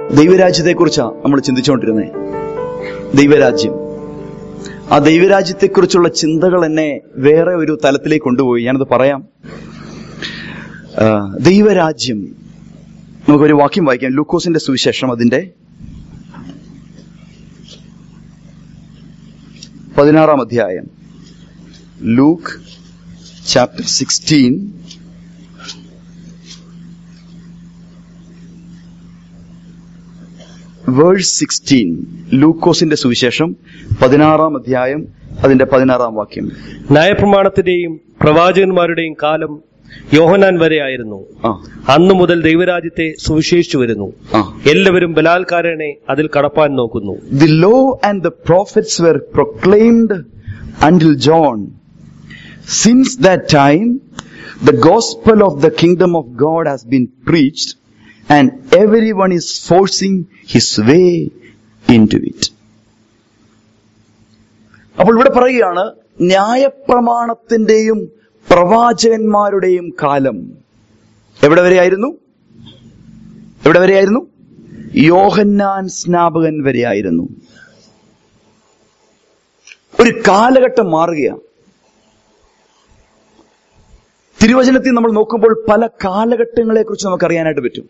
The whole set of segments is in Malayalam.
ദൈവരാജ്യത്തെക്കുറിച്ചാണ് നമ്മൾ ചിന്തിച്ചുകൊണ്ടിരുന്നത് ദൈവരാജ്യം ആ ദൈവരാജ്യത്തെക്കുറിച്ചുള്ള ചിന്തകൾ എന്നെ വേറെ ഒരു തലത്തിലേക്ക് കൊണ്ടുപോയി ഞാനത് പറയാം ആ, ദൈവരാജ്യം നമുക്കൊരു വാക്യം വായിക്കാം ലൂക്കോസിന്റെ സുവിശേഷം അതിന്റെ പതിനാറാം അധ്യായം Luke chapter sixteen verse sixteen ലൂക്കോസിന്റെ സുവിശേഷം പതിനാറാം അധ്യായം അതിന്റെ പതിനാറാം വാക്യം ന്യായപ്രമാണത്തിന്റെയും പ്രവാചകന്മാരുടെയും കാലം യോഹനാൻ വരെ ആയിരുന്നു ആ അന്നു മുതൽ ദൈവരാജ്യത്തെ സുവിശേഷിച്ചു വരുന്നു ആ എല്ലാവരും ബലാത്കാരനെ അതിൽ കടപ്പാൻ നോക്കുന്നു The law and the prophets were proclaimed until John. Since that time, the gospel of the kingdom of God has been preached, and everyone is forcing his way into it. അപ്പോൾ ഇവിടെ പറയുകയാണ് ന്യായപ്രമാണത്തിന്റെയും പ്രവാചകന്മാരുടെയും കാലം എവിടെ വരെയായിരുന്നു എവിടെ വരെയായിരുന്നു യോഹന്നാൻ സ്നാപകൻ വരെയായിരുന്നു ഒരു കാലഘട്ടം മാറുകയാണ് തിരുവചനത്തിൽ നമ്മൾ നോക്കുമ്പോൾ പല കാലഘട്ടങ്ങളെ കുറിച്ച് നമുക്ക് അറിയാനായിട്ട് പറ്റും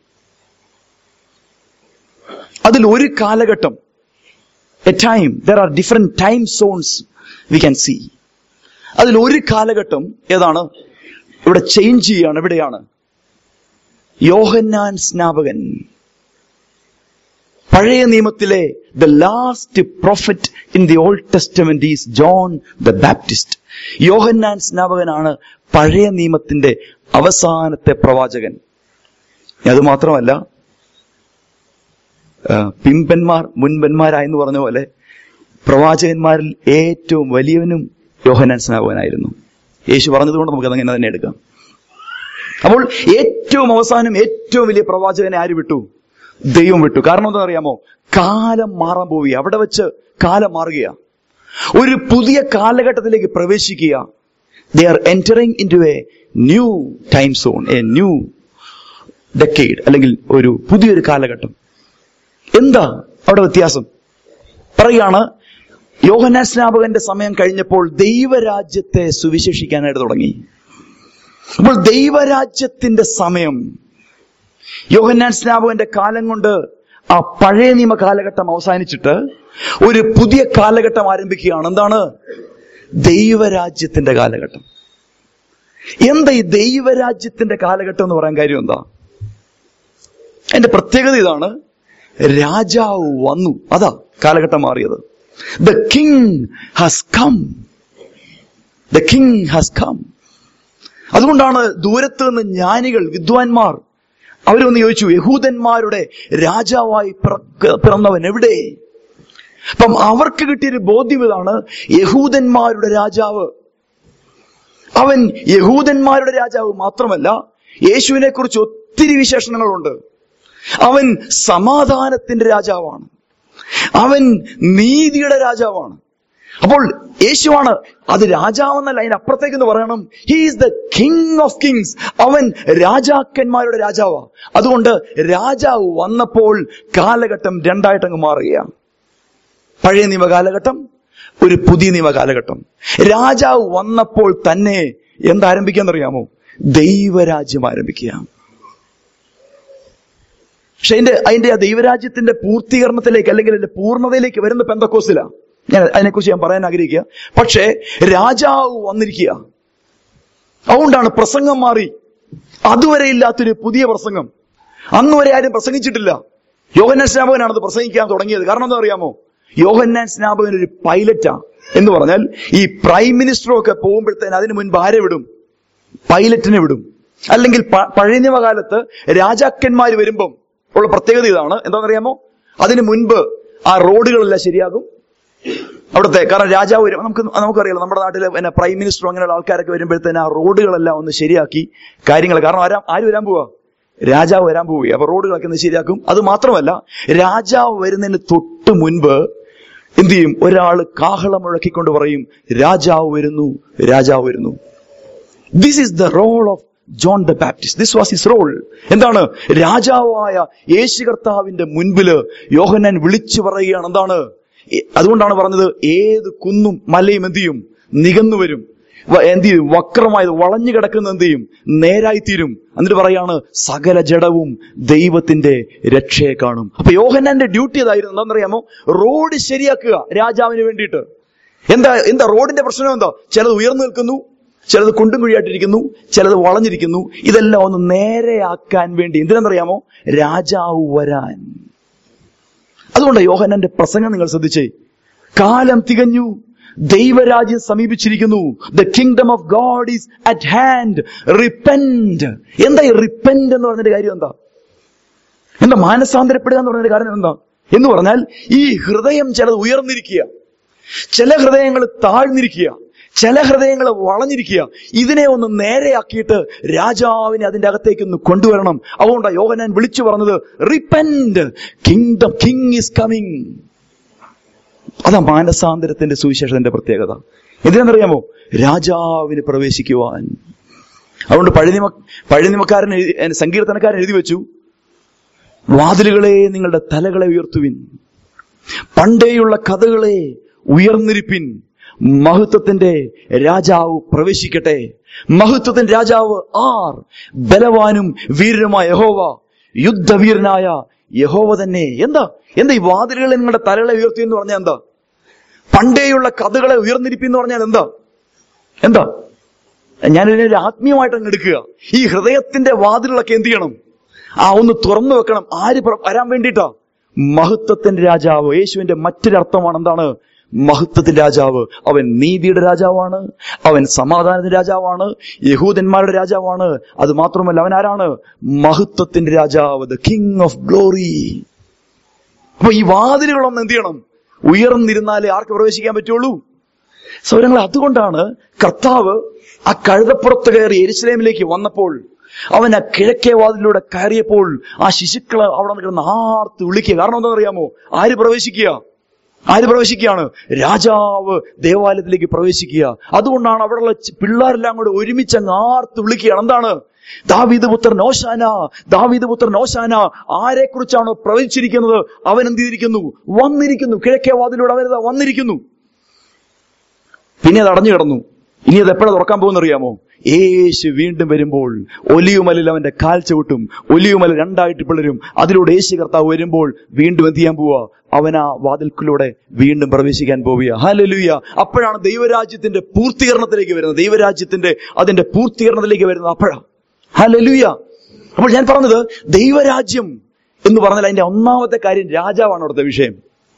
അതിൽ ഒരു കാലഘട്ടം a time there are different time zones we can see അതിൽ ഒരു കാലഘട്ടം ഏതാണ് ഇവിടെ ചേഞ്ച് ചെയ്യാണ് എവിടെയാണ് യോഹന്നാൻ സ്നാപകൻ പഴയ നിയമത്തിലെ the last prophet in the old testament is John the Baptist യോഹന്നാൻ സ്നാപകനാണ് പഴയ നിയമത്തിന്റെ അവസാനത്തെ പ്രവാചകൻ അത് മാത്രമല്ല ആ, പിമ്പന്മാർ മുൻപന്മാരായെന്ന് പറഞ്ഞ പോലെ പ്രവാചകന്മാരിൽ ഏറ്റവും വലിയവനും യോഹന്നാൻ സ്നാപകനായിരുന്നു യേശു പറഞ്ഞതുകൊണ്ട് നമുക്ക് അതങ്ങനെ തന്നെ എടുക്കാം അപ്പോൾ ഏറ്റവും അവസാനം ഏറ്റവും വലിയ പ്രവാചകനെ ആര് വിട്ടു ദൈവം വിട്ടു കാരണം എന്താ അറിയാമോ കാലം മാറാൻ പോവുക അവിടെ വെച്ച് കാലം മാറുകയാ ഒരു പുതിയ കാലഘട്ടത്തിലേക്ക് പ്രവേശിക്കുക they are entering into a new time zone a new decade അല്ലെങ്കിൽ ഒരു പുതിയൊരു കാലഘട്ടം എന്താ അവിടെ വ്യത്യാസം പറയുകയാണ് യോഹന്നാൻ സ്നാപകന്റെ സമയം കഴിഞ്ഞപ്പോൾ ദൈവരാജ്യത്തെ സുവിശേഷിക്കാനായിട്ട് തുടങ്ങി അപ്പോൾ ദൈവരാജ്യത്തിന്റെ സമയം യോഹന്നാൻ സ്നാപകന്റെ കാലം കൊണ്ട് ആ പഴയ നിയമ കാലഘട്ടം അവസാനിച്ചിട്ട് ഒരു പുതിയ കാലഘട്ടം ആരംഭിക്കുകയാണ് എന്താണ് ദൈവരാജ്യത്തിന്റെ കാലഘട്ടം എന്താ ഈ ദൈവരാജ്യത്തിന്റെ കാലഘട്ടം എന്ന് പറയാൻ കാര്യം എന്താ അതിന്റെ പ്രത്യേകത ഇതാണ് രാജാവ് വന്നു അതാ കാലഘട്ടം മാറിയത് the king has come the king has come അതുകൊണ്ടാണ് ദൂരത്ത് നിന്ന് ജ്ഞാനികൾ വിദ്വാൻമാർ അവരൊന്ന് ചോദിച്ചു യഹൂദന്മാരുടെ രാജാവായി പിറക്ക- പിറന്നവൻ എവിടെ അപ്പം അവർക്ക് കിട്ടിയൊരു ബോധ്യം ഇതാണ് യഹൂദന്മാരുടെ രാജാവ് അവൻ യഹൂദന്മാരുടെ രാജാവ് മാത്രമല്ല യേശുവിനെ കുറിച്ച് ഒത്തിരി വിശേഷണങ്ങളുണ്ട് അവൻ സമാധാനത്തിന്റെ രാജാവാണ് അവൻ നീതിയുടെ രാജാവാണ് അപ്പോൾ യേശുവാണ് അത് രാജാവെന്നല്ല അതിനപ്പുറത്തേക്ക് എന്ന് പറയണം he's the king of kings അവൻ രാജാക്കന്മാരുടെ രാജാവാ അതുകൊണ്ട് രാജാവ് വന്നപ്പോൾ കാലഘട്ടം രണ്ടായിട്ടങ്ങ് മാറുകയാണ് പഴയ നിയമ കാലഘട്ടം ഒരു പുതിയ നിയമ കാലഘട്ടം രാജാവ് വന്നപ്പോൾ തന്നെ എന്താരംഭിക്കാന്നറിയാമോ ദൈവരാജ്യം ആരംഭിക്കുക പക്ഷെ അതിന്റെ അതിന്റെ ആ ദൈവരാജ്യത്തിന്റെ പൂർത്തീകരണത്തിലേക്ക് അല്ലെങ്കിൽ അതിന്റെ പൂർണ്ണതയിലേക്ക് വരുന്ന പെന്തക്കോസില ഞാൻ അതിനെക്കുറിച്ച് ഞാൻ പറയാൻ ആഗ്രഹിക്കുക പക്ഷേ രാജാവ് വന്നിരിക്കുക അതുകൊണ്ടാണ് പ്രസംഗം മാറി അതുവരെ ഇല്ലാത്തൊരു പുതിയ പ്രസംഗം അന്ന് വരെ ആരും പ്രസംഗിച്ചിട്ടില്ല യോഹന്നാൻ സ്നാപകനാണ് അത് പ്രസംഗിക്കാൻ തുടങ്ങിയത് കാരണം എന്താ അറിയാമോ യോഹന്നാൻ സ്നാപകൻ ഒരു പൈലറ്റാ എന്ന് പറഞ്ഞാൽ ഈ പ്രൈം മിനിസ്റ്ററും ഒക്കെ പോകുമ്പോഴത്തേന് അതിന് മുൻപ് ആരെ വിടും പൈലറ്റിനെ വിടും അല്ലെങ്കിൽ പ- പഴയ നിയമകാലത്ത് രാജാക്കന്മാർ വരുമ്പം ഉള്ള പ്രത്യേകത ഇതാണ് എന്താണെന്നറിയാമോ അതിന് മുൻപ് ആ റോഡുകളെല്ലാം ശരിയാകും അവിടുത്തെ കാരണം രാജാവ് വരും നമുക്ക് നമുക്കറിയാലോ നമ്മുടെ നാട്ടിലെ പിന്നെ പ്രൈം മിനിസ്റ്റർ അങ്ങനെയുള്ള ആൾക്കാരൊക്കെ വരുമ്പോഴത്തേന് ആ റോഡുകളെല്ലാം ഒന്ന് ശരിയാക്കി കാര്യങ്ങൾ കാരണം ആരാ ആര് വരാൻ പോവാ രാജാവ് വരാൻ പോവുക അപ്പൊ റോഡുകളൊക്കെ ഒന്ന് ശരിയാക്കും അത് മാത്രമല്ല രാജാവ് വരുന്നതിന് തൊട്ട് മുൻപ് എന്ത് ചെയ്യും ഒരാൾ കാഹളം മുഴക്കിക്കൊണ്ട് പറയും രാജാവ് വരുന്നു രാജാവ് വരുന്നു this is the role of John the Baptist this was his role എന്താണ് രാജാവായ യേശു കർത്താവിന്റെ മുൻപില് യോഹന്നാൻ വിളിച്ചു പറയുകയാണ് എന്താണ് ഏ- അതുകൊണ്ടാണ് പറഞ്ഞത് ഏത് കുന്നും മലയും എന്ത് ചെയ്യും നികന്നു വരും വ- എന്ത് ചെയ്യും വക്രമായത് വളഞ്ഞു കിടക്കുന്ന എന്ത് ചെയ്യും നേരായിത്തീരും എന്നിട്ട് പറയാണ് സകല ജഡവും ദൈവത്തിന്റെ രക്ഷയെ കാണും അപ്പൊ യോഹന്നാന്റെ ഡ്യൂട്ടി അതായിരുന്നു എന്താണെന്നറിയാമോ റോഡ് ശരിയാക്കുക രാജാവിന് വേണ്ടിയിട്ട് എന്താ എന്താ റോഡിന്റെ പ്രശ്നം എന്താ ചിലത് ഉയർന്നു നിൽക്കുന്നു ചിലത് കുണ്ടും കുഴിയായിട്ടിരിക്കുന്നു ചിലത് വളഞ്ഞിരിക്കുന്നു ഇതെല്ലാം ഒന്ന് നേരെയാക്കാൻ വേണ്ടി എന്തിനെന്നറിയാമോ രാജാവ് വരാൻ അതുകൊണ്ട് യോഹനന്റെ പ്രസംഗം നിങ്ങൾ ശ്രദ്ധിച്ചേ കാലം തികഞ്ഞു ദൈവരാജ്യം സമീപിച്ചിരിക്കുന്നു the kingdom of god is at hand repent എന്താ ഈ റിപ്പൻഡ് എന്ന് പറഞ്ഞതിന്റെ കാര്യം എന്താ എന്താ മാനസാന്തരപ്പെടുക എന്ന് പറഞ്ഞതിന്റെ കാര്യം എന്താ എന്ന് പറഞ്ഞാൽ ഈ ഹൃദയം ചിലത് ഉയർന്നിരിക്കുക ചില ഹൃദയങ്ങൾ താഴ്ന്നിരിക്കുക ചില ഹൃദയങ്ങൾ വളഞ്ഞിരിക്കുക ഇതിനെ ഒന്ന് നേരെയാക്കിയിട്ട് രാജാവിനെ അതിന്റെ അകത്തേക്ക് ഒന്ന് കൊണ്ടുവരണം അതുകൊണ്ടാണ് യോഹനാൻ വിളിച്ചു പറഞ്ഞത് repent kingdom king is coming അതാ മാനസാന്തരത്തിന്റെ സുവിശേഷത്തിന്റെ പ്രത്യേകത എന്തിനാണെന്നറിയാമോ രാജാവിന് പ്രവേശിക്കുവാൻ അതുകൊണ്ട് പഴനിമ പഴനിമക്കാരൻ എഴുതി ഏ, സങ്കീർത്തനക്കാരൻ എഴുതി വെച്ചു വാതിലുകളെ നിങ്ങളുടെ തലകളെ ഉയർത്തുവിൻ പണ്ടേയുള്ള കഥകളെ ഉയർന്നിരിപ്പിൻ മഹത്വത്തിന്റെ രാജാവ് പ്രവേശിക്കട്ടെ മഹത്വത്തിന്റെ രാജാവ് ആർ ബലവാനും വീരനുമായ യഹോവ യുദ്ധവീരനായ യഹോവ തന്നെ എന്താ എന്താ ഈ വാതിലുകളെ നിങ്ങളുടെ തലകളെ ഉയർത്തി എന്ന് പറഞ്ഞാൽ എന്താ പണ്ടേയുള്ള കഥകളെ ഉയർന്നിരിപ്പി എന്ന് പറഞ്ഞാൽ എന്താ എന്താ ഞാനിതിനെ ഒരു ആത്മീയമായിട്ട് അങ്ങ് എടുക്കുക ഈ ഹൃദയത്തിന്റെ വാതിലുകളൊക്കെ എന്ത് ചെയ്യണം ആ ഒന്ന് തുറന്നു വെക്കണം ആര് പ്ര- വരാൻ വേണ്ടിയിട്ടാ മഹത്വത്തിന്റെ രാജാവ് യേശുവിന്റെ മറ്റൊരർത്ഥമാണ് എന്താണ് മഹത്വത്തിന്റെ രാജാവ് അവൻ നീതിയുടെ രാജാവാണ് അവൻ സമാധാനത്തിന്റെ രാജാവാണ് യഹൂദന്മാരുടെ രാജാവാണ് അത് മാത്രമല്ല അവൻ ആരാണ് മഹത്വത്തിന്റെ രാജാവ് ദ കിങ് ഓഫ് ഗ്ലോറി അപ്പൊ ഈ വാതിലുകളൊന്നും എന്ത് ചെയ്യണം ഉയർന്നിരുന്നാലേ ആർക്ക് പ്രവേശിക്കാൻ പറ്റുള്ളൂ സൗരങ്ങൾ അതുകൊണ്ടാണ് കർത്താവ് ആ കഴുതപ്പുറത്ത് കയറി എരുസലേമിലേക്ക് വന്നപ്പോൾ അവൻ ആ കിഴക്കേ വാതിലൂടെ കയറിയപ്പോൾ ആ ശിശുക്കള് അവിടെ കിടന്ന് ആർത്ത് വിളിക്കുക കാരണം എന്താണെന്നറിയാമോ ആര് പ്രവേശിക്കുക ആര് പ്രവേശിക്കുകയാണ് രാജാവ് ദേവാലയത്തിലേക്ക് പ്രവേശിക്കുക അതുകൊണ്ടാണ് അവിടെയുള്ള ചി- പിള്ളേരെല്ലാം കൂടെ ഒരുമിച്ച് അങ്ങ് ആർത്ത് വിളിക്കുകയാണ് എന്താണ് ദാവീദ് പുത്രൻ ഓശാന ദാവീദ് പുത്രൻ ഓശാന ആരെ കുറിച്ചാണോ പ്രവചിച്ചിരിക്കുന്നത് അവൻ എന്ത് ചെയ്തിരിക്കുന്നു വന്നിരിക്കുന്നു കിഴക്കേ വാതിലൂടെ അവനത് വന്നിരിക്കുന്നു പിന്നെ അത് അടഞ്ഞു കിടന്നു ഇനി അത് എപ്പോഴാണ് തുറക്കാൻ പോകുന്ന അറിയാമോ യേശു വീണ്ടും വരുമ്പോൾ ഒലിയുമലിൽ അവന്റെ കാൽ ചവിട്ടും ഒലിയുമല രണ്ടായിട്ട് പിളരും അതിലൂടെ യേശു കർത്താവ് വരുമ്പോൾ വീണ്ടും എന്ത് ചെയ്യാൻ പോവുക അവൻ ആ വാതിൽക്കിലൂടെ വീണ്ടും പ്രവേശിക്കാൻ പോവുക ഹാലലുയ അപ്പോഴാണ് ദൈവരാജ്യത്തിന്റെ പൂർത്തീകരണത്തിലേക്ക് വരുന്നത് ദൈവരാജ്യത്തിന്റെ അതിന്റെ പൂർത്തീകരണത്തിലേക്ക് വരുന്നത് അപ്പോഴാ ഹാലലുയ അപ്പോൾ ഞാൻ പറഞ്ഞത് ദൈവരാജ്യം എന്ന് പറഞ്ഞാൽ അതിന്റെ ഒന്നാമത്തെ കാര്യം രാജാവാണ് അവിടുത്തെ വിഷയം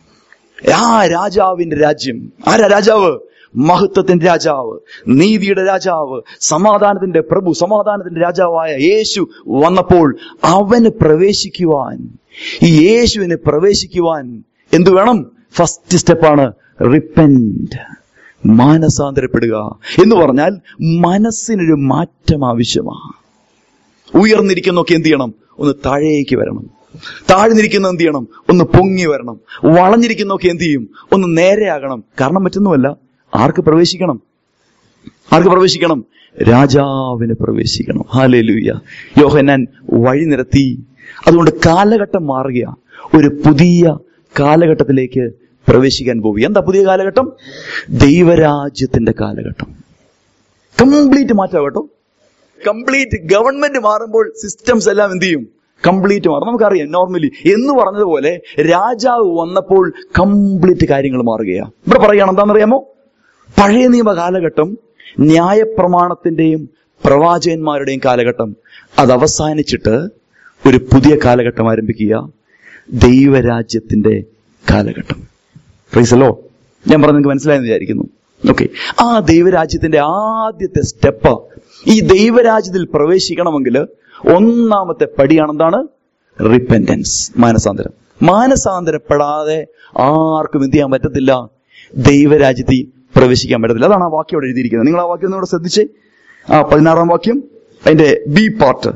ആ രാജാവിന്റെ രാജ്യം ആരാ രാജാവ് മഹത്വത്തിന്റെ രാജാവ് നീതിയുടെ രാജാവ് സമാധാനത്തിന്റെ പ്രഭു സമാധാനത്തിന്റെ രാജാവായ യേശു വന്നപ്പോൾ അവന് പ്രവേശിക്കുവാൻ ഈ യേശുവിന് പ്രവേശിക്കുവാൻ എന്തു വേണം ഫസ്റ്റ് സ്റ്റെപ്പാണ് റിപ്പൻഡ് മാനസാന്തരപ്പെടുക എന്ന് പറഞ്ഞാൽ മനസ്സിനൊരു മാറ്റം ആവശ്യമാണ് ഉയർന്നിരിക്കുന്നൊക്കെ എന്ത് ചെയ്യണം ഒന്ന് താഴേക്ക് വരണം താഴ്ന്നിരിക്കുന്ന എന്ത് ചെയ്യണം ഒന്ന് പൊങ്ങി വരണം വളഞ്ഞിരിക്കുന്നൊക്കെ എന്ത് ചെയ്യും ഒന്ന് നേരെയാകണം കാരണം മറ്റൊന്നുമല്ല ആർക്ക് പ്രവേശിക്കണം ആർക്ക് പ്രവേശിക്കണം രാജാവിന് പ്രവേശിക്കണം ഹാലേലൂയ യോഹന്നാൻ വഴി നിരത്തി അതുകൊണ്ട് കാലഘട്ടം മാറുക ഒരു പുതിയ കാലഘട്ടത്തിലേക്ക് പ്രവേശിക്കാൻ പോവുക എന്താ പുതിയ കാലഘട്ടം ദൈവരാജ്യത്തിന്റെ കാലഘട്ടം കംപ്ലീറ്റ് മാറ്റാം കേട്ടോ കംപ്ലീറ്റ് ഗവൺമെന്റ് മാറുമ്പോൾ സിസ്റ്റംസ് എല്ലാം എന്ത് ചെയ്യും കംപ്ലീറ്റ് മാറും നമുക്കറിയാം നോർമലി എന്ന് പറഞ്ഞതുപോലെ രാജാവ് വന്നപ്പോൾ കംപ്ലീറ്റ് കാര്യങ്ങൾ മാറുകയാണ് ഇവിടെ പറയുകയാണ് എന്താണെന്നറിയാമോ പഴയ നിയമ കാലഘട്ടം ന്യായപ്രമാണത്തിന്റെയും പ്രവാചകന്മാരുടെയും കാലഘട്ടം അത് അവസാനിച്ചിട്ട് ഒരു പുതിയ കാലഘട്ടം ആരംഭിക്കുക ദൈവരാജ്യത്തിന്റെ കാലഘട്ടം പ്രൈസലോ ഞാൻ പറഞ്ഞ നിങ്ങൾക്ക് മനസ്സിലായെന്ന് വിചാരിക്കുന്നു ഓക്കെ ആ ദൈവരാജ്യത്തിന്റെ ആദ്യത്തെ സ്റ്റെപ്പ് ഈ ദൈവരാജ്യത്തിൽ പ്രവേശിക്കണമെങ്കിൽ ഒന്നാമത്തെ പടിയാണ് എന്താണ് റിപ്പൻറ്റൻസ് മാനസാന്തരം മാനസാന്തരപ്പെടാതെ ആർക്കും എന്ത് ചെയ്യാൻ പറ്റത്തില്ല ദൈവരാജ്യത്തിൽ പ്രവേശിക്കാൻ പറ്റത്തില്ല അതാണ് ആ വാക്യം അവിടെ എഴുതിയിരിക്കുന്നത് നിങ്ങൾ ആ വാക്യം ഒന്നുകൂടെ ശ്രദ്ധിച്ചേ ആ പതിനാറാം വാക്യം അതിന്റെ B part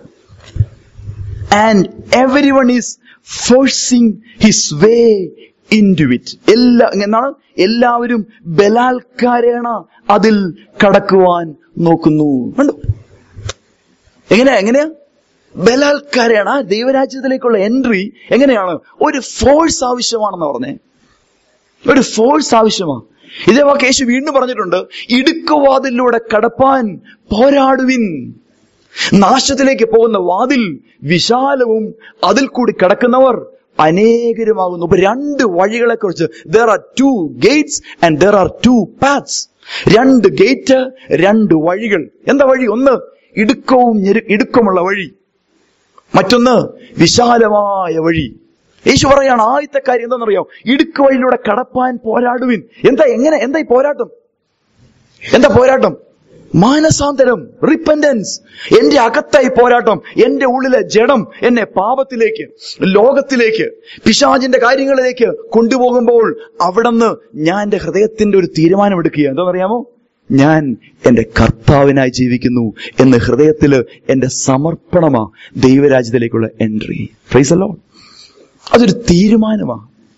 and everyone is forcing his way into it എല്ലാ എന്നാണ് എല്ലാവരും ബലാത്കാരേണ അതിൽ കടക്കുവാൻ നോക്കുന്നു കണ്ടു എങ്ങനെയാ എങ്ങനെയാ ബലാത്കാരാണ് ആ ദൈവരാജ്യത്തിലേക്കുള്ള എൻട്രി എങ്ങനെയാണ് ഒരു ഫോഴ്സ് ആവശ്യമാണെന്ന് പറഞ്ഞേ ഒരു ഫോഴ്സ് ആവശ്യമാണ് ഇതേ വാക്ക് യേശു വീണ്ടും പറഞ്ഞിട്ടുണ്ട് ഇടുക്കുവാതിലൂടെ കടപ്പാൻ പോരാടുവിൻ നാശത്തിലേക്ക് പോകുന്ന വാതിൽ വിശാലവും അതിൽ കൂടി കടക്കുന്നവർ അനേകരുമാകുന്നു ഇപ്പൊ രണ്ട് വഴികളെ കുറിച്ച് there are two gates and there are two paths രണ്ട് ഗേറ്റ് രണ്ട് വഴികൾ എന്താ വഴി ഒന്ന് ഇടുക്കവും ഞെരു- ഇടുക്കമുള്ള വഴി മറ്റൊന്ന് വിശാലമായ വഴി യേശു പറയാണ് ആദ്യത്തെ കാര്യം എന്താണെന്നറിയോ ഇടുക്ക് വഴിയിലൂടെ കടപ്പാൻ പോരാടുവിൻ എന്താ എങ്ങനെ എന്താ ഈ പോരാട്ടം എന്താ പോരാട്ടം മാനസാന്തരം റിപ്പൻഡൻസ് എന്റെ അകത്തായി പോരാട്ടം എന്റെ ഉള്ളിലെ ജഡം എന്നെ പാപത്തിലേക്ക് ലോകത്തിലേക്ക് പിശാചിന്റെ കാര്യങ്ങളിലേക്ക് കൊണ്ടുപോകുമ്പോൾ അവിടുന്ന് ഞാൻ എന്റെ ഹൃദയത്തിന്റെ ഒരു തീരുമാനമെടുക്കുക എന്താണെന്നറിയാമോ ഞാൻ എന്റെ കർത്താവിനായി ജീവിക്കുന്നു എന്ന് ഹൃദയത്തില് എന്റെ സമർപ്പണമാ ദൈവരാജ്യത്തിലേക്കുള്ള എൻട്രി ഫ്രൈസല്ലോ അതൊരു തീരുമാനമാ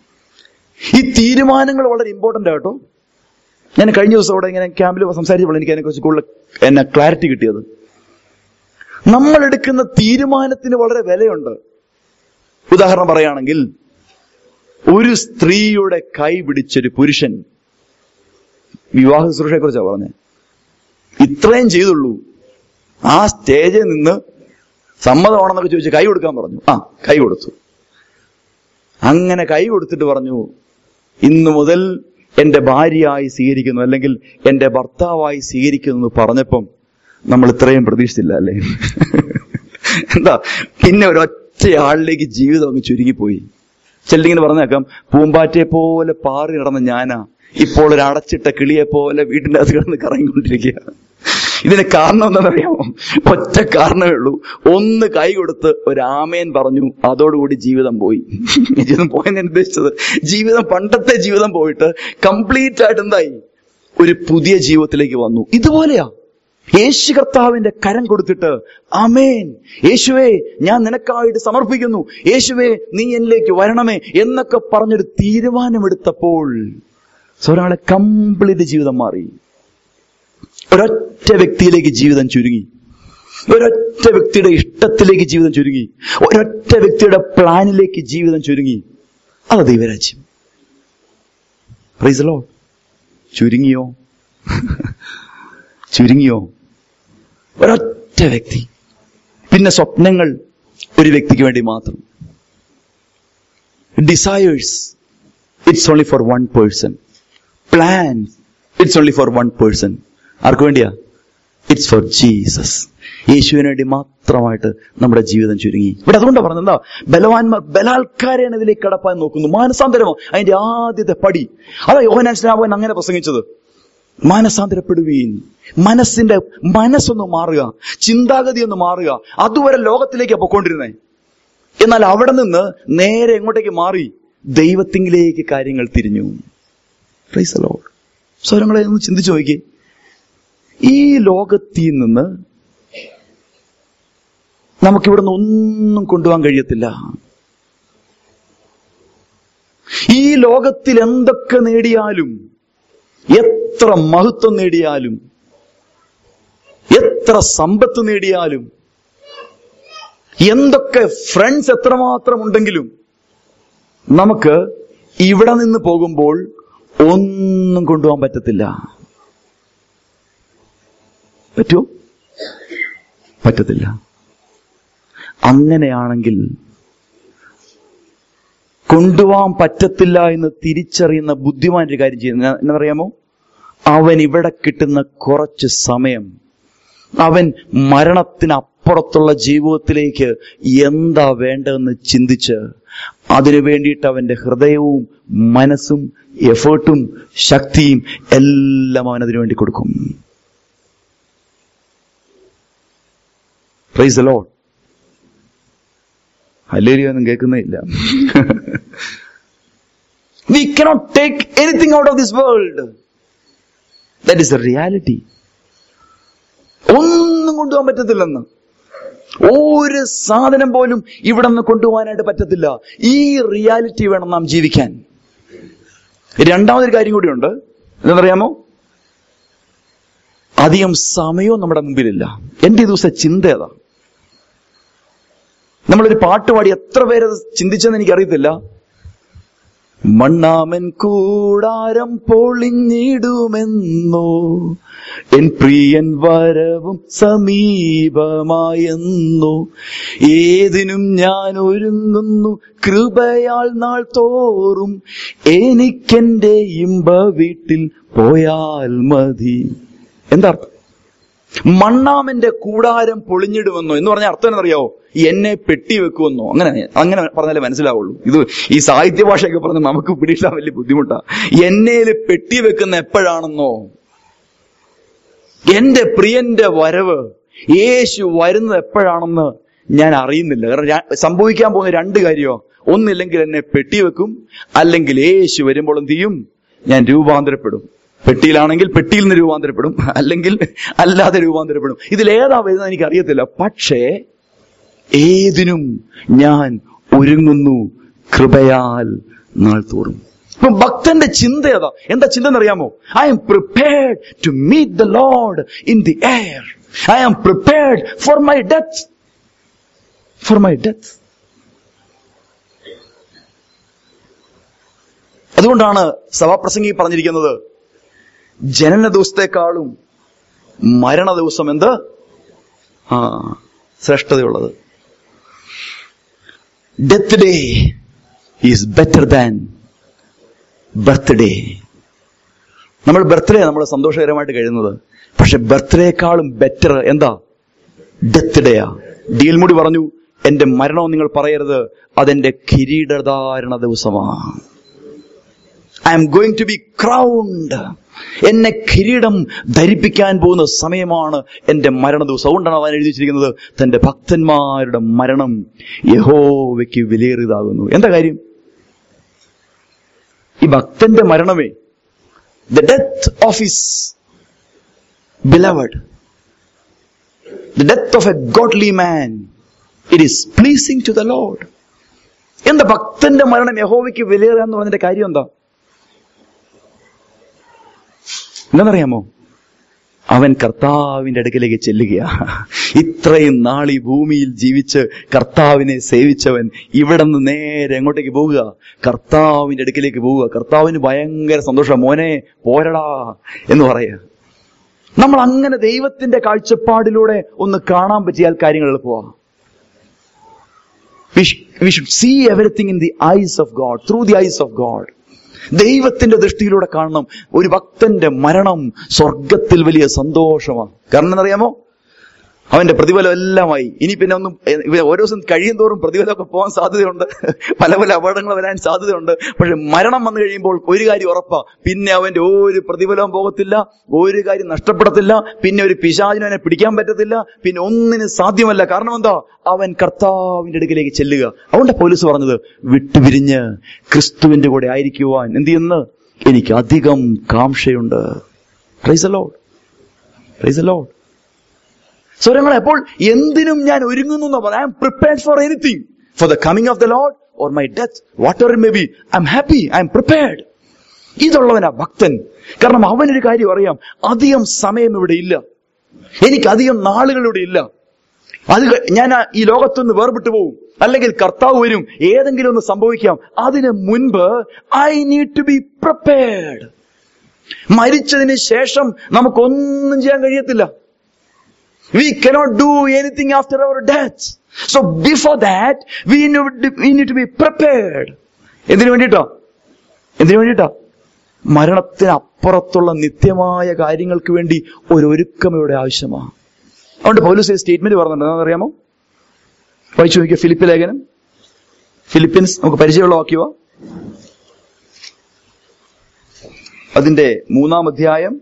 ഈ തീരുമാനങ്ങൾ വളരെ ഇമ്പോർട്ടന്റ് ആട്ടോ ഞാൻ കഴിഞ്ഞ ദിവസം അവിടെ ഇങ്ങനെ ക്യാമ്പിൽ സംസാരിച്ചപ്പോൾ എനിക്ക് അതിനെക്കുറിച്ച് കൂടുതൽ എന്നെ ക്ലാരിറ്റി കിട്ടിയത് നമ്മൾ എടുക്കുന്ന തീരുമാനത്തിന് വളരെ വിലയുണ്ട് ഉദാഹരണം പറയുകയാണെങ്കിൽ ഒരു സ്ത്രീയുടെ കൈ പിടിച്ചൊരു പുരുഷൻ വിവാഹ ശുശ്രൂഷയെ കുറിച്ചാണ് പറഞ്ഞത് ഇത്രയും ചെയ്തുള്ളൂ ആ സ്റ്റേജിൽ നിന്ന് സമ്മതമാണെന്നൊക്കെ ചോദിച്ച് കൈ കൊടുക്കാൻ പറഞ്ഞു ആ കൈ കൊടുത്തു അങ്ങനെ കൈ കൊടുത്തിട്ട് പറഞ്ഞു ഇന്നു മുതൽ എന്റെ ഭാര്യയായി സ്വീകരിക്കുന്നു അല്ലെങ്കിൽ എന്റെ ഭർത്താവായി സ്വീകരിക്കുന്നു എന്ന് പറഞ്ഞപ്പം നമ്മൾ ഇത്രയും പ്രതീക്ഷിച്ചില്ല അല്ലേ എന്താ പിന്നെ ഒരൊറ്റ ആളിലേക്ക് ജീവിതം അങ്ങ് ചുരുങ്ങിപ്പോയി ചിലരിങ്ങനെ പറഞ്ഞേക്കാം പൂമ്പാറ്റയെ പോലെ പാറി നടന്ന ഞാനാ ഇപ്പോൾ ഒരു അടച്ചിട്ട കിളിയെ പോലെ വീട്ടിന്റെ അകത്ത് കിടന്ന് കറങ്ങിക്കൊണ്ടിരിക്കുക ഇതിന് കാരണം എന്താണെന്നറിയാമോ ഒറ്റ കാരണമേ ഉള്ളൂ ഒന്ന് കൈ കൊടുത്ത് ഒരു ആമേൻ പറഞ്ഞു അതോടുകൂടി ജീവിതം പോയി ജീവിതം പോയെന്ന് ഞാൻ ഉദ്ദേശിച്ചത് ജീവിതം പണ്ടത്തെ ജീവിതം പോയിട്ട് കംപ്ലീറ്റ് ആയിട്ട് എന്തായി ഒരു പുതിയ ജീവിതത്തിലേക്ക് വന്നു ഇതുപോലെയാ യേശു കർത്താവിന്റെ കരം കൊടുത്തിട്ട് അമേൻ യേശുവേ ഞാൻ നിനക്കായിട്ട് സമർപ്പിക്കുന്നു യേശുവേ നീ എന്നിലേക്ക് വരണമേ എന്നൊക്കെ പറഞ്ഞൊരു തീരുമാനമെടുത്തപ്പോൾ so ഒരാളെ കംപ്ലീറ്റ് ജീവിതം മാറി ഒരൊറ്റ വ്യക്തിയിലേക്ക് ജീവിതം ചുരുങ്ങി ഒരൊറ്റ വ്യക്തിയുടെ ഇഷ്ടത്തിലേക്ക് ജീവിതം ചുരുങ്ങി ഒരൊറ്റ വ്യക്തിയുടെ പ്ലാനിലേക്ക് ജീവിതം ചുരുങ്ങി അത് ദൈവരാജ്യം പ്രൈസലോ ചുരുങ്ങിയോ ചുരുങ്ങിയോ ഒരൊറ്റ വ്യക്തി പിന്നെ സ്വപ്നങ്ങൾ ഒരു വ്യക്തിക്ക് വേണ്ടി മാത്രം desires it's only for one person plans it's only for one person ആർക്ക് വേണ്ടിയാ ഇറ്റ്സ് ഫോർ ജീസസ് യേശുവിന് വേണ്ടി മാത്രമായിട്ട് നമ്മുടെ ജീവിതം ചുരുങ്ങി ഇവിടെ അതുകൊണ്ടാണ് പറഞ്ഞത് എന്താ ബലവാന്മാർ ബലാത്കാരാണ് ഇതിലേക്ക് കടപ്പാൻ നോക്കുന്നു മാനസാന്തരമോ അതിന്റെ ആദ്യത്തെ പടി അതാ യോഹനാൻ സ്നാപകൻ അങ്ങനെ പ്രസംഗിച്ചത് മാനസാന്തരപ്പെടുവീൻ മനസ്സിന്റെ മനസ്സൊന്ന് മാറുക ചിന്താഗതി ഒന്ന് മാറുക അതുവരെ ലോകത്തിലേക്ക് പൊക്കോണ്ടിരുന്നേ എന്നാൽ അവിടെ നിന്ന് നേരെ എങ്ങോട്ടേക്ക് മാറി ദൈവത്തിങ്കിലേക്ക് കാര്യങ്ങൾ തിരിഞ്ഞു Praise the Lord. സ്വരങ്ങളെ ഒന്ന് ചിന്തിച്ചു നോക്കി ഈ ലോകത്തിൽ നിന്ന് നമുക്കിവിടുന്ന് ഒന്നും കൊണ്ടുപോകാൻ കഴിയത്തില്ല ഈ ലോകത്തിൽ എന്തൊക്കെ നേടിയാലും എത്ര മഹത്വം നേടിയാലും എത്ര സമ്പത്ത് നേടിയാലും എന്തൊക്കെ ഫ്രണ്ട്സ് എത്രമാത്രം ഉണ്ടെങ്കിലും നമുക്ക് ഇവിടെ നിന്ന് പോകുമ്പോൾ ഒന്നും കൊണ്ടുപോകാൻ പറ്റത്തില്ല പറ്റുമോ പറ്റത്തില്ല അങ്ങനെയാണെങ്കിൽ കൊണ്ടുപോകാൻ പറ്റത്തില്ല എന്ന് തിരിച്ചറിയുന്ന ബുദ്ധിമാൻ ഒരു കാര്യം ചെയ്യുന്ന എന്നറിയാമോ അവൻ ഇവിടെ കിട്ടുന്ന കുറച്ച് സമയം അവൻ മരണത്തിനപ്പുറത്തുള്ള ജീവിതത്തിലേക്ക് എന്താ വേണ്ടതെന്ന് ചിന്തിച്ച് അതിനു വേണ്ടിയിട്ട് അവന്റെ ഹൃദയവും മനസ്സും എഫേർട്ടും ശക്തിയും എല്ലാം അവൻ അതിനു വേണ്ടി കൊടുക്കും പ്രൈസ് ലോഡ് ഹല്ലേലൂയ ഒന്നും കേൾക്കുന്നേ ഇല്ല we cannot take anything out of this world that is a reality ഒന്നും കൊണ്ടുപോകാൻ പറ്റത്തില്ലെന്ന് ഒരു സാധനം പോലും ഇവിടെ നിന്ന് കൊണ്ടുപോകാനായിട്ട് പറ്റത്തില്ല ഈ റിയാലിറ്റി വേണം നാം ജീവിക്കാൻ രണ്ടാമതൊരു കാര്യം കൂടിയുണ്ട് എന്താണെന്നറിയാമോ അധികം സമയവും നമ്മുടെ മുമ്പിലില്ല എന്റെ ഈ ദിവസം ചിന്ത ഏതാ നമ്മളൊരു പാട്ട് പാടി എത്ര പേരത് ചിന്തിച്ചെന്ന് എനിക്കറിയത്തില്ല മണ്ണാമൻ കൂടാരം പൊളിഞ്ഞിടുമെന്നോ എൻ പ്രിയൻ വരവും സമീപമായെന്നോ ഏതിനും ഞാൻ ഒരുങ്ങുന്നു കൃപയാൽ നാൾ തോറും എനിക്കെന്റെ ഇമ്പ വീട്ടിൽ പോയാൽ മതി എന്താ അർത്ഥം മണ്ണാമന്റെ കൂടാരം പൊളിഞ്ഞിടുമെന്നോ എന്ന് പറഞ്ഞ അർത്ഥം എന്നറിയാവോ എന്നെ പെട്ടി വെക്കുമെന്നോ അങ്ങനെ അങ്ങനെ പറഞ്ഞാലേ മനസ്സിലാവുള്ളൂ ഇത് ഈ സാഹിത്യ ഭാഷയൊക്കെ പറഞ്ഞ് നമുക്ക് പിടിയിട്ടാൻ വലിയ ബുദ്ധിമുട്ടാ എന്നേല് പെട്ടി വെക്കുന്ന എപ്പോഴാണെന്നോ എന്റെ പ്രിയന്റെ വരവ് യേശു വരുന്നത് എപ്പോഴാണെന്ന് ഞാൻ അറിയുന്നില്ല കാരണം ര- സംഭവിക്കാൻ പോകുന്ന രണ്ട് കാര്യമോ ഒന്നില്ലെങ്കിൽ എന്നെ പെട്ടി വെക്കും അല്ലെങ്കിൽ യേശു വരുമ്പോൾ എന്ത് ചെയ്യും ഞാൻ രൂപാന്തരപ്പെടും പെട്ടിയിലാണെങ്കിൽ പെട്ടിയിൽ നിന്ന് രൂപാന്തരപ്പെടും അല്ലെങ്കിൽ അല്ലാതെ രൂപാന്തരപ്പെടും ഇതിലേതാ വരുന്നത് എനിക്ക് അറിയത്തില്ല പക്ഷേ ഏതിനും ഞാൻ ഒരുങ്ങുന്നു കൃപയാൽ നാൾ തോറും ഇപ്പൊ ഭക്തന്റെ ചിന്ത ഏതാ എന്താ ചിന്ത എന്നറിയാമോ I'm prepared to meet the lord in the air I am prepared for my death for my death അതുകൊണ്ടാണ് സഭാപ്രസംഗി പറഞ്ഞിരിക്കുന്നത് ജനന ദിവസത്തെക്കാളും മരണ ദിവസം എന്ത് ആ ശ്രേഷ്ഠതയുള്ളത് death day is better than birthday നമ്മൾ ബർത്ത്ഡേ നമ്മൾ സന്തോഷകരമായിട്ട് കഴിയുന്നത് പക്ഷെ ബർത്ത്ഡേക്കാളും ബെറ്റർ എന്താ ഡെത്ത് ഡേയാ ഡീൽമുടി പറഞ്ഞു എന്റെ മരണം നിങ്ങൾ പറയരുത് അതെന്റെ കിരീടധാരണ ദിവസമാണ് I'm going to be crowned എന്നെ കിരീടം ധരിപ്പിക്കാൻ പോകുന്ന സമയമാണ് എന്റെ മരണ ദിവസം അതുകൊണ്ടാണ് അവൻ എഴുതി വെച്ചിരിക്കുന്നത് തന്റെ ഭക്തന്മാരുടെ മരണം യഹോവയ്ക്ക് വിലയേറിയതാകുന്നു എന്താ കാര്യം ഈ ഭക്തന്റെ മരണമേ the death of his beloved the death of a godly man it is pleasing to the lord എന്താ ഭക്തന്റെ മരണം യഹോവയ്ക്ക് വിലയേറുക എന്ന് പറഞ്ഞതിന്റെ കാര്യം എന്താ എന്താണെന്നറിയാമോ അവൻ കർത്താവിന്റെ അടുക്കലേക്ക് ചെല്ലുകയാ ഇത്രയും നാൾ ഈ ഭൂമിയിൽ ജീവിച്ച് കർത്താവിനെ സേവിച്ചവൻ ഇവിടെ നിന്ന് നേരെ എങ്ങോട്ടേക്ക് പോവുക കർത്താവിന്റെ അടുക്കലേക്ക് പോവുക കർത്താവിന് ഭയങ്കര സന്തോഷം മോനെ പോരടാ എന്ന് പറയുക നമ്മൾ അങ്ങനെ ദൈവത്തിന്റെ കാഴ്ചപ്പാടിലൂടെ ഒന്ന് കാണാൻ പറ്റിയാൽ കാര്യങ്ങൾ എളുപ്പമാ we should see everything in the eyes of god through the eyes of god ദൈവത്തിന്റെ ദൃഷ്ടിയിലൂടെ കാണണം ഒരു ഭക്തന്റെ മരണം സ്വർഗത്തിൽ വലിയ സന്തോഷമാണ് കാരണം എന്നറിയാമോ അവന്റെ പ്രതിഫലം എല്ലാമായി ഇനി പിന്നെ ഒന്നും എ, ഇവ ഓരോ ദിവസം കഴിയും തോറും പ്രതിഫലമൊക്കെ പോകാൻ സാധ്യതയുണ്ട് പല പല അപകടങ്ങൾ വരാൻ സാധ്യതയുണ്ട് പക്ഷെ മരണം വന്നു കഴിയുമ്പോൾ ഒരു കാര്യം ഉറപ്പാ പിന്നെ അവന്റെ ഒരു പ്രതിഫലവും പോകത്തില്ല ഒരു കാര്യം നഷ്ടപ്പെടത്തില്ല പിന്നെ ഒരു പിശാചിനും അവനെ പിടിക്കാൻ പറ്റത്തില്ല പിന്നെ ഒന്നിനും സാധ്യമല്ല കാരണം എന്താ അവൻ കർത്താവിന്റെ അടുക്കിലേക്ക് ചെല്ലുക അതുകൊണ്ട് പോലീസ് പറഞ്ഞത് വിട്ടുപിരിഞ്ഞ് ക്രിസ്തുവിന്റെ കൂടെ ആയിരിക്കുവാൻ എന്ത് ചെയ്യുന്നു എനിക്ക് അധികം കാംക്ഷയുണ്ട് പ്രൈസ് ലോഡ് പ്രൈസ് ലോഡ് സ്വരങ്ങളെ അപ്പോൾ എന്തിനും ഞാൻ ഒരുങ്ങുന്നു എന്ന് പറയാം I'm prepared for anything for the coming of the lord or my death whatever may be I'm happy I'm prepared ഇതുള്ളവനാ ഭക്തൻ കാരണം അവനൊരു കാര്യം അറിയാം അധികം സമയം ഇവിടെ ഇല്ല എനിക്ക് അധികം നാളുകൾ ഇവിടെ ഇല്ല അത് ക- ഞാൻ ആ ഈ ലോകത്തുനിന്ന് വേർപെട്ടു പോകും അല്ലെങ്കിൽ കർത്താവ് വരും ഏതെങ്കിലും ഒന്ന് സംഭവിക്കാം അതിന് മുൻപ് I need to be prepared മരിച്ചതിന് ശേഷം നമുക്കൊന്നും ചെയ്യാൻ കഴിയത്തില്ല We cannot do anything after our death. So before that, we need, we need to be prepared. എന്തിനു വേണ്ടിട്ടോ എന്തിനു വേണ്ടിട്ടോ മരണത്തിന് അപ്പുറത്തുള്ള നിത്യമായ കാര്യങ്ങൾക്ക് വേണ്ടി ഒരു ഒരുക്കം ഇവിടെ ആവശ്യമാണ് അതുകൊണ്ട് പൗലൂസ് സ്റ്റേറ്റ്മെന്റ് പറഞ്ഞിട്ടുണ്ട് എന്താണെന്നറിയാമോ വായിച്ചു നോക്കിയ ഫിലിപ്പ് ലേഖനം ഫിലിപ്പീൻസ് നമുക്ക് പരിചയമുള്ള വാക്യവോ അതിന്റെ മൂന്നാം അധ്യായം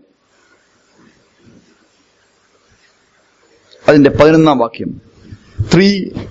അതിന്റെ പതിനൊന്നാം വാക്യം ത്രീ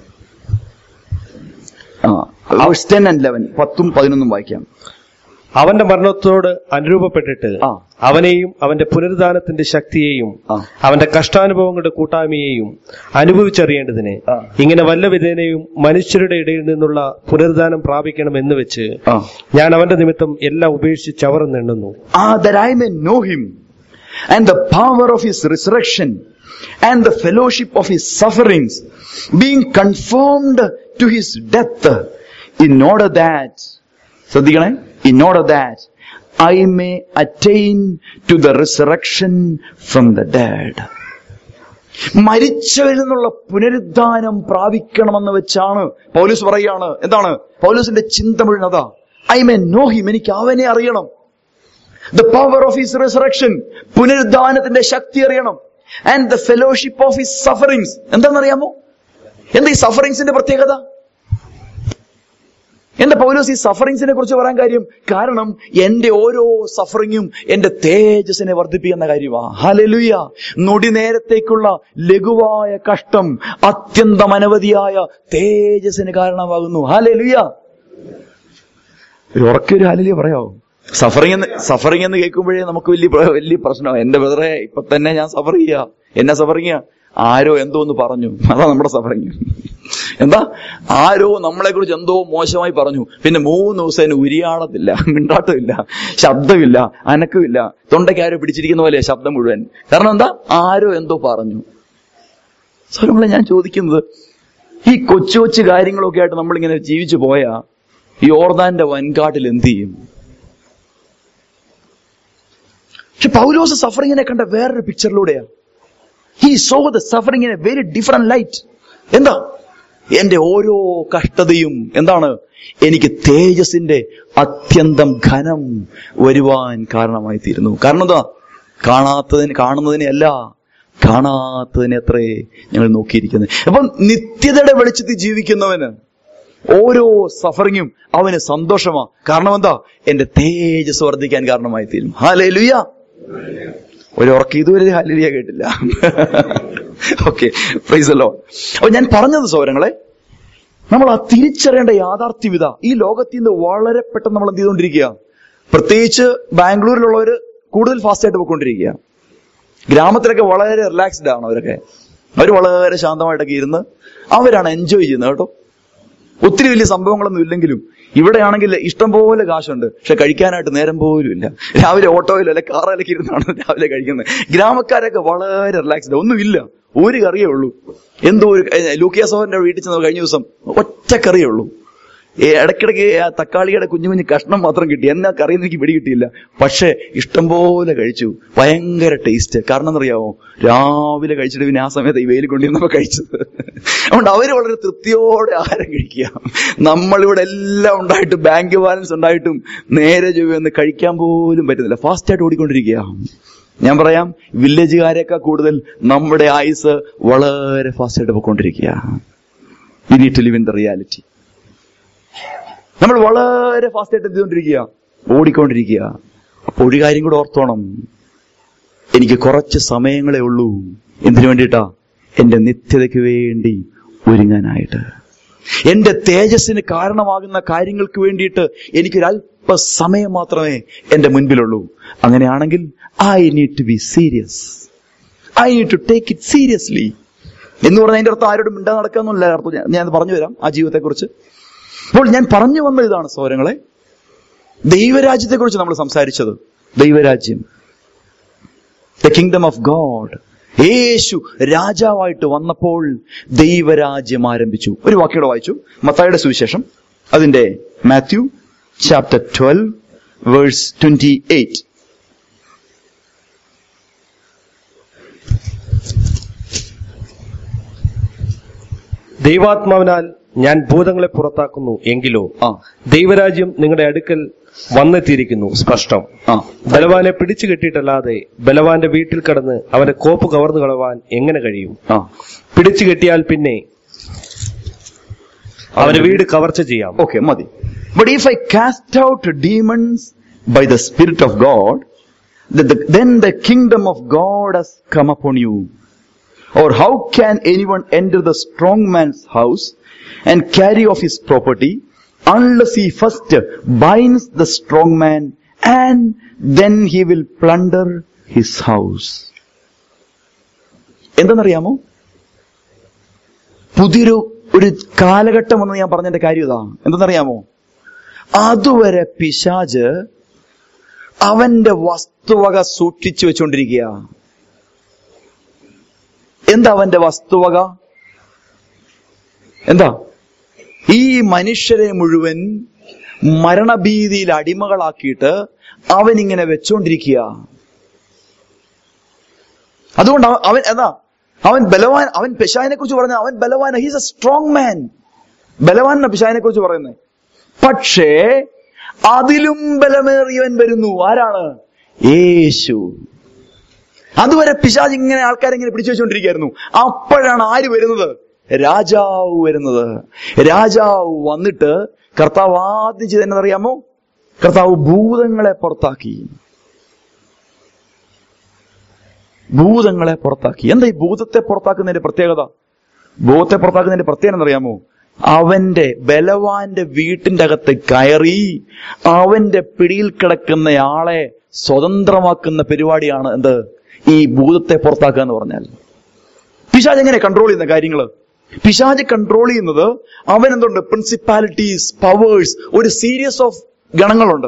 ടെൻ ആൻഡ് ലെവൻ പത്തും പതിനൊന്നും വായിക്കാം അവന്റെ മരണത്തോട് അനുരൂപപ്പെട്ടിട്ട് ആ. അവനെയും അവന്റെ പുനരുദ്ധാനത്തിന്റെ ശക്തിയെയും ആ. അവന്റെ കഷ്ടാനുഭവങ്ങളുടെ കൂട്ടായ്മയെയും അനുഭവിച്ചറിയേണ്ടതിന് ആ. ഇങ്ങനെ വല്ല വിധേനയും മനുഷ്യരുടെ ഇടയിൽ നിന്നുള്ള പുനരുദ്ധാനം പ്രാപിക്കണം എന്ന് വെച്ച് ആ ഞാൻ അവന്റെ നിമിത്തം എല്ലാം ഉപേക്ഷിച്ച് ചവറെന്നെണ്ണുന്നു Ah, that I may know him and the power of his resurrection and the fellowship of his sufferings, being conformed to his death, in order that, ശ്രദ്ധിക്കണേ, in order that I may attain to the resurrection from the dead. മരിച്ചവരിൽ നിന്നുള്ള പുനരുദ്ധാനം പ്രാപിക്കണമെന്ന് വെച്ചാണ് പൗലൂസ് പറയുകയാണ് എന്താണ് പൗലൂസിന്റെ ചിന്ത മുഴുവൻ അതാ ഐ മേ നോ ഹിം എനിക്ക് അവനെ അറിയണം the power of his resurrection പുനരുദ്ധാനത്തിന്റെ ശക്തി അറിയണം and the fellowship of his sufferings എന്താണെന്നറിയാമോ എന്താ ഈ സഫറിങ്സിന്റെ പ്രത്യേകത എന്റെ പൗലോസ് ഈ സഫറിങ്സിനെ കുറിച്ച് പറയാൻ കാര്യം കാരണം എന്റെ ഓരോ സഫറിങ്ങും എന്റെ തേജസ്സിനെ വർദ്ധിപ്പിക്കുന്ന കാര്യമാ ഹലലുയ നൊടി നേരത്തേക്കുള്ള ലഘുവായ കഷ്ടം അത്യന്തം അനവധിയായ തേജസ്സിന് കാരണമാകുന്നു ഹലലുയ ഒരു ഉറക്കൊരു ഹാലലിയ പറയാവോ സഫറിങ് എന്ന് സഫറിങ് എന്ന് കേൾക്കുമ്പോഴേ നമുക്ക് വലിയ പ്ര- വലിയ പ്രശ്നമാണ് എന്റെ ബ്രദറെ ഇപ്പൊ തന്നെ ഞാൻ സഫർ ചെയ്യാ എന്നെ സഫർ ചെയ്യാ ആരോ എന്തോ ഒന്ന് പറഞ്ഞു അതാ നമ്മുടെ സഫറിങ് എന്താ ആരോ നമ്മളെ കുറിച്ച് എന്തോ മോശമായി പറഞ്ഞു പിന്നെ മൂന്ന് ദിവസം അതിന് ഉരിയാടത്തില്ല മിണ്ടാട്ടമില്ല ശബ്ദമില്ല അനക്കമില്ല തൊണ്ടയ്ക്ക് ആരോ പിടിച്ചിരിക്കുന്ന പോലെ ശബ്ദം മുഴുവൻ കാരണം എന്താ ആരോ എന്തോ പറഞ്ഞു സ്വരങ്ങളെ ഞാൻ ചോദിക്കുന്നത് ഈ കൊച്ചു കൊച്ചു കാര്യങ്ങളൊക്കെ ആയിട്ട് നമ്മളിങ്ങനെ ജീവിച്ചു പോയാ ഈ ഓർദാന്റെ വൻകാട്ടിൽ എന്ത് ചെയ്യും പക്ഷെ പൗലോസ് സഫറിങ്ങിനെ കണ്ട വേറൊരു പിക്ചറിലൂടെയാ he saw the suffering in a very different light എന്താ എന്റെ ഓരോ കഷ്ടതയും എന്താണ് എനിക്ക് തേജസിന്റെ അത്യന്തം ഘനം വരുവാൻ കാരണമായി തീരുന്നു കാരണം എന്താ കാണാത്തതിന് കാണുന്നതിനെ അല്ല കാണാത്തതിനെ അത്രേ ഞങ്ങൾ നോക്കിയിരിക്കുന്നത് അപ്പം നിത്യതയുടെ വെളിച്ചത്തിൽ ജീവിക്കുന്നവന് ഓരോ സഫറിങ്ങും അവന് സന്തോഷമാ കാരണം എന്താ എന്റെ തേജസ് വർദ്ധിക്കാൻ കാരണമായി തീരും ഹാലേ ലുയ ഒരു ഉറക്കം ഇതുവരെ ഹാലിയ കേട്ടില്ല ഓക്കെ പ്രൈസ് ലോ അപ്പൊ ഞാൻ പറഞ്ഞത് സൗരങ്ങളെ നമ്മൾ ആ തിരിച്ചറിയേണ്ട യാഥാർത്ഥ്യവിത ഈ ലോകത്തിൽ നിന്ന് വളരെ പെട്ടെന്ന് നമ്മൾ എന്ത് ചെയ്തുകൊണ്ടിരിക്കുക പ്രത്യേകിച്ച് ബാംഗ്ലൂരിലുള്ളവര് കൂടുതൽ ഫാസ്റ്റ് ആയിട്ട് പോയിക്കൊണ്ടിരിക്കുക ഗ്രാമത്തിലൊക്കെ വളരെ റിലാക്സ്ഡ് ആണ് അവരൊക്കെ അവർ വളരെ ശാന്തമായിട്ടൊക്കെ ഇരുന്ന് അവരാണ് എൻജോയ് ചെയ്യുന്നത് കേട്ടോ ഒത്തിരി വലിയ സംഭവങ്ങളൊന്നും ഇല്ലെങ്കിലും ഇവിടെയാണെങ്കിൽ ഇഷ്ടംപോലെ കാശുണ്ട് പക്ഷെ കഴിക്കാനായിട്ട് നേരം പോലും ഇല്ല രാവിലെ ഓട്ടോയിലോ അല്ലെ കാറിലൊക്കെ ഇരുന്നാണ് രാവിലെ കഴിക്കുന്നത് ഗ്രാമക്കാരൊക്കെ വളരെ റിലാക്സ്ഡ് ഒന്നുമില്ല ഒരു കറിയേ ഉള്ളൂ എന്തോ ഒരു ലൂക്കിയ സോഹന്റെ വീട്ടിൽ ചെന്ന് കഴിഞ്ഞ ദിവസം ഒറ്റ കറിയേ ഉള്ളൂ ഏ, ഇടയ്ക്കിടയ്ക്ക് ആ തക്കാളിയുടെ കുഞ്ഞു കുഞ്ഞു കഷ്ണം മാത്രം കിട്ടി എന്നാ കറിയെന്ന് എനിക്ക് പിടി കിട്ടിയില്ല പക്ഷെ ഇഷ്ടംപോലെ കഴിച്ചു ഭയങ്കര ടേസ്റ്റ് കാരണം എന്നറിയാമോ രാവിലെ കഴിച്ചിട്ട് പിന്നെ ആ സമയത്ത് ഈ വെയിൽ കൊണ്ടിരുന്നപ്പോ കഴിച്ചത് അതുകൊണ്ട് അവര് വളരെ തൃപ്തിയോടെ ആഹാരം കഴിക്കുക നമ്മളിവിടെ എല്ലാം ഉണ്ടായിട്ടും ബാങ്ക് ബാലൻസ് ഉണ്ടായിട്ടും നേരെ ചൊവ്വൊന്ന് കഴിക്കാൻ പോലും പറ്റുന്നില്ല ഫാസ്റ്റ് ആയിട്ട് ഓടിക്കൊണ്ടിരിക്കുക ഞാൻ പറയാം വില്ലേജുകാരെയൊക്കെ കൂടുതൽ നമ്മുടെ ആയുസ് വളരെ ഫാസ്റ്റ് ആയിട്ട് പോയിക്കൊണ്ടിരിക്കുക we need to live in the reality നമ്മൾ വളരെ ഫാസ്റ്റ് ആയിട്ട് എന്തുകൊണ്ടിരിക്കുക ഓടിക്കൊണ്ടിരിക്കുക അപ്പൊ ഒരു കാര്യം കൂടെ ഓർത്തോണം എനിക്ക് കുറച്ച് സമയങ്ങളെ ഉള്ളൂ എന്തിനു വേണ്ടിയിട്ടാ എന്റെ നിത്യതയ്ക്ക് വേണ്ടി ഒരുങ്ങാനായിട്ട് എന്റെ തേജസ്സിന് കാരണമാകുന്ന കാര്യങ്ങൾക്ക് വേണ്ടിയിട്ട് എനിക്കൊരു അല്പ സമയം മാത്രമേ എന്റെ മുൻപിലുള്ളൂ അങ്ങനെയാണെങ്കിൽ I need to be serious I need to take it seriously എന്ന് പറഞ്ഞാൽ അതിന്റെ അർത്ഥം ആരോടും മിണ്ടാ നടക്കാന്നല്ല അർത്ഥം ഞാൻ- ഞാൻ പറഞ്ഞു തരാം ആ ജീവിതത്തെക്കുറിച്ച് അപ്പോൾ ഞാൻ പറഞ്ഞു വന്ന ഇതാണ് സൗരങ്ങളെ ദൈവരാജ്യത്തെ കുറിച്ച് നമ്മൾ സംസാരിച്ചത് ദൈവരാജ്യം ദ കിങ്ഡം ഓഫ് ഗോഡ് യേശു രാജാവായിട്ട് വന്നപ്പോൾ ദൈവരാജ്യം ആരംഭിച്ചു ഒരു വാക്യോടെ വായിച്ചു മത്തായുടെ സുവിശേഷം അതിന്റെ Matthew chapter twelve verse twenty eight ദൈവാത്മാവിനാൽ ഞാൻ ഭൂതങ്ങളെ പുറത്താക്കുന്നു എങ്കിലോ ആ ദൈവരാജ്യം നിങ്ങളുടെ അടുക്കൽ വന്നെത്തിയിരിക്കുന്നു സ്പഷ്ടം ആ ബലവാനെ പിടിച്ചു കെട്ടിയിട്ടല്ലാതെ ബലവാന്റെ വീട്ടിൽ കടന്ന് അവന്റെ കോപ്പ് കവർന്നു കളവാൻ എങ്ങനെ കഴിയും ആ പിടിച്ചു കെട്ടിയാൽ പിന്നെ അവന്റെ വീട് കവർച്ച ചെയ്യാം Okay, Madi. But if I cast out demons by the Spirit of God, then the, then the kingdom of God has come upon you. Or how can anyone enter the strong man's house and carry off his property unless he first binds the strong man and then he will plunder his house? എന്തെന്നറിയാമോ പുതിയൊരു ഒരു കാലഘട്ടം എന്ന് ഞാൻ പറഞ്ഞതിന്റെ കാര്യം ഇതാ എന്തെന്നറിയാമോ അതുവരെ പിശാജ് അവന്റെ വസ്തുവക സൂക്ഷിച്ചു വെച്ചുകൊണ്ടിരിക്കുക എന്താ അവന്റെ വസ്തുവക എന്താ ഈ മനുഷ്യരെ മുഴുവൻ മരണഭീതിയിൽ അടിമകളാക്കിയിട്ട് അവൻ ഇങ്ങനെ വെച്ചോണ്ടിരിക്കുക അതുകൊണ്ട് അവൻ- അവൻ എന്താ അവൻ ബലവാൻ അവൻ പെശാവിനെ കുറിച്ച് പറഞ്ഞ അവൻ ബലവാൻ ഹീസ് എ സ്ട്രോങ് മാൻ ബലവാൻ എന്ന പിശാവിനെ കുറിച്ച് പറയുന്നത് പക്ഷേ അതിലും ബലമേറിയവൻ വരുന്നു ആരാണ് യേശു അതുവരെ പിശാജ് ഇങ്ങനെ ആൾക്കാരെ ഇങ്ങനെ പിടിച്ചു വെച്ചുകൊണ്ടിരിക്കുകയായിരുന്നു അപ്പോഴാണ് ആര് വരുന്നത് രാജാവ് വരുന്നത് രാജാവ് വന്നിട്ട് കർത്താവ് ആദ്യം ചെയ്തെന്നറിയാമോ കർത്താവ് ഭൂതങ്ങളെ പുറത്താക്കി ഭൂതങ്ങളെ പുറത്താക്കി എന്താ ഈ ഭൂതത്തെ പുറത്താക്കുന്നതിന്റെ പ്രത്യേകത ഭൂതത്തെ പുറത്താക്കുന്നതിന്റെ പ്രത്യേകത എന്നറിയാമോ അവന്റെ ബലവാന്റെ വീട്ടിന്റെ അകത്ത് കയറി അവന്റെ പിടിയിൽ കിടക്കുന്നയാളെ സ്വതന്ത്രമാക്കുന്ന പരിപാടിയാണ് എന്ത് ഈ ഭൂതത്തെ പുറത്താക്കുക എന്ന് പറഞ്ഞാൽ പിശാജ് എങ്ങനെ കൺട്രോൾ ചെയ്യുന്ന കാര്യങ്ങള് പിശാജ് കൺട്രോൾ ചെയ്യുന്നത് അവൻ എന്തുണ്ട് പ്രിൻസിപ്പാലിറ്റീസ് പവേഴ്സ് ഒരു സീരീസ് ഓഫ് ഗണങ്ങളുണ്ട്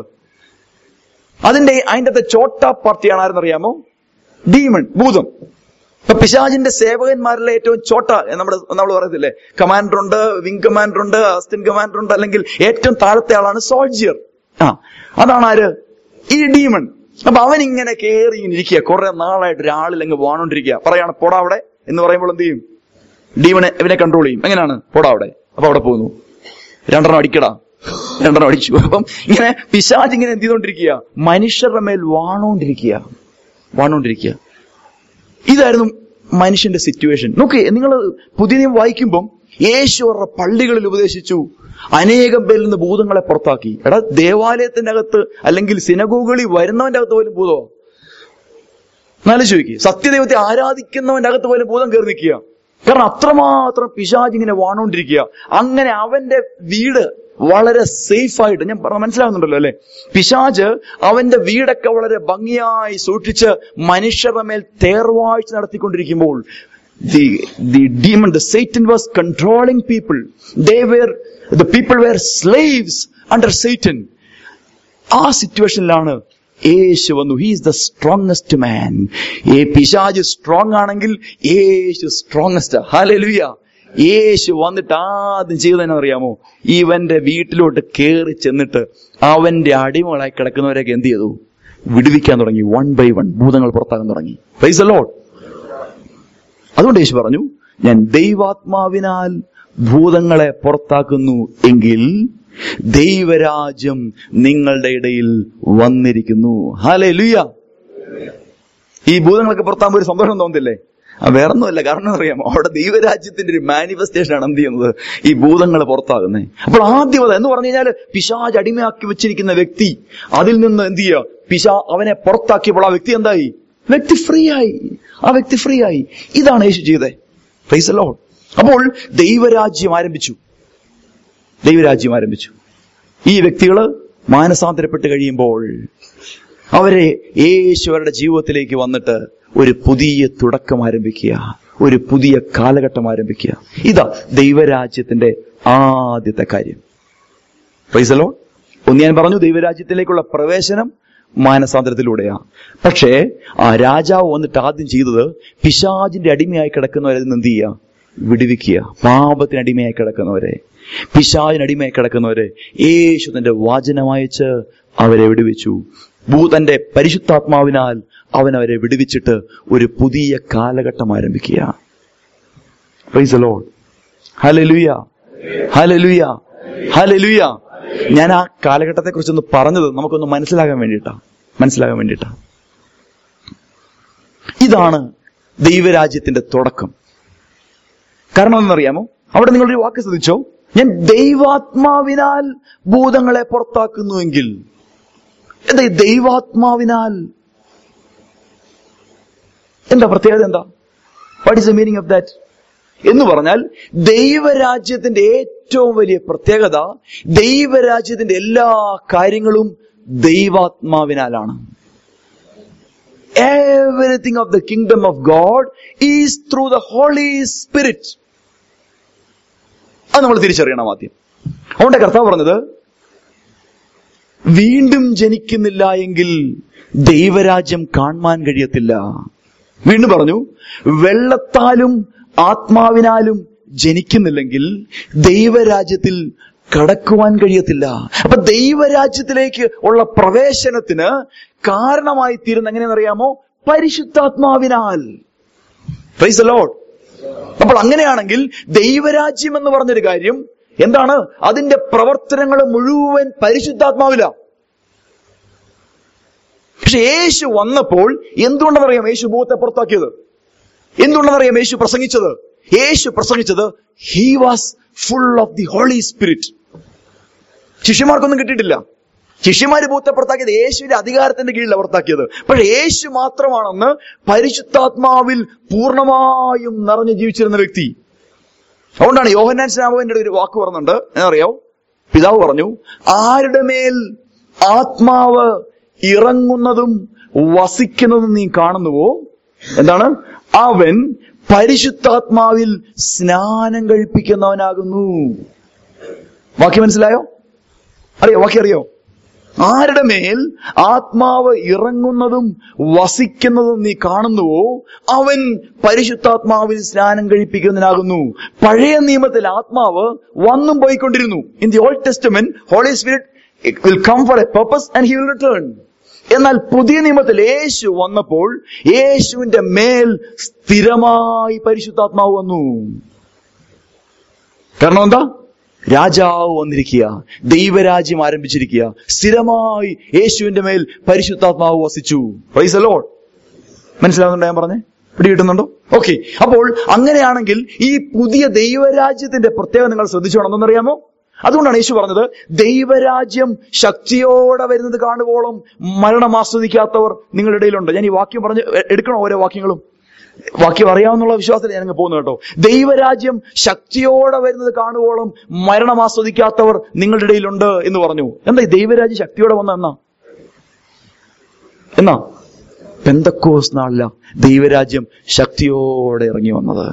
അതിന്റെ അതിന്റെ അകത്തെ ചോട്ട പാർട്ടിയാണ് ആരെന്നറിയാമോ ഡീമൺ ഭൂതം ഇപ്പൊ പിശാജിന്റെ സേവകന്മാരിലെ ഏറ്റവും ചോട്ട നമ്മുടെ നമ്മൾ പറയത്തില്ലേ കമാൻഡർ ഉണ്ട് വിംഗ് കമാൻഡർ ഉണ്ട് അസിസ്റ്റന്റ് കമാൻഡർ ഉണ്ട് അല്ലെങ്കിൽ ഏറ്റവും താഴത്തെ ആളാണ് സോൾജിയർ ആ അതാണ് ആര് ഈ ഡീമൺ അപ്പൊ അവൻ ഇങ്ങനെ കയറി ഇങ്ങനെ ഇരിക്കുക കുറെ നാളായിട്ട് ഒരാളിലങ്ങ് വാണോണ്ടിരിക്കുക പറയാണ് പോടാ അവിടെ എന്ന് പറയുമ്പോൾ എന്ത് ചെയ്യും ഡീമനെ ഇവനെ കൺട്രോൾ ചെയ്യും എങ്ങനെയാണ് പോടാ അവിടെ അപ്പൊ അവിടെ പോകുന്നു രണ്ടെണ്ണം അടിക്കടാ രണ്ടെണ്ണം അടിച്ചു അപ്പം ഇങ്ങനെ പിശാജ് ഇങ്ങനെ എന്ത് ചെയ്തോണ്ടിരിക്കുക മനുഷ്യരുടെ മേൽ വാണോണ്ടിരിക്കുക വാണോണ്ടിരിക്കുക ഇതായിരുന്നു മനുഷ്യന്റെ സിറ്റുവേഷൻ നോക്കേ നിങ്ങൾ പുതിയ നിയമം വായിക്കുമ്പം യേശു അവരുടെ പള്ളികളിൽ ഉപദേശിച്ചു അനേകം പേരിൽ നിന്ന് ഭൂതങ്ങളെ പുറത്താക്കി എടാ ദേവാലയത്തിന്റെ അകത്ത് അല്ലെങ്കിൽ സിനഗോഗുകളിൽ വരുന്നവന്റെ അകത്ത് പോലും ഭൂതമോ എന്നാലും ചോദിക്കുക സത്യദൈവത്തെ ആരാധിക്കുന്നവന്റെ അകത്ത് പോലും ഭൂതം കയറി നിൽക്കുക കാരണം അത്രമാത്രം പിശാജ് ഇങ്ങനെ വാണോണ്ടിരിക്കുക അങ്ങനെ അവന്റെ വീട് വളരെ സേഫ് ആയിട്ട് ഞാൻ പറഞ്ഞ മനസ്സിലാവുന്നുണ്ടല്ലോ അല്ലെ പിശാജ് അവന്റെ വീടൊക്കെ വളരെ ഭംഗിയായി സൂക്ഷിച്ച് മനുഷ്യരുടെ മേൽ തേർവാഴ്ച നടത്തിക്കൊണ്ടിരിക്കുമ്പോൾ the the demon the satan was controlling people they were the people were slaves under satan ആ സിറ്റുവേഷനിലാണ് യേശു വന്നു ഹീസ് ദ സ്ട്രോങ്സ്റ്റ് മാൻ ഏ പിശാജ് സ്ട്രോങ് ആണെങ്കിൽ യേശു സ്ട്രോങ്സ്റ്റ് ഹാലലുയ യേശു വന്നിട്ട് ആദ്യം ചെയ്തതെന്ന് അറിയാമോ ഇവന്റെ വീട്ടിലോട്ട് കയറി ചെന്നിട്ട് അവന്റെ അടിമകളായി കിടക്കുന്നവരെയൊക്കെ എന്ത് ചെയ്തു വിടുവിക്കാൻ തുടങ്ങി വൺ ബൈ വൺ ഭൂതങ്ങൾ പുറത്താക്കാൻ തുടങ്ങി പ്രൈസ് ലോഡ് അതുകൊണ്ട് യേശു പറഞ്ഞു ഞാൻ ദൈവാത്മാവിനാൽ ഭൂതങ്ങളെ പുറത്താക്കുന്നു എങ്കിൽ ദൈവരാജ്യം നിങ്ങളുടെ ഇടയിൽ വന്നിരിക്കുന്നു ഹാലേ ലുയ ഈ ഭൂതങ്ങളൊക്കെ പുറത്താകുമ്പോൾ ഒരു സന്തോഷം തോന്നുന്നില്ലേ ആ വേറൊന്നുമല്ല കാരണം അറിയാമോ അവിടെ ദൈവരാജ്യത്തിന്റെ ഒരു മാനിഫെസ്റ്റേഷൻ ആണ് എന്ത് ചെയ്യുന്നത് ഈ ഭൂതങ്ങൾ പുറത്താകുന്നത് അപ്പോൾ ആദ്യം അത് എന്ന് പറഞ്ഞു കഴിഞ്ഞാൽ പിശാജ് അടിമയാക്കി വെച്ചിരിക്കുന്ന വ്യക്തി അതിൽ നിന്ന് എന്ത് ചെയ്യുക പിശാ അവനെ പുറത്താക്കിയപ്പോൾ ആ വ്യക്തി എന്തായി വ്യക്തി ഫ്രീ ആയി ആ വ്യക്തി ഫ്രീ ആയി ഇതാണ് യേശു ചെയ്തത് പ്രൈസ് ലോഡ് അപ്പോൾ ദൈവരാജ്യം ആരംഭിച്ചു ദൈവരാജ്യം ആരംഭിച്ചു ഈ വ്യക്തികൾ മാനസാന്തരപ്പെട്ട് കഴിയുമ്പോൾ അവരെ യേശു അവരുടെ ജീവിതത്തിലേക്ക് വന്നിട്ട് ഒരു പുതിയ തുടക്കം ആരംഭിക്കുക ഒരു പുതിയ കാലഘട്ടം ആരംഭിക്കുക ഇതാ ദൈവരാജ്യത്തിന്റെ ആദ്യത്തെ കാര്യം പ്രൈസലോ ഒന്ന് ഞാൻ പറഞ്ഞു ദൈവരാജ്യത്തിലേക്കുള്ള പ്രവേശനം മാനസാന്തരത്തിലൂടെയാ പക്ഷേ ആ രാജാവ് വന്നിട്ട് ആദ്യം ചെയ്തത് പിശാജിന്റെ അടിമയായി കിടക്കുന്നവരെ നിന്ന് എന്ത് ചെയ്യുക വിടുവിക്കുക പാപത്തിന് അടിമയായി കിടക്കുന്നവരെ പിശാജിന് അടിമയായി കിടക്കുന്നവരെ യേശു തന്റെ വചനമയച്ച് അവരെ വിടുവിച്ചു ഭൂതന്റെ പരിശുദ്ധാത്മാവിനാൽ അവൻ അവരെ വിടുവിച്ചിട്ട് ഒരു പുതിയ കാലഘട്ടം ആരംഭിക്കുക പ്രൈസ് ലോഡ് ഹലലുയ ഹലലുയ ഹലലുയ ഞാൻ ആ കാലഘട്ടത്തെ കുറിച്ചൊന്ന് പറഞ്ഞത് നമുക്കൊന്ന് മനസ്സിലാകാൻ വേണ്ടിയിട്ടാ മനസ്സിലാകാൻ വേണ്ടിയിട്ടാ ഇതാണ് ദൈവരാജ്യത്തിന്റെ തുടക്കം കാരണം എന്നറിയാമോ അവിടെ നിങ്ങളൊരു വാക്ക് ശ്രദ്ധിച്ചോ ഞാൻ ദൈവാത്മാവിനാൽ ഭൂതങ്ങളെ പുറത്താക്കുന്നുവെങ്കിൽ എന്താ ഈ ദൈവാത്മാവിനാൽ എന്താ പ്രത്യേകത എന്താ what is the meaning of that എന്ന് പറഞ്ഞാൽ ദൈവരാജ്യത്തിന്റെ ഏറ്റവും വലിയ പ്രത്യേകത ദൈവരാജ്യത്തിന്റെ എല്ലാ കാര്യങ്ങളും ദൈവാത്മാവിനാലാണ് everything of the kingdom of god is through the holy spirit അത് നമ്മൾ തിരിച്ചറിയണം ആദ്യം അതുകൊണ്ട് കർത്താവ് പറഞ്ഞത് വീണ്ടും ജനിക്കുന്നില്ല എങ്കിൽ ദൈവരാജ്യം കാണുവാൻ കഴിയത്തില്ല വീണ്ടും പറഞ്ഞു വെള്ളത്താലും ആത്മാവിനാലും ജനിക്കുന്നില്ലെങ്കിൽ ദൈവരാജ്യത്തിൽ കടക്കുവാൻ കഴിയത്തില്ല അപ്പൊ ദൈവരാജ്യത്തിലേക്ക് ഉള്ള പ്രവേശനത്തിന് കാരണമായി തീരുന്ന എങ്ങനെയെന്നറിയാമോ പരിശുദ്ധാത്മാവിനാൽ പ്രൈസ് ലോഡ് അപ്പോൾ അങ്ങനെയാണെങ്കിൽ ദൈവരാജ്യം എന്ന് പറഞ്ഞൊരു കാര്യം എന്താണ് അതിന്റെ പ്രവർത്തനങ്ങൾ മുഴുവൻ പരിശുദ്ധാത്മാവില പക്ഷെ യേശു വന്നപ്പോൾ എന്തുകൊണ്ടെന്നറിയാം യേശു ഭൂത്തെ പുറത്താക്കിയത് എന്തുകൊണ്ടെന്നറിയാം യേശു പ്രസംഗിച്ചത് യേശു പ്രസംഗിച്ചത് he was full of the holy spirit ശിഷ്യന്മാർക്കൊന്നും കിട്ടിയിട്ടില്ല ശിഷ്യന്മാര് ഭൂത്തെ പുറത്താക്കിയത് യേശുവിന്റെ അധികാരത്തിന്റെ കീഴിലാണ് പുറത്താക്കിയത് പക്ഷെ യേശു മാത്രമാണെന്ന് പരിശുദ്ധാത്മാവിൽ പൂർണ്ണമായും നിറഞ്ഞു ജീവിച്ചിരുന്ന വ്യക്തി അതുകൊണ്ടാണ് യോഹന്നാൻ സ്നാപകന്റെ ഒരു വാക്ക് പറഞ്ഞുണ്ട് എന്നറിയോ പിതാവ് പറഞ്ഞു ആരുടെ മേൽ ആത്മാവ് ഇറങ്ങുന്നതും വസിക്കുന്നതും നീ കാണുന്നുവോ എന്താണ് അവൻ പരിശുദ്ധാത്മാവിൽ സ്നാനം കഴിപ്പിക്കുന്നവനാകുന്നു വാക്യം മനസ്സിലായോ അറിയോ വാക്യം അറിയോ ആരുടെ മേൽ ആത്മാവ് ഇറങ്ങുന്നതും വസിക്കുന്നതും നീ കാണുന്നുവോ അവൻ പരിശുദ്ധാത്മാവിൽ സ്നാനം കഴിപ്പിക്കുന്നതിനാകുന്നു പഴയ നിയമത്തിൽ ആത്മാവ് വന്നും പോയിക്കൊണ്ടിരുന്നു in the old Testament Holy Spirit will come for a purpose and he will return എന്നാൽ പുതിയ നിയമത്തിൽ യേശു വന്നപ്പോൾ യേശുവിന്റെ മേൽ സ്ഥിരമായി പരിശുദ്ധാത്മാവ് വന്നു കാരണം എന്താ രാജാവ് വന്നിരിക്കുക ദൈവരാജ്യം ആരംഭിച്ചിരിക്കുക സ്ഥിരമായി യേശുവിന്റെ മേൽ പരിശുദ്ധാത്മാവ് വസിച്ചു പ്രൈസ് ലോഡ് മനസ്സിലാവുന്നുണ്ടോ ഞാൻ പറഞ്ഞേ പിടി കിട്ടുന്നുണ്ടോ ഓക്കെ അപ്പോൾ അങ്ങനെയാണെങ്കിൽ ഈ പുതിയ ദൈവരാജ്യത്തിന്റെ പ്രത്യേകത നിങ്ങൾ ശ്രദ്ധിച്ചോണം എന്നറിയാമോ അതുകൊണ്ടാണ് യേശു പറഞ്ഞത് ദൈവരാജ്യം ശക്തിയോടെ വരുന്നത് കാണുവോളം മരണം ആസ്വദിക്കാത്തവർ നിങ്ങളുടെ ഇടയിലുണ്ട് ഞാൻ ഈ വാക്യം പറഞ്ഞ് എ- എടുക്കണോ ഓരോ വാക്യങ്ങളും വാക്യം അറിയാവുന്നുള്ള വിശ്വാസത്തിൽ ഞാൻ പോകുന്നു കേട്ടോ ദൈവരാജ്യം ശക്തിയോടെ വരുന്നത് കാണുവോളം മരണം ആസ്വദിക്കാത്തവർ നിങ്ങളുടെ ഇടയിലുണ്ട് എന്ന് പറഞ്ഞു എന്താ ഈ ദൈവരാജ്യം ശക്തിയോടെ വന്ന എന്നാ എന്നാ പെന്തക്കോസ് നാളില ദൈവരാജ്യം ശക്തിയോടെ ഇറങ്ങി വന്നത്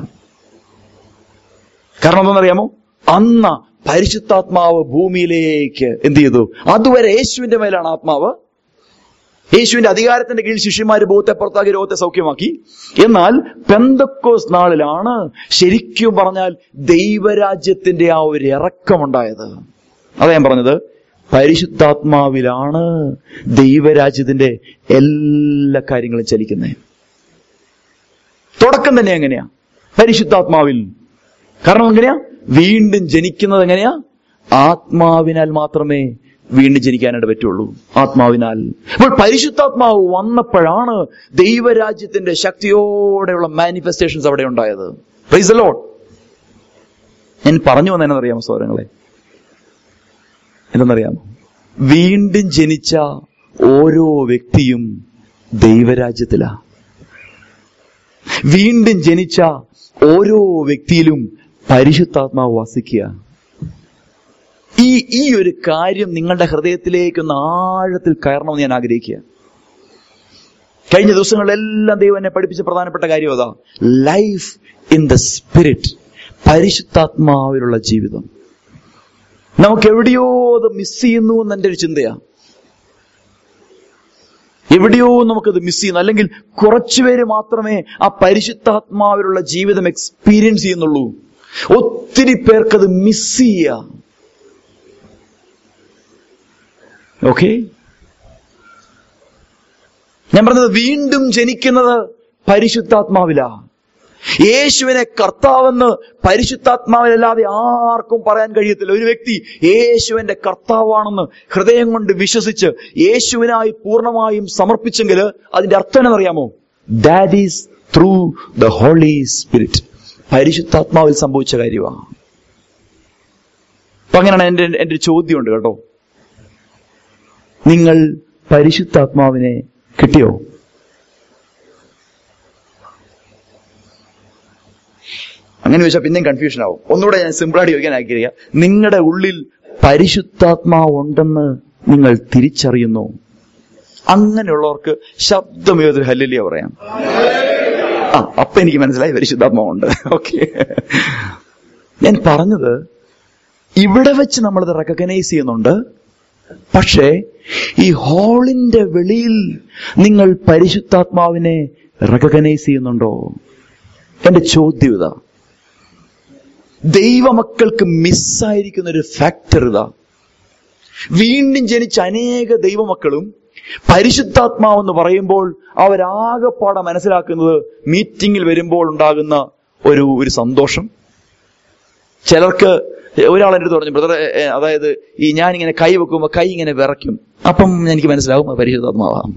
കാരണം എന്തെന്നറിയാമോ അന്ന പരിശുദ്ധാത്മാവ് ഭൂമിയിലേക്ക് എന്ത് ചെയ്തു അതുവരെ യേശുവിന്റെ മേലാണ് ആത്മാവ് യേശുവിന്റെ അധികാരത്തിന്റെ കീഴിൽ ശിഷ്യന്മാര് ഭൂത്തെ പുറത്താക്കി രോഗത്തെ സൗഖ്യമാക്കി എന്നാൽ പെന്തക്കോസ് നാളിലാണ് ശരിക്കും പറഞ്ഞാൽ ദൈവരാജ്യത്തിന്റെ ആ ഒരു ഇറക്കമുണ്ടായത് അതാ ഞാൻ പറഞ്ഞത് പരിശുദ്ധാത്മാവിലാണ് ദൈവരാജ്യത്തിന്റെ എല്ലാ കാര്യങ്ങളും ചലിക്കുന്നത് തുടക്കം തന്നെ എങ്ങനെയാ പരിശുദ്ധാത്മാവിൽ കാരണം എങ്ങനെയാ വീണ്ടും ജനിക്കുന്നത് എങ്ങനെയാ ആത്മാവിനാൽ മാത്രമേ വീണ്ടും ജനിക്കാനായിട്ട് പറ്റുള്ളൂ ആത്മാവിനാൽ അപ്പോൾ പരിശുദ്ധാത്മാവ് വന്നപ്പോഴാണ് ദൈവരാജ്യത്തിന്റെ ശക്തിയോടെയുള്ള മാനിഫെസ്റ്റേഷൻസ് അവിടെ ഉണ്ടായത് പ്രൈസ് ലോഡ് ഞാൻ പറഞ്ഞു വന്നതെന്നറിയാമോ സൗരങ്ങളെ എന്തെന്നറിയാമോ വീണ്ടും ജനിച്ച ഓരോ വ്യക്തിയും ദൈവരാജ്യത്തിലാ വീണ്ടും ജനിച്ച ഓരോ വ്യക്തിയിലും പരിശുദ്ധാത്മാവ് വസിക്കുക ഈ ഈ ഒരു കാര്യം നിങ്ങളുടെ ഹൃദയത്തിലേക്കൊന്ന് ആഴത്തിൽ കയറണമെന്ന് ഞാൻ ആഗ്രഹിക്കുക കഴിഞ്ഞ ദിവസങ്ങളിലെല്ലാം ദൈവം എന്നെ പഠിപ്പിച്ച പ്രധാനപ്പെട്ട കാര്യം അതാ ലൈഫ് ഇൻ ദ സ്പിരിറ്റ് പരിശുദ്ധാത്മാവിലുള്ള ജീവിതം നമുക്ക് എവിടെയോ അത് മിസ് ചെയ്യുന്നു എന്ന് എൻ്റെ ഒരു ചിന്തയാ എവിടെയോ നമുക്കത് മിസ് ചെയ്യുന്നു അല്ലെങ്കിൽ കുറച്ചുപേര് മാത്രമേ ആ പരിശുദ്ധാത്മാവിലുള്ള ജീവിതം എക്സ്പീരിയൻസ് ചെയ്യുന്നുള്ളൂ ഒത്തിരി പേർക്കത് മിസ് ചെയ്യുക ഓക്കെ ഞാൻ പറഞ്ഞത് വീണ്ടും ജനിക്കുന്നത് പരിശുദ്ധാത്മാവിലാ യേശുവിനെ കർത്താവെന്ന് പരിശുദ്ധാത്മാവിലല്ലാതെ ആർക്കും പറയാൻ കഴിയത്തില്ല ഒരു വ്യക്തി യേശുവിന്റെ കർത്താവാണെന്ന് ഹൃദയം കൊണ്ട് വിശ്വസിച്ച് യേശുവിനായി പൂർണ്ണമായും സമർപ്പിച്ചെങ്കിൽ അതിന്റെ അർത്ഥം എന്നറിയാമോ that is through the holy Spirit പരിശുദ്ധാത്മാവിൽ സംഭവിച്ച കാര്യമാണ് അപ്പൊ അങ്ങനെയാണ് എന്റെ എന്റെ ഒരു ചോദ്യമുണ്ട് കേട്ടോ നിങ്ങൾ പരിശുദ്ധാത്മാവിനെ കിട്ടിയോ അങ്ങനെ ചോദിച്ചാൽ പിന്നെയും കൺഫ്യൂഷൻ ആവും ഒന്നുകൂടെ ഞാൻ സിമ്പിളായിട്ട് ചോദിക്കാൻ ആഗ്രഹിക്കുക നിങ്ങളുടെ ഉള്ളിൽ പരിശുദ്ധാത്മാവ് ഉണ്ടെന്ന് നിങ്ങൾ തിരിച്ചറിയുന്നു അങ്ങനെയുള്ളവർക്ക് ശബ്ദമേതൊരു ഹല്ലിയ പറയാം ആ അപ്പൊ എനിക്ക് മനസ്സിലായി പരിശുദ്ധാത്മാവുണ്ട് ഓക്കെ ഞാൻ പറഞ്ഞത് ഇവിടെ വെച്ച് നമ്മളത് റെക്കഗ്നൈസ് ചെയ്യുന്നുണ്ട് പക്ഷേ ഈ ഹോളിന്റെ വെളിയിൽ നിങ്ങൾ പരിശുദ്ധാത്മാവിനെ റെക്കഗ്നൈസ് ചെയ്യുന്നുണ്ടോ എന്റെ ചോദ്യം ഇതാ ദൈവമക്കൾക്ക് മിസ്സായിരിക്കുന്ന ഒരു ഫാക്ടർ ഇതാ വീണ്ടും ജനിച്ച അനേക ദൈവമക്കളും പരിശുദ്ധാത്മാവെന്ന് പറയുമ്പോൾ അവരാകെപ്പാടെ മനസ്സിലാക്കുന്നത് മീറ്റിംഗിൽ വരുമ്പോൾ ഉണ്ടാകുന്ന ഒരു ഒരു സന്തോഷം ചിലർക്ക് ഒരാൾ എൻ്റെ അടുത്ത് പറഞ്ഞു ബ്രദർ അതായത് ഈ ഞാനിങ്ങനെ കൈ വെക്കുമ്പോൾ കൈ ഇങ്ങനെ വിറയ്ക്കും അപ്പം എനിക്ക് മനസ്സിലാവും അത് പരിശുദ്ധാത്മാവാം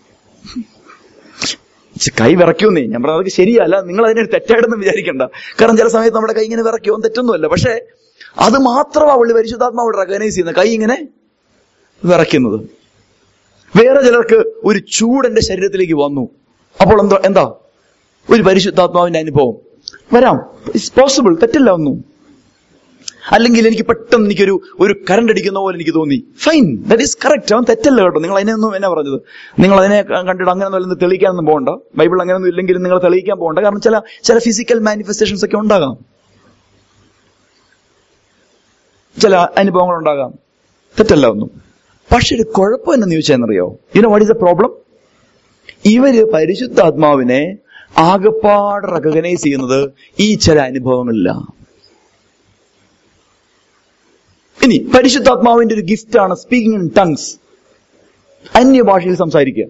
ഛെ, കൈ വിറയ്ക്കുന്നേ ഞാൻ പറഞ്ഞത് അതൊക്കെ ശരിയല്ല നിങ്ങൾ അതിനെ തെറ്റായിട്ടൊന്നും വിചാരിക്കണ്ട കാരണം ചില സമയത്ത് നമ്മുടെ കൈ ഇങ്ങനെ വിറയ്ക്കും തെറ്റൊന്നുമല്ല പക്ഷേ അത് മാത്രമാ പുള്ളി പരിശുദ്ധാത്മാവ് റെക്കഗ്നൈസ് ചെയ്യുന്നത് കൈ ഇങ്ങനെ വിറയ്ക്കുന്നത് വേറെ ചിലർക്ക് ഒരു ചൂട് എന്റെ ശരീരത്തിലേക്ക് വന്നു അപ്പോൾ എന്താ എന്താ ഒരു പരിശുദ്ധാത്മാവിന്റെ അനുഭവം വരാം ഇറ്റ്സ് പോസിബിൾ തെറ്റില്ല ഒന്നും അല്ലെങ്കിൽ എനിക്ക് പെട്ടെന്ന് എനിക്കൊരു ഒരു കറണ്ട് അടിക്കുന്ന പോലെ എനിക്ക് തോന്നി ഫൈൻ ദാറ്റ് ഈസ് കറക്റ്റ് അവൻ തെറ്റല്ല കേട്ടോ നിങ്ങൾ അതിനൊന്നും എന്നാ പറഞ്ഞത് നിങ്ങൾ അതിനെ കണ്ടിട്ട് അങ്ങനെ ഒന്നും തെളിയിക്കാനൊന്നും പോകണ്ട ബൈബിൾ അങ്ങനെയൊന്നും ഇല്ലെങ്കിലും നിങ്ങൾ തെളിയിക്കാൻ പോകണ്ട കാരണം ചില ചില ഫിസിക്കൽ മാനിഫെസ്റ്റേഷൻസ് ഒക്കെ ഉണ്ടാകാം ചില അനുഭവങ്ങൾ ഉണ്ടാകാം തെറ്റല്ല ഒന്നും പക്ഷെ ഒരു കുഴപ്പം എന്നു ചോദിച്ചാൽ you know what is a problem ഇവര് പരിശുദ്ധാത്മാവിനെ ആകപ്പാട് റെക്കഗ്നൈസ് ചെയ്യുന്നത് ഈ ചില അനുഭവങ്ങളില്ല ഇനി പരിശുദ്ധാത്മാവിന്റെ ഒരു ഗിഫ്റ്റ് ആണ് സ്പീക്കിംഗ് ഇൻ ടങ്സ് അന്യഭാഷയിൽ സംസാരിക്കുക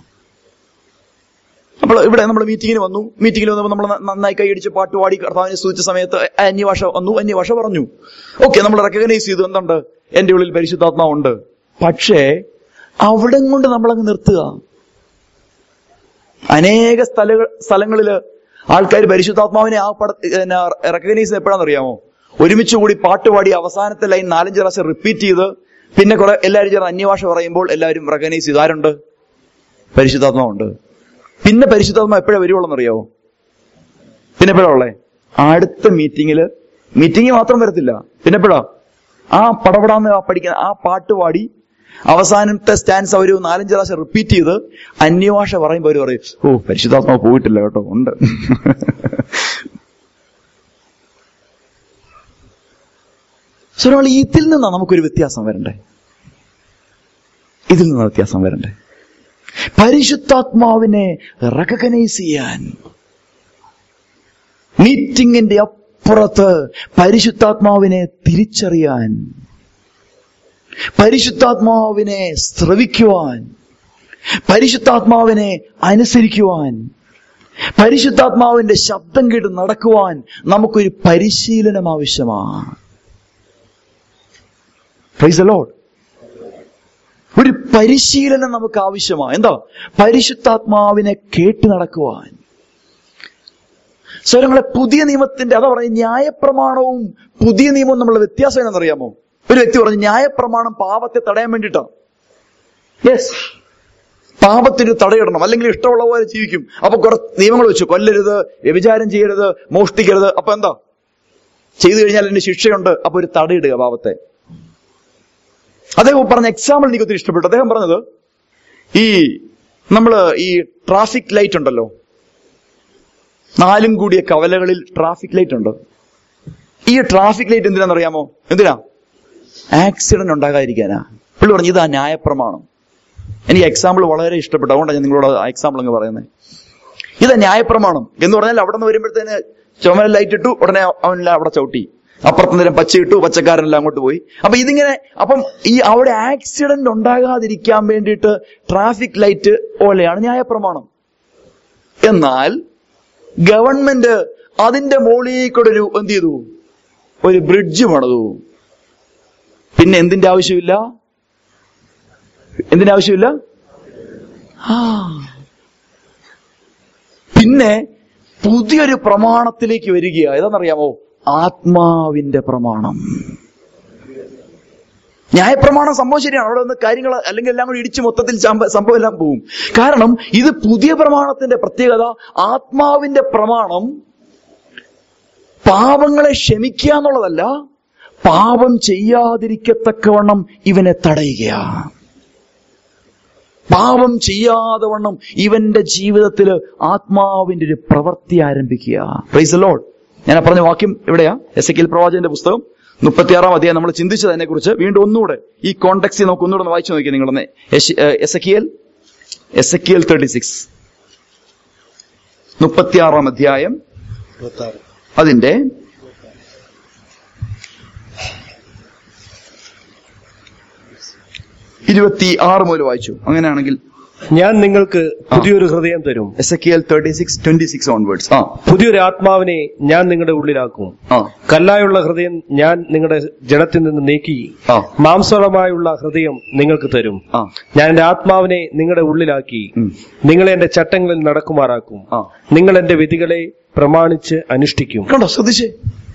അപ്പോൾ ഇവിടെ നമ്മൾ മീറ്റിങ്ങിന് വന്നു മീറ്റിങ്ങിൽ വന്നപ്പോൾ നമ്മൾ നന്നായി കൈയടിച്ച് പാട്ട് പാടി കർത്താവിനെ സൂചിച്ച സമയത്ത് അന്യഭാഷ വന്നു അന്യഭാഷ പറഞ്ഞു ഓക്കെ നമ്മൾ റെക്കഗ്നൈസ് ചെയ്തു എന്തുണ്ട് എന്റെ ഉള്ളിൽ പരിശുദ്ധാത്മാവുണ്ട് പക്ഷേ അവിടെ കൊണ്ട് നമ്മളങ്ങ് നിർത്തുക അനേക സ്ഥല സ്ഥലങ്ങളില് ആൾക്കാർ പരിശുദ്ധാത്മാവിനെ ആ പട റെക്കഗ്നൈസ് ചെയ്യുന്നത് എപ്പോഴാണെന്നറിയാമോ ഒരുമിച്ച് കൂടി പാട്ട് പാടി അവസാനത്തെ ലൈൻ നാലഞ്ച് പ്രാവശ്യം റിപ്പീറ്റ് ചെയ്ത് പിന്നെ കുറെ എല്ലാവരും ചേർന്ന് അന്യഭാഷ പറയുമ്പോൾ എല്ലാവരും റെക്കഗ്നൈസ് ചെയ്തു ആരുണ്ട് പരിശുദ്ധാത്മാവുണ്ട് പിന്നെ പരിശുദ്ധാത്മാവ് എപ്പോഴാ വരുവുള്ളെന്നറിയാവോ പിന്നെ എപ്പോഴാ ഉള്ളേ അടുത്ത മീറ്റിങ്ങില് മീറ്റിംഗ് മാത്രം വരത്തില്ല പിന്നെ എപ്പോഴാ ആ പടപടാന്ന് ആ പഠിക്കുന്ന ആ പാട്ട് പാടി അവസാനത്തെ സ്റ്റാൻസ് അവർ നാലഞ്ച് പ്രാവശ്യം റിപ്പീറ്റ് ചെയ്ത് അന്യഭാഷ പറയുമ്പോൾ അവർ പറയും ഓ പരിശുദ്ധാത്മാവ് പോയിട്ടില്ല കേട്ടോ ഉണ്ട് സ്വരങ്ങൾ ഇതിൽ നിന്നാ നമുക്കൊരു വ്യത്യാസം വരണ്ടേ ഇതിൽ നിന്നാ വ്യത്യാസം വരണ്ടേ പരിശുദ്ധാത്മാവിനെ റെക്കഗ്നൈസ് ചെയ്യാൻ മീറ്റിംഗിന്റെ അപ്പുറത്ത് പരിശുദ്ധാത്മാവിനെ തിരിച്ചറിയാൻ പരിശുദ്ധാത്മാവിനെ ശ്രവിക്കുവാൻ പരിശുദ്ധാത്മാവിനെ അനുസരിക്കുവാൻ പരിശുദ്ധാത്മാവിന്റെ ശബ്ദം കേട്ട് നടക്കുവാൻ നമുക്കൊരു പരിശീലനം ആവശ്യമാണ് പ്രൈസ് ലോഡ് ഒരു പരിശീലനം നമുക്ക് ആവശ്യമാണ് എന്താ പരിശുദ്ധാത്മാവിനെ കേട്ട് നടക്കുവാൻ സ്വരങ്ങളെ പുതിയ നിയമത്തിന്റെ അതാ പറഞ്ഞ ന്യായപ്രമാണവും പുതിയ നിയമവും തമ്മിലുള്ള വ്യത്യാസം എന്താണെന്നറിയാമോ ഒരു വ്യക്തി പറഞ്ഞു ന്യായപ്രമാണം പാപത്തെ തടയാൻ വേണ്ടിയിട്ടാ യെസ് പാപത്തിന് തടയിടണം അല്ലെങ്കിൽ ഇഷ്ടമുള്ള പോലെ ജീവിക്കും അപ്പൊ കുറെ നിയമങ്ങൾ വെച്ചു കൊല്ലരുത് വ്യഭിചാരം ചെയ്യരുത് മോഷ്ടിക്കരുത് അപ്പൊ എന്താ ചെയ്തു കഴിഞ്ഞാൽ അതിന് ശിക്ഷയുണ്ട് അപ്പൊ ഒരു തടയിടുക പാപത്തെ അദ്ദേഹം പറഞ്ഞ എക്സാമ്പിൾ എനിക്ക് ഒത്തിരി ഇഷ്ടപ്പെട്ടു അദ്ദേഹം പറഞ്ഞത് ഈ നമ്മള് ഈ ട്രാഫിക് ലൈറ്റ് ഉണ്ടല്ലോ നാലും കൂടിയ കവലകളിൽ ട്രാഫിക് ലൈറ്റ് ഉണ്ട് ഈ ട്രാഫിക് ലൈറ്റ് എന്തിനാണെന്നറിയാമോ എന്തിനാ ആക്സിഡന്റ് ഉണ്ടാകാതിരിക്കാനാ പുള്ളി പറഞ്ഞു ഇതാ ന്യായപ്രമാണം എനിക്ക് എക്സാമ്പിൾ വളരെ ഇഷ്ടപ്പെട്ടു അതുകൊണ്ടാണ് ഞാൻ നിങ്ങളോട് ആ എക്സാമ്പിൾ അങ്ങ് പറയുന്നത് ഇതാ ന്യായപ്രമാണം എന്ന് പറഞ്ഞാൽ അവിടെ നിന്ന് വരുമ്പോഴത്തേന് ചുമല ലൈറ്റ് ഇട്ടു ഉടനെ അവനെല്ലാം അവിടെ ചവിട്ടി അപ്പുറത്ത് നേരം പച്ച ഇട്ടു പച്ചക്കാരനെല്ലാം അങ്ങോട്ട് പോയി അപ്പൊ ഇതിങ്ങനെ അപ്പം ഈ അവിടെ ആക്സിഡന്റ് ഉണ്ടാകാതിരിക്കാൻ വേണ്ടിയിട്ട് ട്രാഫിക് ലൈറ്റ് പോലെയാണ് ന്യായപ്രമാണം എന്നാൽ ഗവൺമെന്റ് അതിന്റെ മുകളിൽ കൂടെ ഒരു എന്ത് ചെയ്തു ഒരു ബ്രിഡ്ജ് പണിതു പിന്നെ എന്തിന്റെ ആവശ്യമില്ല എന്തിന്റെ ആവശ്യമില്ല ആ പിന്നെ പുതിയൊരു പ്രമാണത്തിലേക്ക് വരിക ഏതാണെന്നറിയാമോ ആത്മാവിന്റെ പ്രമാണം ന്യായപ്രമാണം സംഭവം ശരിയാണ് അവിടെ നിന്ന് കാര്യങ്ങൾ അല്ലെങ്കിൽ എല്ലാം കൂടി ഇടിച്ച് മൊത്തത്തിൽ ചാമ്പ- സംഭവം എല്ലാം പോവും കാരണം ഇത് പുതിയ പ്രമാണത്തിന്റെ പ്രത്യേകത ആത്മാവിന്റെ പ്രമാണം പാപങ്ങളെ ക്ഷമിക്കുക എന്നുള്ളതല്ല പാപം ചെയ്യാതിരിക്കത്തക്കവണ്ണം ഇവനെ തടയുക പാപം ചെയ്യാതെ വണ്ണം ഇവന്റെ ജീവിതത്തിൽ ആത്മാവിന്റെ ഒരു പ്രവൃത്തി ആരംഭിക്കുക പ്രൈസ് ലോഡ് ഞാൻ ആ പറഞ്ഞ വാക്യം എവിടെയാ എസ് എ പ്രവാചകന്റെ പുസ്തകം മുപ്പത്തിയാറാം അധ്യായം നമ്മൾ ചിന്തിച്ചത് അതിനെ കുറിച്ച് വീണ്ടും ഒന്നുകൂടെ ഈ കോണ്ടെക്സ്റ്റ് നമുക്ക് ഒന്നുകൂടെ ഒന്ന് വായിച്ചു നോക്കിയാൽ നിങ്ങളൊന്ന് എസ് എ എൽ എസ് എ തേർട്ടി സിക്സ് മുപ്പത്തിയാറാം അധ്യായം അതിന്റെ ഇരുപത്തി ആറ് മുതൽ വായിച്ചു അങ്ങനെയാണെങ്കിൽ ഞാൻ നിങ്ങൾക്ക് പുതിയൊരു ഹൃദയം തരും Ezekiel thirty six twenty six onwards ആ പുതിയൊരു ആത്മാവിനെ ഞാൻ നിങ്ങളുടെ ഉള്ളിലാക്കും ആ കല്ലായുള്ള ഹൃദയം ഞാൻ നിങ്ങളുടെ ജഡത്തിൽ നിന്ന് നീക്കി ആ മാംസളമായുള്ള ഹൃദയം നിങ്ങൾക്ക് തരും ആ ഞാൻ എന്റെ ആത്മാവിനെ നിങ്ങളുടെ ഉള്ളിലാക്കി ഉം. നിങ്ങളെ എന്റെ ചട്ടങ്ങളിൽ നടക്കുമാറാക്കും ആ നിങ്ങൾ എന്റെ വിധികളെ പ്രമാണിച്ച് അനുഷ്ഠിക്കും കണ്ടോ ശ്രദ്ധിച്ചേ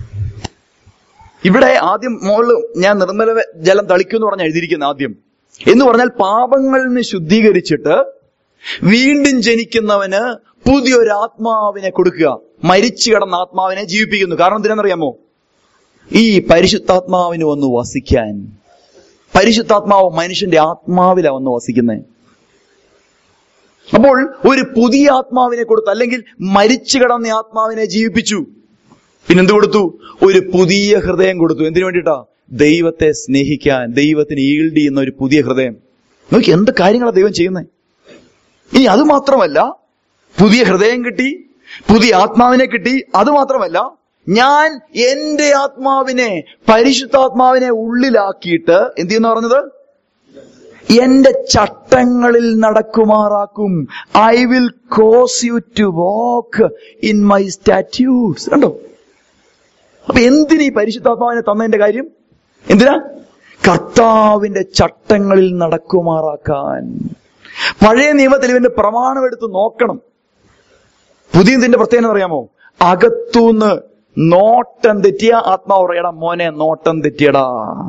ഇവിടെ ആദ്യം മോള് ഞാൻ നിർമ്മല വെ- ജലം തളിക്കും എന്ന് പറഞ്ഞ എഴുതിയിരിക്കുന്ന ആദ്യം എന്ന് പറഞ്ഞാൽ പാപങ്ങളിൽ നിന്ന് ശുദ്ധീകരിച്ചിട്ട് വീണ്ടും ജനിക്കുന്നവന് പുതിയൊരു ആത്മാവിനെ കൊടുക്കുക മരിച്ചു കിടന്ന ആത്മാവിനെ ജീവിപ്പിക്കുന്നു കാരണം എന്തിനാണെന്നറിയാമോ ഈ പരിശുദ്ധാത്മാവിന് വന്ന് വസിക്കാൻ പരിശുദ്ധാത്മാവ് മനുഷ്യന്റെ ആത്മാവിലാ വന്ന് വസിക്കുന്നത് അപ്പോൾ ഒരു പുതിയ ആത്മാവിനെ കൊടുത്തു അല്ലെങ്കിൽ മരിച്ചു കിടന്ന ആത്മാവിനെ ജീവിപ്പിച്ചു പിന്നെന്ത് കൊടുത്തു ഒരു പുതിയ ഹൃദയം കൊടുത്തു എന്തിനു വേണ്ടിയിട്ടാ ദൈവത്തെ സ്നേഹിക്കാൻ ദൈവത്തിന് ഈൽഡ് ചെയ്യുന്ന ഒരു പുതിയ ഹൃദയം നോക്കി എന്ത് കാര്യങ്ങളാണ് ദൈവം ചെയ്യുന്നത് ഇനി അത് മാത്രമല്ല പുതിയ ഹൃദയം കിട്ടി പുതിയ ആത്മാവിനെ കിട്ടി അത് മാത്രമല്ല ഞാൻ എന്റെ ആത്മാവിനെ പരിശുദ്ധാത്മാവിനെ ഉള്ളിലാക്കിയിട്ട് എന്ത് ചെയ്യുന്ന പറഞ്ഞത് എന്റെ ചട്ടങ്ങളിൽ നടക്കുമാറാക്കും I will cause you to walk in my statutes കണ്ടോ അപ്പൊ എന്തിനീ പരിശുദ്ധാത്മാവിനെ തന്നതിന്റെ കാര്യം എന്തിനാ കർത്താവിന്റെ ചട്ടങ്ങളിൽ നടക്കുമാറാക്കാൻ പഴയ നിയമത്തിൽ ഇവന്റെ പ്രമാണം എടുത്ത് നോക്കണം പുതിയ ഇതിന്റെ പ്രത്യേകത അറിയാമോ അകത്തൂന്ന് നോട്ടം തെറ്റിയ ആത്മാവ് പറയടാ മോനെ നോട്ടം തെറ്റിയടാ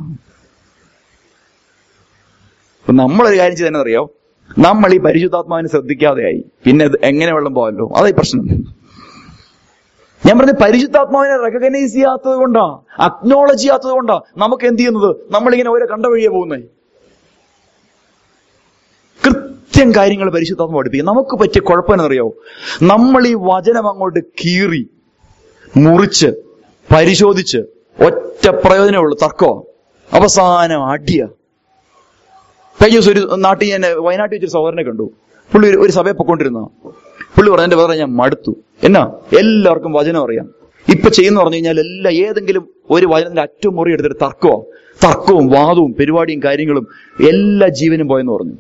അപ്പൊ നമ്മളൊരു കാര്യം ചെയ്തെന്നെ അറിയോ നമ്മൾ ഈ പരിശുദ്ധാത്മാവിനെ ശ്രദ്ധിക്കാതെയായി പിന്നെ ഇത് എങ്ങനെ വെള്ളം പോകല്ലോ അതായി പ്രശ്നം ഞാൻ പറഞ്ഞ പരിശുദ്ധാത്മാവിനെ റെക്കഗ്നൈസ് ചെയ്യാത്തത് കൊണ്ടാ അക്നോളജ് ചെയ്യാത്തത് കൊണ്ടാ നമുക്ക് എന്ത് ചെയ്യുന്നത് നമ്മളിങ്ങനെ ഓരോ കണ്ട വഴിയെ പോകുന്നേ കൃത്യം കാര്യങ്ങൾ പരിശുദ്ധാത്മ പഠിപ്പിക്കും നമുക്ക് പറ്റിയ കുഴപ്പമെന്നറിയോ നമ്മൾ ഈ വചനം അങ്ങോട്ട് കീറി മുറിച്ച് പരിശോധിച്ച് ഒറ്റ പ്രയോജനമുള്ളൂ തർക്കോ അവസാനം അടിയ കഴിഞ്ഞ ദിവസം ഒരു നാട്ടിൽ ഞാൻ വയനാട്ടിൽ വെച്ചൊരു സഹോദരനെ കണ്ടു പുള്ളി ഒരു- ഒരു സഭയെ പൊക്കോണ്ടിരുന്ന പുള്ളി പറഞ്ഞു എന്റെ വേറെ ഞാൻ മടുത്തു എന്നാ എല്ലാവർക്കും വചനം അറിയാം ഇപ്പൊ ചെയ്യുന്ന പറഞ്ഞു കഴിഞ്ഞാൽ എല്ലാ ഏതെങ്കിലും ഒരു വചനത്തിന്റെ അറ്റവും മുറി എടുത്തിട്ട് തർക്കമോ തർക്കവും വാദവും പരിപാടിയും കാര്യങ്ങളും എല്ലാ ജീവനും പോയെന്ന് പറഞ്ഞു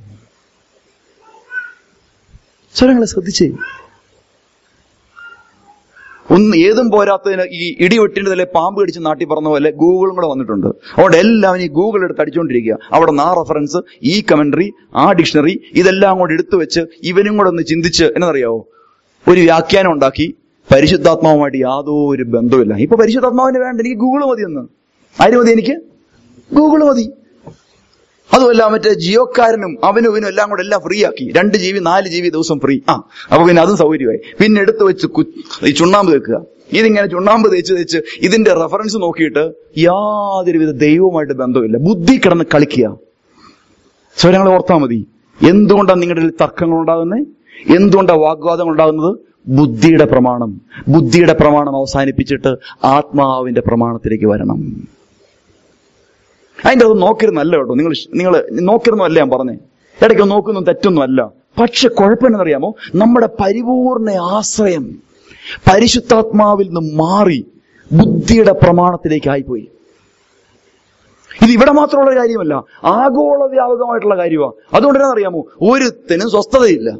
സ്വരങ്ങളെ ശ്രദ്ധിച്ചേ ഒന്ന് ഏതും പോരാത്തതിന് ഈ ഇടിവെട്ടിന്റെ തലേ പാമ്പ് കടിച്ച് നാട്ടി പറഞ്ഞ പോലെ ഗൂഗിളും കൂടെ വന്നിട്ടുണ്ട് അതുകൊണ്ട് എല്ലാവരും ഈ ഗൂഗിൾ എടുത്ത് അടിച്ചുകൊണ്ടിരിക്കുക അവിടെ നിന്ന് ആ റെഫറൻസ് ഈ കമന്ററി ആ ഡിക്ഷണറി ഇതെല്ലാം കൂടെ എടുത്തു വെച്ച് ഇവനും കൂടെ ഒന്ന് ചിന്തിച്ച് എന്നറിയാവോ ഒരു വ്യാഖ്യാനം ഉണ്ടാക്കി പരിശുദ്ധാത്മാവുമായിട്ട് യാതൊരു ബന്ധവുമില്ല ഇപ്പൊ പരിശുദ്ധാത്മാവിന് വേണ്ട എനിക്ക് ഗൂഗിൾ മതി എന്ന് ആര് മതി എനിക്ക് ഗൂഗിൾ മതി അതുമല്ല മറ്റേ ജിയോക്കാരനും അവനും ഇവനും എല്ലാം കൂടെ എല്ലാം ഫ്രീ ആക്കി രണ്ട് ജി ബി നാല് ജി ബി ദിവസം ഫ്രീ ആ അപ്പൊ പിന്നെ അതും സൗകര്യമായി പിന്നെ എടുത്തു വെച്ച് കു- ഈ ചുണ്ണാമ്പ് തേക്കുക ഇതിങ്ങനെ ചുണ്ണാമ്പ് തേച്ച് തേച്ച് ഇതിന്റെ റെഫറൻസ് നോക്കിയിട്ട് യാതൊരുവിധ ദൈവവുമായിട്ട് ബന്ധമില്ല ബുദ്ധി കിടന്ന് കളിക്കുക സ്വരങ്ങൾ ഓർത്താൽ മതി എന്തുകൊണ്ടാണ് നിങ്ങളുടെ ഇടയിൽ തർക്കങ്ങൾ ഉണ്ടാകുന്നത് എന്തുകൊണ്ടാണ് വാഗ്വാദങ്ങൾ ഉണ്ടാകുന്നത് ബുദ്ധിയുടെ പ്രമാണം ബുദ്ധിയുടെ പ്രമാണം അവസാനിപ്പിച്ചിട്ട് ആത്മാവിന്റെ പ്രമാണത്തിലേക്ക് വരണം അതിന്റെ അത് നോക്കിരുന്നല്ല കേട്ടോ നിങ്ങൾ നിങ്ങൾ നോക്കിരുന്നല്ല ഞാൻ പറഞ്ഞേ ഇടയ്ക്ക് നോക്കുന്നു തെറ്റൊന്നും അല്ല പക്ഷെ കുഴപ്പമെന്നറിയാമോ നമ്മുടെ പരിപൂർണ ആശ്രയം പരിശുദ്ധാത്മാവിൽ നിന്ന് മാറി ബുദ്ധിയുടെ പ്രമാണത്തിലേക്ക് ആയിപ്പോയി ഇത് ഇവിടെ മാത്രമുള്ള കാര്യമല്ല ആഗോള വ്യാപകമായിട്ടുള്ള കാര്യമാണ് അതുകൊണ്ട് തന്നെ അറിയാമോ ഒരുത്തനും സ്വസ്ഥതയില്ല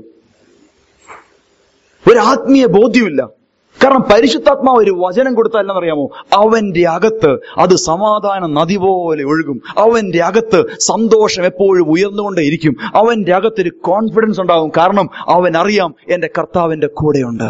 ഒരു ആത്മീയ ബോധ്യമില്ല കാരണം പരിശുദ്ധാത്മാവ് ഒരു വചനം കൊടുത്താലെന്നറിയാമോ അവന്റെ അകത്ത് അത് സമാധാന നദി പോലെ ഒഴുകും അവന്റെ അകത്ത് സന്തോഷം എപ്പോഴും ഉയർന്നുകൊണ്ടേയിരിക്കും അവന്റെ അകത്തൊരു കോൺഫിഡൻസ് ഉണ്ടാകും കാരണം അവൻ അറിയാം എന്റെ കർത്താവിന്റെ കൂടെയുണ്ട്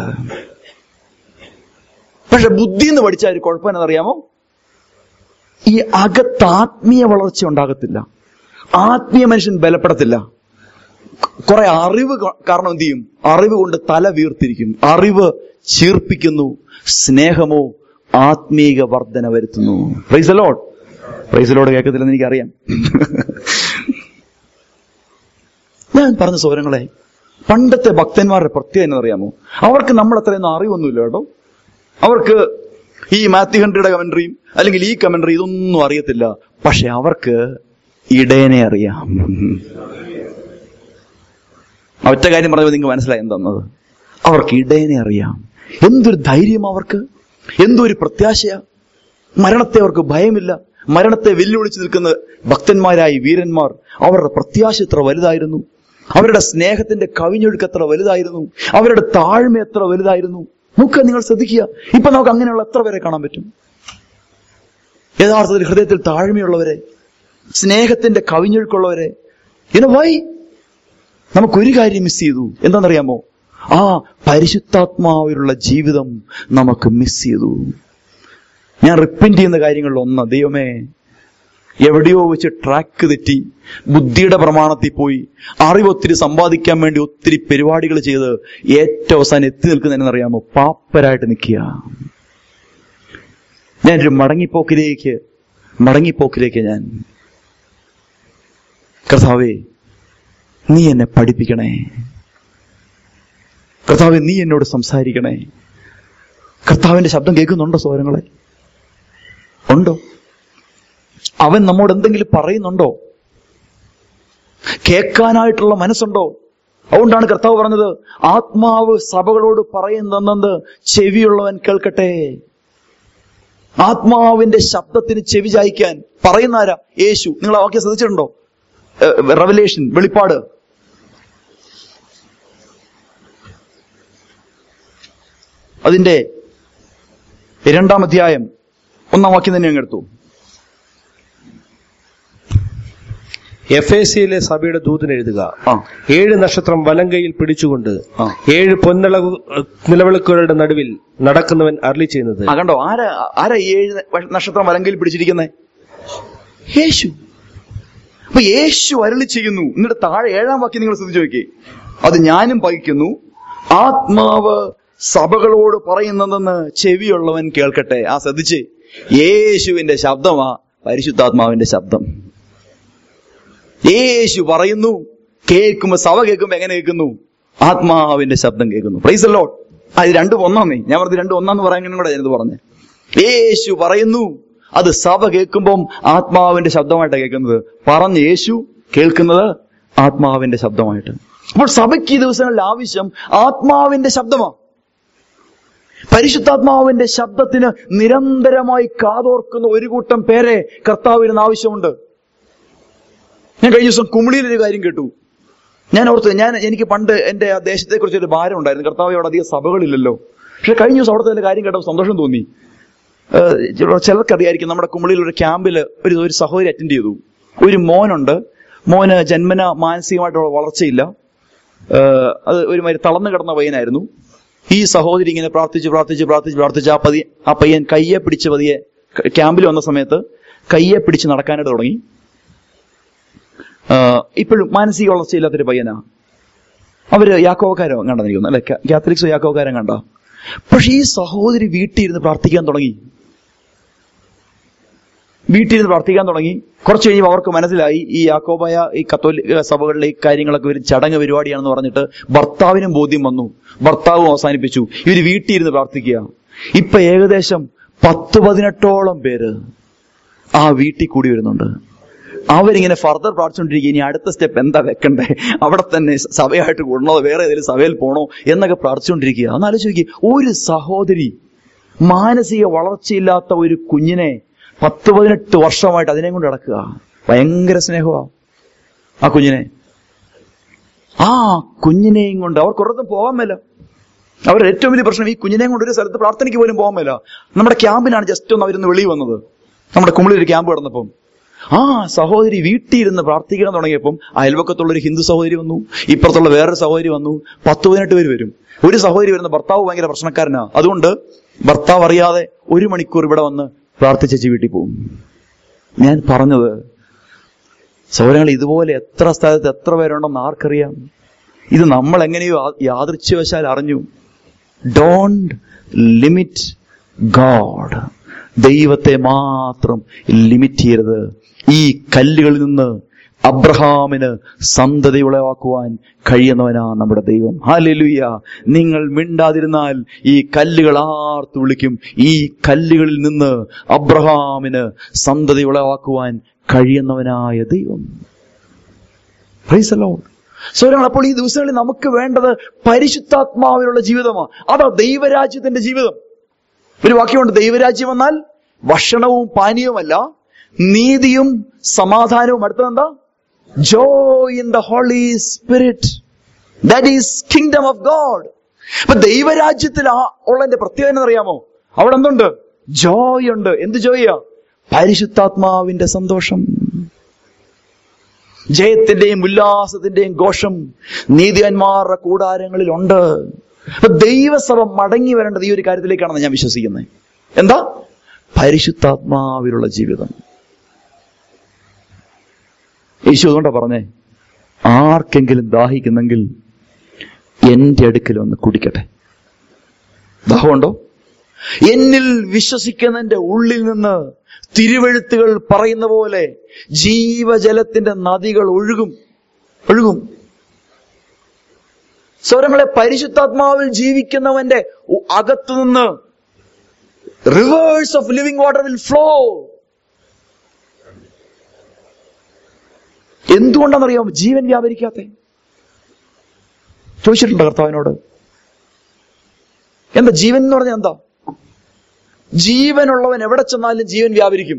പക്ഷെ ബുദ്ധി എന്ന് പഠിച്ചാൽ ഒരു കുഴപ്പം എന്നറിയാമോ ഈ അകത്ത് ആത്മീയ വളർച്ച ഉണ്ടാകത്തില്ല ആത്മീയ മനുഷ്യൻ ബലപ്പെടത്തില്ല കുറെ അറിവ് ക- കാരണം എന്ത് ചെയ്യും അറിവ് കൊണ്ട് തല വീർത്തിരിക്കും അറിവ് ചീർപ്പിക്കുന്നു സ്നേഹമോ ആത്മീക വർധന വരുത്തുന്നു പ്രൈസലോഡ് പ്രൈസലോട് കേൾക്കത്തില്ലെന്ന് എനിക്കറിയാം ഞാൻ പറഞ്ഞ സൗരങ്ങളെ പണ്ടത്തെ ഭക്തന്മാരുടെ പ്രത്യേകത എന്നറിയാമോ അവർക്ക് നമ്മൾ അത്രയൊന്നും അറിവൊന്നുമില്ല കേട്ടോ അവർക്ക് ഈ മാത്യു ഹൻഡ്രിയുടെ കമന്ററിയും അല്ലെങ്കിൽ ഈ കമന്ററി ഇതൊന്നും അറിയത്തില്ല പക്ഷെ അവർക്ക് ഇടയനെ അറിയാം ആ ഒറ്റ കാര്യം പറഞ്ഞപ്പോൾ നിങ്ങൾക്ക് മനസ്സിലായി എന്താന്നത് അവർക്ക് ഇടയനെ അറിയാം എന്തൊരു ധൈര്യം അവർക്ക് എന്തൊരു പ്രത്യാശയാ മരണത്തെ അവർക്ക് ഭയമില്ല മരണത്തെ വെല്ലുവിളിച്ച് നിൽക്കുന്ന ഭക്തന്മാരായി വീരന്മാർ അവരുടെ പ്രത്യാശ എത്ര വലുതായിരുന്നു അവരുടെ സ്നേഹത്തിന്റെ കവിഞ്ഞൊഴുക്ക് എത്ര വലുതായിരുന്നു അവരുടെ താഴ്മ എത്ര വലുതായിരുന്നു നോക്കുക നിങ്ങൾ ശ്രദ്ധിക്കുക ഇപ്പൊ നമുക്ക് അങ്ങനെയുള്ള എത്ര പേരെ കാണാൻ പറ്റും യഥാർത്ഥത്തിൽ ഹൃദയത്തിൽ താഴ്മയുള്ളവരെ സ്നേഹത്തിന്റെ കവിഞ്ഞൊഴുക്കുള്ളവരെ ഇന വൈ നമുക്കൊരു കാര്യം മിസ് ചെയ്തു എന്താണെന്നറിയാമോ ആ പരിശുദ്ധാത്മാവിലുള്ള ജീവിതം നമുക്ക് മിസ് ചെയ്തു ഞാൻ റിപ്പൻറ്റ് ചെയ്യുന്ന കാര്യങ്ങളിൽ ഒന്ന് ദൈവമേ എവിടെയോ വെച്ച് ട്രാക്ക് തെറ്റി ബുദ്ധിയുടെ പ്രമാണത്തിൽ പോയി അറിവ് ഒത്തിരി സമ്പാദിക്കാൻ വേണ്ടി ഒത്തിരി പരിപാടികൾ ചെയ്ത് ഏറ്റവും അവസാനം എത്തി നിൽക്കുന്നതെന്നറിയാമോ പാപ്പരായിട്ട് നിൽക്കുക ഞാനൊരു മടങ്ങിപ്പോക്കിലേക്ക് മടങ്ങിപ്പോക്കിലേക്ക് ഞാൻ കർത്താവേ നീ എന്നെ പഠിപ്പിക്കണേ കർത്താവെ നീ എന്നോട് സംസാരിക്കണേ കർത്താവിന്റെ ശബ്ദം കേൾക്കുന്നുണ്ടോ സോരങ്ങളെ ഉണ്ടോ അവൻ നമ്മോട് എന്തെങ്കിലും പറയുന്നുണ്ടോ കേൾക്കാനായിട്ടുള്ള മനസ്സുണ്ടോ അതുകൊണ്ടാണ് കർത്താവ് പറഞ്ഞത് ആത്മാവ് സഭകളോട് പറയുന്നെന്നത് ചെവിയുള്ളവൻ കേൾക്കട്ടെ ആത്മാവിന്റെ ശബ്ദത്തിന് ചെവി ചായ്ക്കാൻ പറയുന്ന ആരാ യേശു നിങ്ങൾ ആ വാക്യം ശ്രദ്ധിച്ചിട്ടുണ്ടോ റെവലേഷൻ വെളിപ്പാട് അതിന്റെ രണ്ടാം അധ്യായം ഒന്നാം വാക്യം തന്നെ അങ്ങ് എടുത്തു എഫ് എ സിയിലെ സഭയുടെ ദൂതന് എഴുതുക ആ ഏഴ് നക്ഷത്രം വലങ്കയിൽ പിടിച്ചുകൊണ്ട് ആ. ഏഴ് പൊന്നളവ് നിലവിളക്കുകളുടെ നടുവിൽ നടക്കുന്നവൻ അരളി ചെയ്യുന്നത് ആ കണ്ടോ ആരാ ആരാ ഈ ഏഴ് നക്ഷത്രം വലങ്കയിൽ പിടിച്ചിരിക്കുന്നേ യേശു അപ്പൊ യേശു അരളി ചെയ്യുന്നു എന്നിട്ട് താഴെ ഏഴാം വാക്യം നിങ്ങൾ ശ്രദ്ധിച്ചു നോക്കി അത് ഞാനും പഹിക്കുന്നു ആത്മാവ് സഭകളോട് പറയുന്നതെന്ന് ചെവിയുള്ളവൻ കേൾക്കട്ടെ ആ ശ്രദ്ധിച്ച് യേശുവിന്റെ ശബ്ദമാ പരിശുദ്ധാത്മാവിന്റെ ശബ്ദം യേശു പറയുന്നു കേൾക്കുമ്പോ സഭ കേൾക്കുമ്പോ എങ്ങനെ കേൾക്കുന്നു ആത്മാവിന്റെ ശബ്ദം കേൾക്കുന്നു പ്രൈസ് ലോട്ട് ആ ഇത് രണ്ടും ഒന്നാന്നേ ഞാൻ പറഞ്ഞത് രണ്ടും ഒന്നാന്ന് പറയാൻ കൂടെ ഞാനിത് പറഞ്ഞേ യേശു പറയുന്നു അത് സഭ കേൾക്കുമ്പം ആത്മാവിന്റെ ശബ്ദമായിട്ടാണ് കേൾക്കുന്നത് പറഞ്ഞ് യേശു കേൾക്കുന്നത് ആത്മാവിന്റെ ശബ്ദമായിട്ട് അപ്പോൾ സഭയ്ക്ക് ഈ ദിവസങ്ങളിൽ ആവശ്യം ആത്മാവിന്റെ ശബ്ദമാണ് പരിശുദ്ധാത്മാവിന്റെ ശബ്ദത്തിന് നിരന്തരമായി കാതോർക്കുന്ന ഒരു കൂട്ടം പേരെ കർത്താവിന് ആവശ്യമുണ്ട് ഞാൻ കഴിഞ്ഞ ദിവസം കുമിളിയിൽ ഒരു കാര്യം കേട്ടു ഞാൻ ഓർത്ത് ഞാൻ എനിക്ക് പണ്ട് എന്റെ ആ ദേശത്തെ കുറിച്ച് ഒരു ഭാരം ഉണ്ടായിരുന്നു കർത്താവ് അവിടെ അധികം സഭകളില്ലല്ലോ പക്ഷെ കഴിഞ്ഞ ദിവസം അവിടുത്തെ ഒരു കാര്യം കേട്ടപ്പോൾ സന്തോഷം തോന്നി ഏഹ് ചിലർക്കറിയായിരിക്കും നമ്മുടെ കുമിളിയിൽ ഒരു ക്യാമ്പിൽ ഒരു ഒരു സഹോദരി അറ്റൻഡ് ചെയ്തു ഒരു മോനുണ്ട് മോന് ജന്മന മാനസികമായിട്ടുള്ള വളർച്ചയില്ല ഏഹ് അത് ഒരു മാതിരി തളർന്നു കിടന്ന പയ്യനായിരുന്നു ഈ സഹോദരി ഇങ്ങനെ പ്രാർത്ഥിച്ച് പ്രാർത്ഥിച്ച് പ്രാർത്ഥിച്ച് പ്രാർത്ഥിച്ച് ആ പതി ആ പയ്യൻ കയ്യെ പിടിച്ച് പതിയെ ക്യാമ്പിൽ വന്ന സമയത്ത് കയ്യെ പിടിച്ച് നടക്കാനായിട്ട് തുടങ്ങി ആഹ് ഇപ്പോഴും മാനസിക വളർച്ചയില്ലാത്തൊരു പയ്യനാ അവര് യാക്കോക്കാരോ കണ്ടെന്ന് എനിക്ക് തോന്നുന്നു അല്ലെ കാത്തലിക്സോ യാക്കോക്കാരൻ കണ്ട പക്ഷെ ഈ സഹോദരി വീട്ടിൽ ഇരുന്ന് പ്രാർത്ഥിക്കാൻ തുടങ്ങി വീട്ടിൽ ഇരുന്ന് പ്രാർത്ഥിക്കാൻ തുടങ്ങി കുറച്ച് കഴിയുമ്പോൾ അവർക്ക് മനസ്സിലായി ഈ യാക്കോബായ ഈ കത്തോലിക്ക സഭകളിലെ ഈ കാര്യങ്ങളൊക്കെ ഒരു ചടങ്ങ് പരിപാടിയാണെന്ന് പറഞ്ഞിട്ട് ഭർത്താവിനും ബോധ്യം വന്നു ഭർത്താവും അവസാനിപ്പിച്ചു ഇവര് വീട്ടിൽ ഇരുന്ന് പ്രാർത്ഥിക്കുക ഇപ്പൊ ഏകദേശം പത്ത് പതിനെട്ടോളം പേര് ആ വീട്ടിൽ കൂടി വരുന്നുണ്ട് അവരിങ്ങനെ ഫർദർ പ്രാർത്ഥിച്ചുകൊണ്ടിരിക്കുക ഇനി അടുത്ത സ്റ്റെപ്പ് എന്താ വെക്കണ്ടേ അവിടെ തന്നെ സഭയായിട്ട് കൂടണോ വേറെ ഏതെങ്കിലും സഭയിൽ പോണോ എന്നൊക്കെ പ്രാർത്ഥിച്ചുകൊണ്ടിരിക്കുക ഒന്ന് ആലോചിക്കുക ഒരു സഹോദരി മാനസിക വളർച്ചയില്ലാത്ത ഒരു കുഞ്ഞിനെ പത്ത് പതിനെട്ട് വർഷമായിട്ട് അതിനെ കൊണ്ട് നടക്കുക ഭയങ്കര സ്നേഹമാ ആ കുഞ്ഞിനെ ആ കുഞ്ഞിനെയും കൊണ്ട് അവർക്ക് ഒരിടത്തും പോകാൻ മേല അവരുടെ ഏറ്റവും വലിയ പ്രശ്നം ഈ കുഞ്ഞിനെയും കൊണ്ട് ഒരു സ്ഥലത്ത് പ്രാർത്ഥനയ്ക്ക് പോലും പോകാൻ മേല നമ്മുടെ ക്യാമ്പിനാണ് ജസ്റ്റ് ഒന്ന് അവരൊന്ന് വെളിയിൽ വന്നത് നമ്മുടെ കുമ്പിളിൽ ഒരു ക്യാമ്പ് കിടന്നപ്പം ആ സഹോദരി വീട്ടിൽ ഇരുന്ന് പ്രാർത്ഥിക്കണം തുടങ്ങിയപ്പം അയൽവക്കത്തുള്ള ഒരു ഹിന്ദു സഹോദരി വന്നു ഇപ്പുറത്തുള്ള വേറൊരു സഹോദരി വന്നു പത്ത് പതിനെട്ട് പേര് വരും ഒരു സഹോദരി വരുന്ന ഭർത്താവ് ഭയങ്കര പ്രശ്നക്കാരനാ അതുകൊണ്ട് ഭർത്താവ് അറിയാതെ ഒരു മണിക്കൂർ ഇവിടെ വന്ന് പ്രാർത്ഥിച്ചു വീട്ടിൽ പോകും ഞാൻ പറഞ്ഞത് സൗരങ്ങൾ ഇതുപോലെ എത്ര സ്ഥലത്ത് എത്ര പേരുണ്ടെന്ന് ആർക്കറിയാം ഇത് നമ്മൾ എങ്ങനെയോ ആ- യാദൃച്ഛവശാൽ അറിഞ്ഞു ഡോണ്ട് ലിമിറ്റ് ഗോഡ് ദൈവത്തെ മാത്രം ലിമിറ്റ് ചെയ്യരുത് ഈ കല്ലുകളിൽ നിന്ന് അബ്രഹാമിന് സന്തതി ഉളവാക്കുവാൻ കഴിയുന്നവനാ നമ്മുടെ ദൈവം ഹാലലുയ്യ നിങ്ങൾ മിണ്ടാതിരുന്നാൽ ഈ കല്ലുകൾ ആർത്തു വിളിക്കും ഈ കല്ലുകളിൽ നിന്ന് അബ്രഹാമിന് സന്തതി ഉളവാക്കുവാൻ കഴിയുന്നവനായ ദൈവം Praise the Lord. സ്വരങ്ങൾ അപ്പോൾ ഈ ദിവസങ്ങളിൽ നമുക്ക് വേണ്ടത് പരിശുദ്ധാത്മാവിലുള്ള ജീവിതമാണ് അതാ ദൈവരാജ്യത്തിന്റെ ജീവിതം ഒരു വാക്യമുണ്ട് ദൈവരാജ്യം എന്നാൽ ഭക്ഷണവും പാനീയവുമല്ല നീതിയും സമാധാനവും അടുത്തതെന്താ joy in the holy Spirit that is kingdom of God അപ്പൊ ദൈവരാജ്യത്തിൽ ആ ഉള്ളതിന്റെ പ്രത്യേകത എന്നറിയാമോ അവിടെ എന്തുണ്ട് ജോയ് ഉണ്ട് എന്ത് ജോയാ പരിശുദ്ധാത്മാവിന്റെ സന്തോഷം ജയത്തിന്റെയും ഉല്ലാസത്തിന്റെയും ഘോഷം നീതിയന്മാരുടെ കൂടാരങ്ങളിൽ ഉണ്ട് അപ്പൊ ദൈവസഭ മടങ്ങി വരേണ്ടത് ഈ ഒരു കാര്യത്തിലേക്കാണെന്ന് ഞാൻ വിശ്വസിക്കുന്നത് എന്താ പരിശുദ്ധാത്മാവിലുള്ള ജീവിതം യേശു അതുകൊണ്ടാ പറഞ്ഞേ ആർക്കെങ്കിലും ദാഹിക്കുന്നെങ്കിൽ എന്റെ അടുക്കൽ ഒന്ന് കുടിക്കട്ടെ ദാഹമുണ്ടോ എന്നിൽ വിശ്വസിക്കുന്നതിന്റെ ഉള്ളിൽ നിന്ന് തിരുവെഴുത്തുകൾ പറയുന്ന പോലെ ജീവജലത്തിന്റെ നദികൾ ഒഴുകും ഒഴുകും സ്വരങ്ങളെ പരിശുദ്ധാത്മാവിൽ ജീവിക്കുന്നവന്റെ ഉ- അകത്തു നിന്ന് rivers of living water will flow എന്തുകൊണ്ടാണെന്നറിയാമോ ജീവൻ വ്യാപരിക്കാത്തെ ചോദിച്ചിട്ടുണ്ടോ കർത്താവിനോട് എന്താ ജീവൻ എന്ന് പറഞ്ഞാൽ എന്താ ജീവനുള്ളവൻ എവിടെ ചെന്നാലും ജീവൻ വ്യാപരിക്കും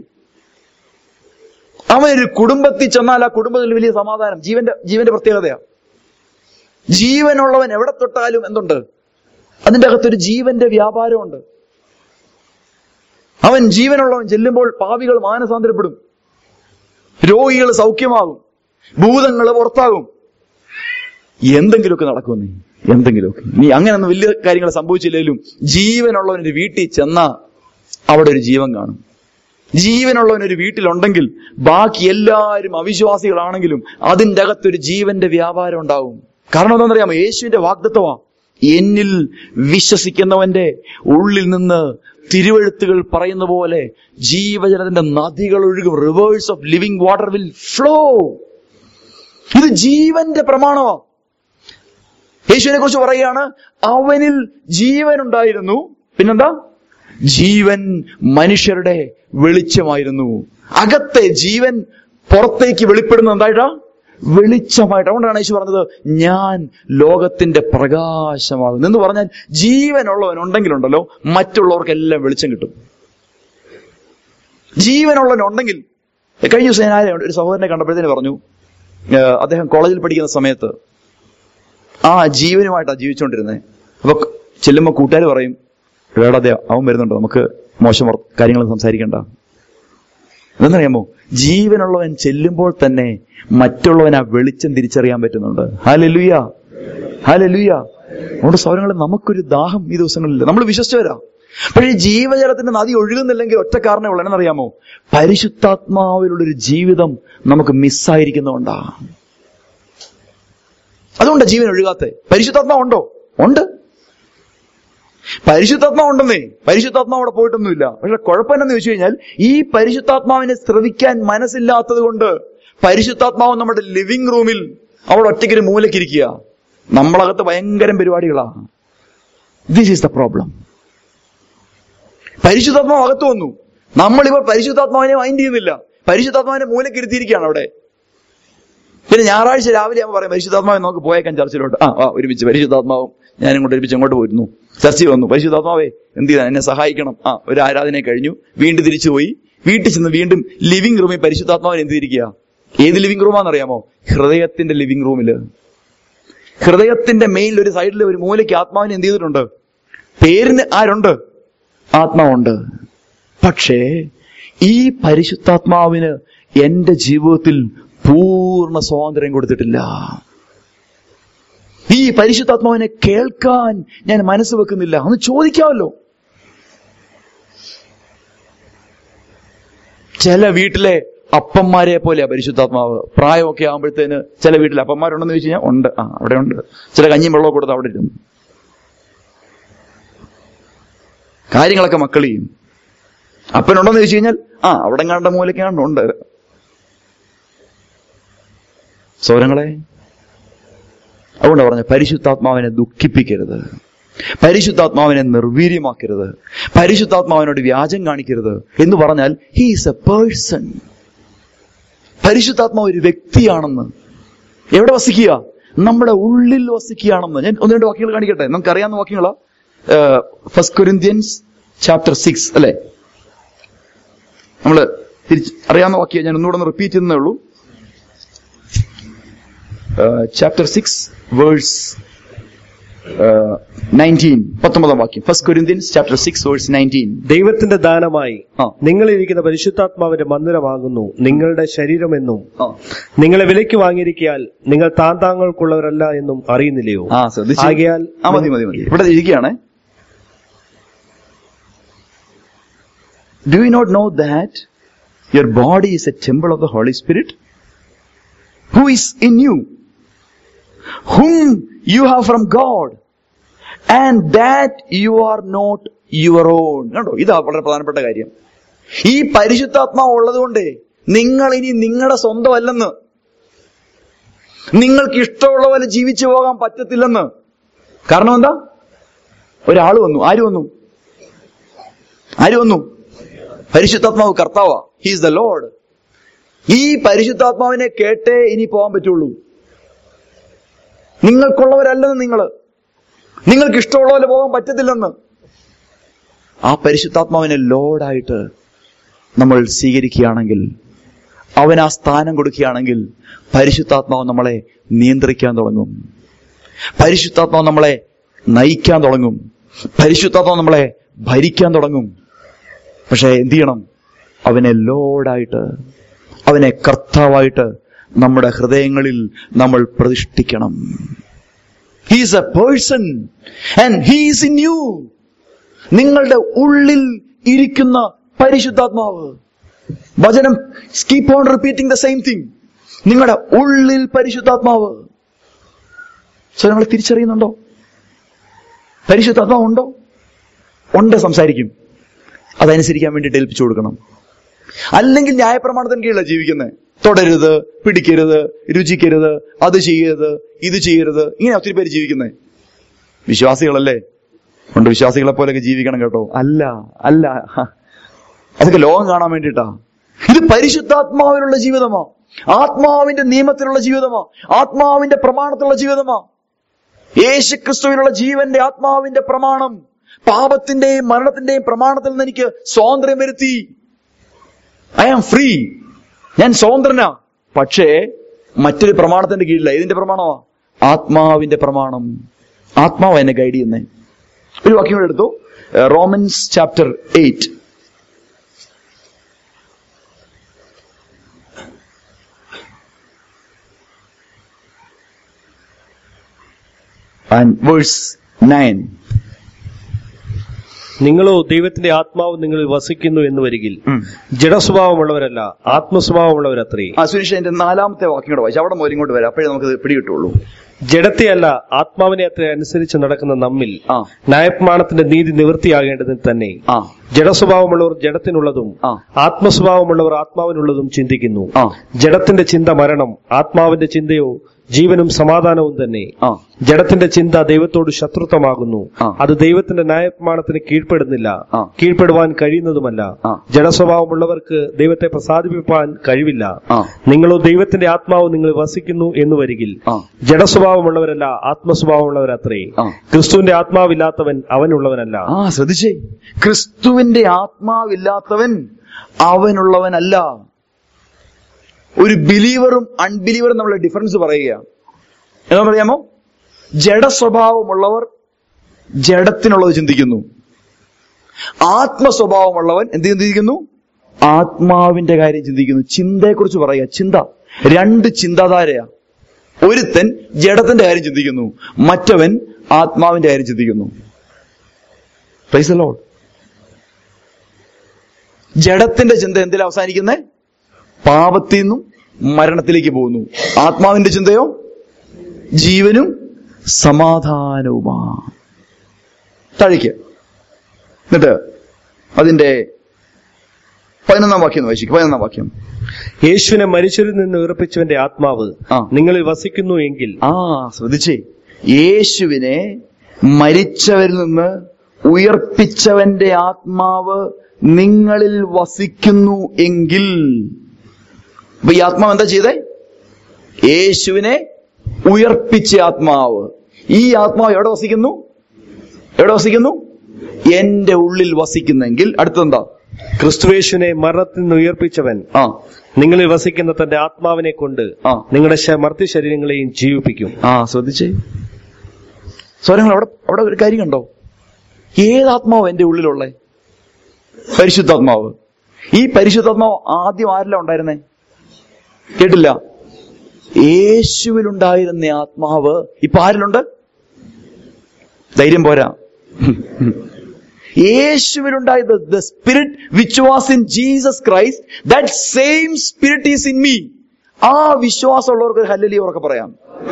അവൻ ഒരു കുടുംബത്തിൽ ചെന്നാൽ ആ കുടുംബത്തിൽ വലിയ സമാധാനം ജീവന്റെ ജീവന്റെ പ്രത്യേകതയാ ജീവനുള്ളവൻ എവിടെ തൊട്ടാലും എന്തുണ്ട് അതിന്റെ അകത്തൊരു ജീവന്റെ വ്യാപാരമുണ്ട് അവൻ ജീവനുള്ളവൻ ചെല്ലുമ്പോൾ പാവികൾ മാനസാന്തരപ്പെടും രോഗികൾ സൗഖ്യമാകും ഭൂതങ്ങൾ പുറത്താകും എന്തെങ്കിലുമൊക്കെ നടക്കും നീ എന്തെങ്കിലുമൊക്കെ നീ അങ്ങനെയൊന്നും വലിയ കാര്യങ്ങൾ സംഭവിച്ചില്ലെങ്കിലും ജീവനുള്ളവൻ ഒരു വീട്ടിൽ ചെന്നാ അവിടെ ഒരു ജീവൻ കാണും ജീവനുള്ളവൻ ഒരു വീട്ടിലുണ്ടെങ്കിൽ ബാക്കി എല്ലാവരും അവിശ്വാസികളാണെങ്കിലും അതിൻ്റെ അകത്തൊരു ജീവന്റെ വ്യാപാരം ഉണ്ടാവും കാരണം എന്താണെന്നറിയാമോ യേശുവിന്റെ വാഗ്ദത്വമാ എന്നിൽ വിശ്വസിക്കുന്നവന്റെ ഉള്ളിൽ നിന്ന് തിരുവഴുത്തുകൾ പറയുന്ന പോലെ ജീവജലത്തിന്റെ നദികൾ ഒഴുകും rivers of living water will flow ഇത് ജീവന്റെ പ്രമാണമാ യേശുവിനെ കുറിച്ച് പറയുകയാണ് അവനിൽ ജീവൻ ഉണ്ടായിരുന്നു പിന്നെന്താ ജീവൻ മനുഷ്യരുടെ വെളിച്ചമായിരുന്നു അകത്തെ ജീവൻ പുറത്തേക്ക് വെളിപ്പെടുന്നത് എന്തായിട്ടാ വെളിച്ചമായിട്ട് അതുകൊണ്ടാണ് യേശു പറഞ്ഞത് ഞാൻ ലോകത്തിന്റെ പ്രകാശമാകുന്നു എന്ന് പറഞ്ഞാൽ ജീവനുള്ളവൻ ഉണ്ടെങ്കിലുണ്ടല്ലോ മറ്റുള്ളവർക്കെല്ലാം വെളിച്ചം കിട്ടും ജീവനുള്ളവൻ ഉണ്ടെങ്കിൽ കഴിഞ്ഞ ദിവസം ഞാൻ ആരെയും ഒരു സഹോദരനെ കണ്ടപ്പോഴത്തേന് പറഞ്ഞു ഏഹ് അദ്ദേഹം കോളേജിൽ പഠിക്കുന്ന സമയത്ത് ആ ജീവനുമായിട്ടാണ് ജീവിച്ചുകൊണ്ടിരുന്നത് അപ്പൊ ചെല്ലുമ്പോ കൂട്ടുകാർ പറയും എടാ അതെ അവൻ വരുന്നുണ്ട് നമുക്ക് മോശം വർ- കാര്യങ്ങൾ സംസാരിക്കണ്ട എന്തെന്നറിയാമോ ജീവനുള്ളവൻ ചെല്ലുമ്പോൾ തന്നെ മറ്റുള്ളവൻ ആ വെളിച്ചം തിരിച്ചറിയാൻ പറ്റുന്നുണ്ട് ഹാലലുയ ഹാലലുയ അതുകൊണ്ട് സൗരങ്ങളിൽ നമുക്കൊരു ദാഹം ഈ ദിവസങ്ങളിൽ നമ്മൾ വിശ്വസിച്ചവരാ പക്ഷേ ഈ ജീവജലത്തിന്റെ നദി ഒഴുകുന്നില്ലെങ്കിൽ ഒറ്റ കാരണമേ ഉള്ളൂ എന്നറിയാമോ പരിശുദ്ധാത്മാവിലുള്ളൊരു ജീവിതം നമുക്ക് മിസ്സായിരിക്കുന്നതുകൊണ്ടാ അതുകൊണ്ട് ജീവൻ ഒഴുകാത്തെ പരിശുദ്ധാത്മാവ് ഉണ്ടോ ഉണ്ട് പരിശുദ്ധാത്മാവ് ഉണ്ടെന്നേ പരിശുദ്ധാത്മാവ് അവിടെ പോയിട്ടൊന്നുമില്ല പക്ഷെ കുഴപ്പം എന്താണെന്ന് ചോദിച്ചു കഴിഞ്ഞാൽ ഈ പരിശുദ്ധാത്മാവിനെ ശ്രവിക്കാൻ മനസ്സില്ലാത്തത് കൊണ്ട് പരിശുദ്ധാത്മാവ് നമ്മുടെ ലിവിംഗ് റൂമിൽ അവിടെ ഒറ്റയ്ക്കൊരു മൂലക്കിരിക്കുക നമ്മളകത്ത് ഭയങ്കരം പരിപാടികളാ ദിസ് ഈസ് ദ പ്രോബ്ലം പരിശുദ്ധാത്മാവ് അകത്ത് വന്നു നമ്മളിപ്പോൾ പരിശുദ്ധാത്മാവിനെ മൈൻഡ് ചെയ്യുന്നില്ല പരിശുദ്ധാത്മാവിനെ മൂലക്കിരുത്തിയിരിക്കുകയാണ് അവിടെ പിന്നെ ഞായറാഴ്ച രാവിലെ ആകുമ്പോൾ പറയും പരിശുദ്ധാത്മാവെ നമുക്ക് പോയേക്കാൻ ചർച്ചിലോട്ട് ആ ആ ഒരുമിച്ച് പരിശുദ്ധാത്മാവും ഞാനും കൂടെ ഒരുമിച്ച് അങ്ങോട്ട് പോയിരുന്നു ചർച്ചയിൽ വന്നു പരിശുദ്ധാത്മാവേ എന്ത് ചെയ്താൽ എന്നെ സഹായിക്കണം ആ ഒരു ആരാധന കഴിഞ്ഞു വീണ്ടും തിരിച്ചു പോയി വീട്ടിൽ ചെന്ന് വീണ്ടും ലിവിംഗ് റൂമിൽ പരിശുദ്ധാത്മാവിനെ എന്ത് ചെയ്തിരിക്കുക ഏത് ലിവിംഗ് റൂമാണെന്നറിയാമോ ഹൃദയത്തിന്റെ ലിവിംഗ് റൂമില് ഹൃദയത്തിന്റെ മെയിനിൽ ഒരു സൈഡിൽ ഒരു മൂലയ്ക്ക് ആത്മാവിനെ എന്ത് ചെയ്തിട്ടുണ്ട് പേരിന് ആരുണ്ട് ആത്മാവുണ്ട് പക്ഷേ ഈ പരിശുദ്ധാത്മാവിന് എന്റെ ജീവിതത്തിൽ പൂർണ്ണ സ്വാതന്ത്ര്യം കൊടുത്തിട്ടില്ല ഈ പരിശുദ്ധാത്മാവിനെ കേൾക്കാൻ ഞാൻ മനസ്സ് വെക്കുന്നില്ല ഒന്ന് ചോദിക്കാമല്ലോ ചില വീട്ടിലെ അപ്പന്മാരെ പോലെയാ പരിശുദ്ധാത്മാവ് പ്രായമൊക്കെ ആകുമ്പോഴത്തേന് ചില വീട്ടിൽ അപ്പന്മാരുണ്ടെന്ന് ചോദിച്ചു കഴിഞ്ഞാൽ ഉണ്ട് ആ അവിടെ ഉണ്ട് ചില കഞ്ഞിയും വെള്ളമൊക്കെ കൊടുത്ത് അവിടെ ഇരുന്നു കാര്യങ്ങളൊക്കെ മക്കൾ ചെയ്യും അപ്പനുണ്ടോന്ന് ചോദിച്ചു കഴിഞ്ഞാൽ ആ അവിടെ കണ്ട മൂലക്കാണ്ട് ഉണ്ട് സൗരങ്ങളെ അതുകൊണ്ട് പറഞ്ഞ പരിശുദ്ധാത്മാവിനെ ദുഃഖിപ്പിക്കരുത് പരിശുദ്ധാത്മാവിനെ നിർവീര്യമാക്കരുത് പരിശുദ്ധാത്മാവിനോട് വ്യാജം കാണിക്കരുത് എന്ന് പറഞ്ഞാൽ ഹീസ് എ പേഴ്സൺ പരിശുദ്ധാത്മാവ് ഒരു വ്യക്തിയാണെന്ന് എവിടെ വസിക്കുക നമ്മുടെ ഉള്ളിൽ വസിക്കുകയാണെന്ന് ഞാൻ ഒന്ന് രണ്ട് വാക്യങ്ങൾ കാണിക്കട്ടെ നമുക്ക് അറിയാവുന്ന വാക്യങ്ങളാ ഫസ്റ്റ് കൊരിന്ത്യൻസ് ചാപ്റ്റർ സിക്സ് അല്ലെ നമ്മള് തിരിച്ച് അറിയാവുന്ന വാക്യം ഞാൻ ഒന്നുകൂടെ ഒന്ന് റിപ്പീറ്റ് ചെയ്യുന്നേ ഉള്ളൂ ചാപ്റ്റർ സിക്സ് വേഴ്സ് നയൻറ്റീൻ പത്തൊമ്പതാം വാക്യം first Corinthians chapter six verse nineteen ദൈവത്തിന്റെ ദാനമായി ആ. നിങ്ങളിരിക്കുന്ന പരിശുദ്ധാത്മാവിന്റെ മന്ദിരമാകുന്നു നിങ്ങളുടെ ശരീരമെന്നും ആ നിങ്ങളെ വിലയ്ക്ക് വാങ്ങിയിരിക്കാൻ നിങ്ങൾ താൻ താങ്കൾക്കുള്ളവരല്ല എന്നും അറിയുന്നില്ലയോ ആ ശ്രദ്ധിച്ചു ആകയാൽ ആ മതി മതി മതി ഇവിടെ ഇരിക്കുകയാണ് do you not know that your body is a temple of the holy Spirit who is in you whom you have from God and that you are not your own കണ്ടോ ഇതാ വളരെ പ്രധാനപ്പെട്ട കാര്യം ഈ പരിശുദ്ധാത്മാവ് ഉള്ളതുകൊണ്ട് നിങ്ങൾ ഇനി നിങ്ങളുടെ സ്വന്തമല്ലെന്ന് നിങ്ങൾക്ക് ഇഷ്ടമുള്ള പോലെ ജീവിച്ചു പോകാൻ പറ്റത്തില്ലെന്ന് കാരണം എന്താ ഒരാൾ വന്നു ആര് വന്നു ആര് വന്നു പരിശുദ്ധാത്മാവ് കർത്താവാ ഹീസ് ദ ലോഡ് ഈ പരിശുദ്ധാത്മാവിനെ കേട്ടേ ഇനി പോകാൻ പറ്റുള്ളൂ നിങ്ങൾക്കുള്ളവരല്ലെന്ന് നിങ്ങള് നിങ്ങൾക്ക് ഇഷ്ടമുള്ള പോലെ പോകാൻ പറ്റത്തില്ലെന്ന് ആ പരിശുദ്ധാത്മാവിനെ ലോഡായിട്ട് നമ്മൾ സ്വീകരിക്കുകയാണെങ്കിൽ അവൻ ആ സ്ഥാനം കൊടുക്കുകയാണെങ്കിൽ പരിശുദ്ധാത്മാവ് നമ്മളെ നിയന്ത്രിക്കാൻ തുടങ്ങും പരിശുദ്ധാത്മാവ് നമ്മളെ നയിക്കാൻ തുടങ്ങും പരിശുദ്ധാത്മാവ് നമ്മളെ ഭരിക്കാൻ തുടങ്ങും പക്ഷെ എന്ത് ചെയ്യണം അവനെ ലോഡായിട്ട് അവനെ കർത്താവായിട്ട് നമ്മുടെ ഹൃദയങ്ങളിൽ നമ്മൾ പ്രതിഷ്ഠിക്കണം he's a person and he's in you നിങ്ങളുടെ ഉള്ളിൽ ഇരിക്കുന്ന പരിശുദ്ധാത്മാവ് വചനം keep on repeating the same thing നിങ്ങളുടെ ഉള്ളിൽ പരിശുദ്ധാത്മാവ് സോ നിങ്ങൾ തിരിച്ചറിയുന്നുണ്ടോ പരിശുദ്ധാത്മാവ് ഉണ്ടോ ഉണ്ട് സംസാരിക്കും അതനുസരിക്കാൻ വേണ്ടിയിട്ട് ഏൽപ്പിച്ചു കൊടുക്കണം അല്ലെങ്കിൽ ന്യായപ്രമാണത്തിന് കീഴിലാണ് ജീവിക്കുന്നത് തൊടരുത് പിടിക്കരുത് രുചിക്കരുത് അത് ചെയ്യരുത് ഇത് ചെയ്യരുത് ഇങ്ങനെ ഒത്തിരി പേര് ജീവിക്കുന്നത് വിശ്വാസികളല്ലേ ഉണ്ട് വിശ്വാസികളെ പോലെയൊക്കെ ജീവിക്കണം കേട്ടോ അല്ല അല്ല അതൊക്കെ ലോകം കാണാൻ വേണ്ടിയിട്ടാ ഇത് പരിശുദ്ധാത്മാവിലുള്ള ജീവിതമാ ആത്മാവിന്റെ നിയമത്തിലുള്ള ജീവിതമാ ആത്മാവിന്റെ പ്രമാണത്തിലുള്ള ജീവിതമാ യേശുക്രിസ്തുവിലുള്ള ജീവന്റെ ആത്മാവിന്റെ പ്രമാണം പാപത്തിന്റെയും മരണത്തിന്റെയും പ്രമാണത്തിൽ നിന്ന് എനിക്ക് സ്വാതന്ത്ര്യം വരുത്തി ഐ ആം ഫ്രീ ഞാൻ സ്വതന്ത്രനാ പക്ഷേ മറ്റൊരു പ്രമാണത്തിന്റെ കീഴില്ല ഇതിന്റെ പ്രമാണമാ ആത്മാവിന്റെ പ്രമാണം ആത്മാവ് എന്നെ ഗൈഡ് ചെയ്യുന്നേ ഒരു വാക്യം കൂടെ എടുത്തു Romans chapter eight and verse nine നിങ്ങളോ ദൈവത്തിന്റെ ആത്മാവ് നിങ്ങളിൽ വസിക്കുന്നു എന്ന് വരികിൽ ജഡസ്വഭാവമുള്ളവരല്ല ആത്മസ്വഭാവമുള്ളവരത്രേ ആ സുരേഷ് എന്റെ നാലാമത്തെ വാക്യം കൂടെ വായിച്ചു അവിടെ മുതൽ ഇങ്ങോട്ട് വരാം അപ്പോഴേ നമുക്ക് പിടികിട്ടുള്ളൂ ജഡത്തെയല്ല ആത്മാവിനെ അത്ര അനുസരിച്ച് നടക്കുന്ന നമ്മിൽ ആ ന്യായപ്രമാണത്തിന്റെ നീതി നിവൃത്തിയാകേണ്ടതിന് തന്നെ ആ ജഡസ്വഭാവമുള്ളവർ ജഡത്തിനുള്ളതും ആ ആത്മസ്വഭാവമുള്ളവർ ആത്മാവിനുള്ളതും ചിന്തിക്കുന്നു ആ ജഡത്തിന്റെ ചിന്ത മരണം ആത്മാവിന്റെ ചിന്തയോ ജീവനും സമാധാനവും തന്നെ ആ ജഡത്തിന്റെ ചിന്ത ദൈവത്തോട് ശത്രുത്വമാകുന്നു ആ. അത് ദൈവത്തിന്റെ ന്യായപ്രമാണത്തിന് കീഴ്പ്പെടുന്നില്ല ആ. കീഴ്പ്പെടുവാൻ കഴിയുന്നതുമല്ല ആ. ജഡസ്വഭാവമുള്ളവർക്ക് ദൈവത്തെ പ്രസാദിപ്പിക്കാൻ കഴിവില്ല ആ നിങ്ങളോ ദൈവത്തിന്റെ ആത്മാവ് നിങ്ങൾ വസിക്കുന്നു എന്ന് വരികിൽ ആ ജഡസ്വഭാവമുള്ളവരല്ല ആത്മസ്വഭാവമുള്ളവരത്രേ ആ. ക്രിസ്തുവിന്റെ ആത്മാവില്ലാത്തവൻ അവനുള്ളവനല്ല ആ ശ്രദ്ധിച്ചേ ക്രിസ്തുവിന്റെ ആത്മാവില്ലാത്തവൻ അവനുള്ളവനല്ല ഒരു ബിലീവറും അൺബിലീവറും നമ്മളെ ഡിഫറൻസ് പറയുക എന്താണെന്നറിയാമോ ജഡസ്വഭാവമുള്ളവർ ജഡത്തിനുള്ളത് ചിന്തിക്കുന്നു ആത്മസ്വഭാവമുള്ളവൻ എന്ത് ചിന്തിക്കുന്നു ആത്മാവിന്റെ കാര്യം ചിന്തിക്കുന്നു ചിന്തയെക്കുറിച്ച് പറയുക ചിന്ത രണ്ട് ചിന്താധാരയാ ഒരുത്തൻ ജഡത്തിന്റെ കാര്യം ചിന്തിക്കുന്നു മറ്റവൻ ആത്മാവിന്റെ കാര്യം ചിന്തിക്കുന്നു പ്രൈസ് ലോഡ് ജഡത്തിന്റെ ചിന്ത എന്തിൽ അവസാനിക്കുന്നേ പാപത്തിൽ നിന്നും മരണത്തിലേക്ക് പോകുന്നു ആത്മാവിന്റെ ചിന്തയോ ജീവനും സമാധാനവുമാ തഴിക്ക് എന്നിട്ട് അതിന്റെ പതിനൊന്നാം വാക്യം ഒന്ന് വായിച്ചിരിക്കും പതിനൊന്നാം വാക്യം യേശുവിനെ മരിച്ചവരിൽ നിന്ന് ഉയർപ്പിച്ചവന്റെ ആത്മാവ് ആ. നിങ്ങളിൽ വസിക്കുന്നു എങ്കിൽ ആ ശ്രദ്ധിച്ചേ യേശുവിനെ മരിച്ചവരിൽ നിന്ന് ഉയർപ്പിച്ചവന്റെ ആത്മാവ് നിങ്ങളിൽ വസിക്കുന്നു എങ്കിൽ അപ്പൊ ഈ ആത്മാവ് എന്താ ചെയ്തേ യേശുവിനെ ഉയർപ്പിച്ച ആത്മാവ് ഈ ആത്മാവ് എവിടെ വസിക്കുന്നു എവിടെ വസിക്കുന്നു എന്റെ ഉള്ളിൽ വസിക്കുന്നെങ്കിൽ അടുത്തെന്താ ക്രിസ്തുവേശുവിനെ മരണത്തിൽ നിന്ന് ഉയർപ്പിച്ചവൻ ആ നിങ്ങളിൽ വസിക്കുന്ന തന്റെ ആത്മാവിനെ കൊണ്ട് ആ. നിങ്ങളുടെ ശ- മർത്യ ശരീരങ്ങളെയും ജീവിപ്പിക്കും ആ ശ്രദ്ധിച്ചേ സ്വരങ്ങൾ അവിടെ അവിടെ ഒരു കാര്യം കണ്ടോ ഏതാത്മാവ് എന്റെ ഉള്ളിലുള്ളേ പരിശുദ്ധാത്മാവ് ഈ പരിശുദ്ധാത്മാവ് ആദ്യം ആരില ഉണ്ടായിരുന്നേ കേട്ടില്ല യേശുവിലുണ്ടായിരുന്ന ആത്മാവ് ഇപ്പൊ ആരിലുണ്ട് ധൈര്യം പോരാ യേശുവിലുണ്ടായത് the spirit which was in Jesus Christ that same spirit is in me ആ വിശ്വാസമുള്ളവർക്ക് ഹല്ലലി ഉറക്കെ പറയാം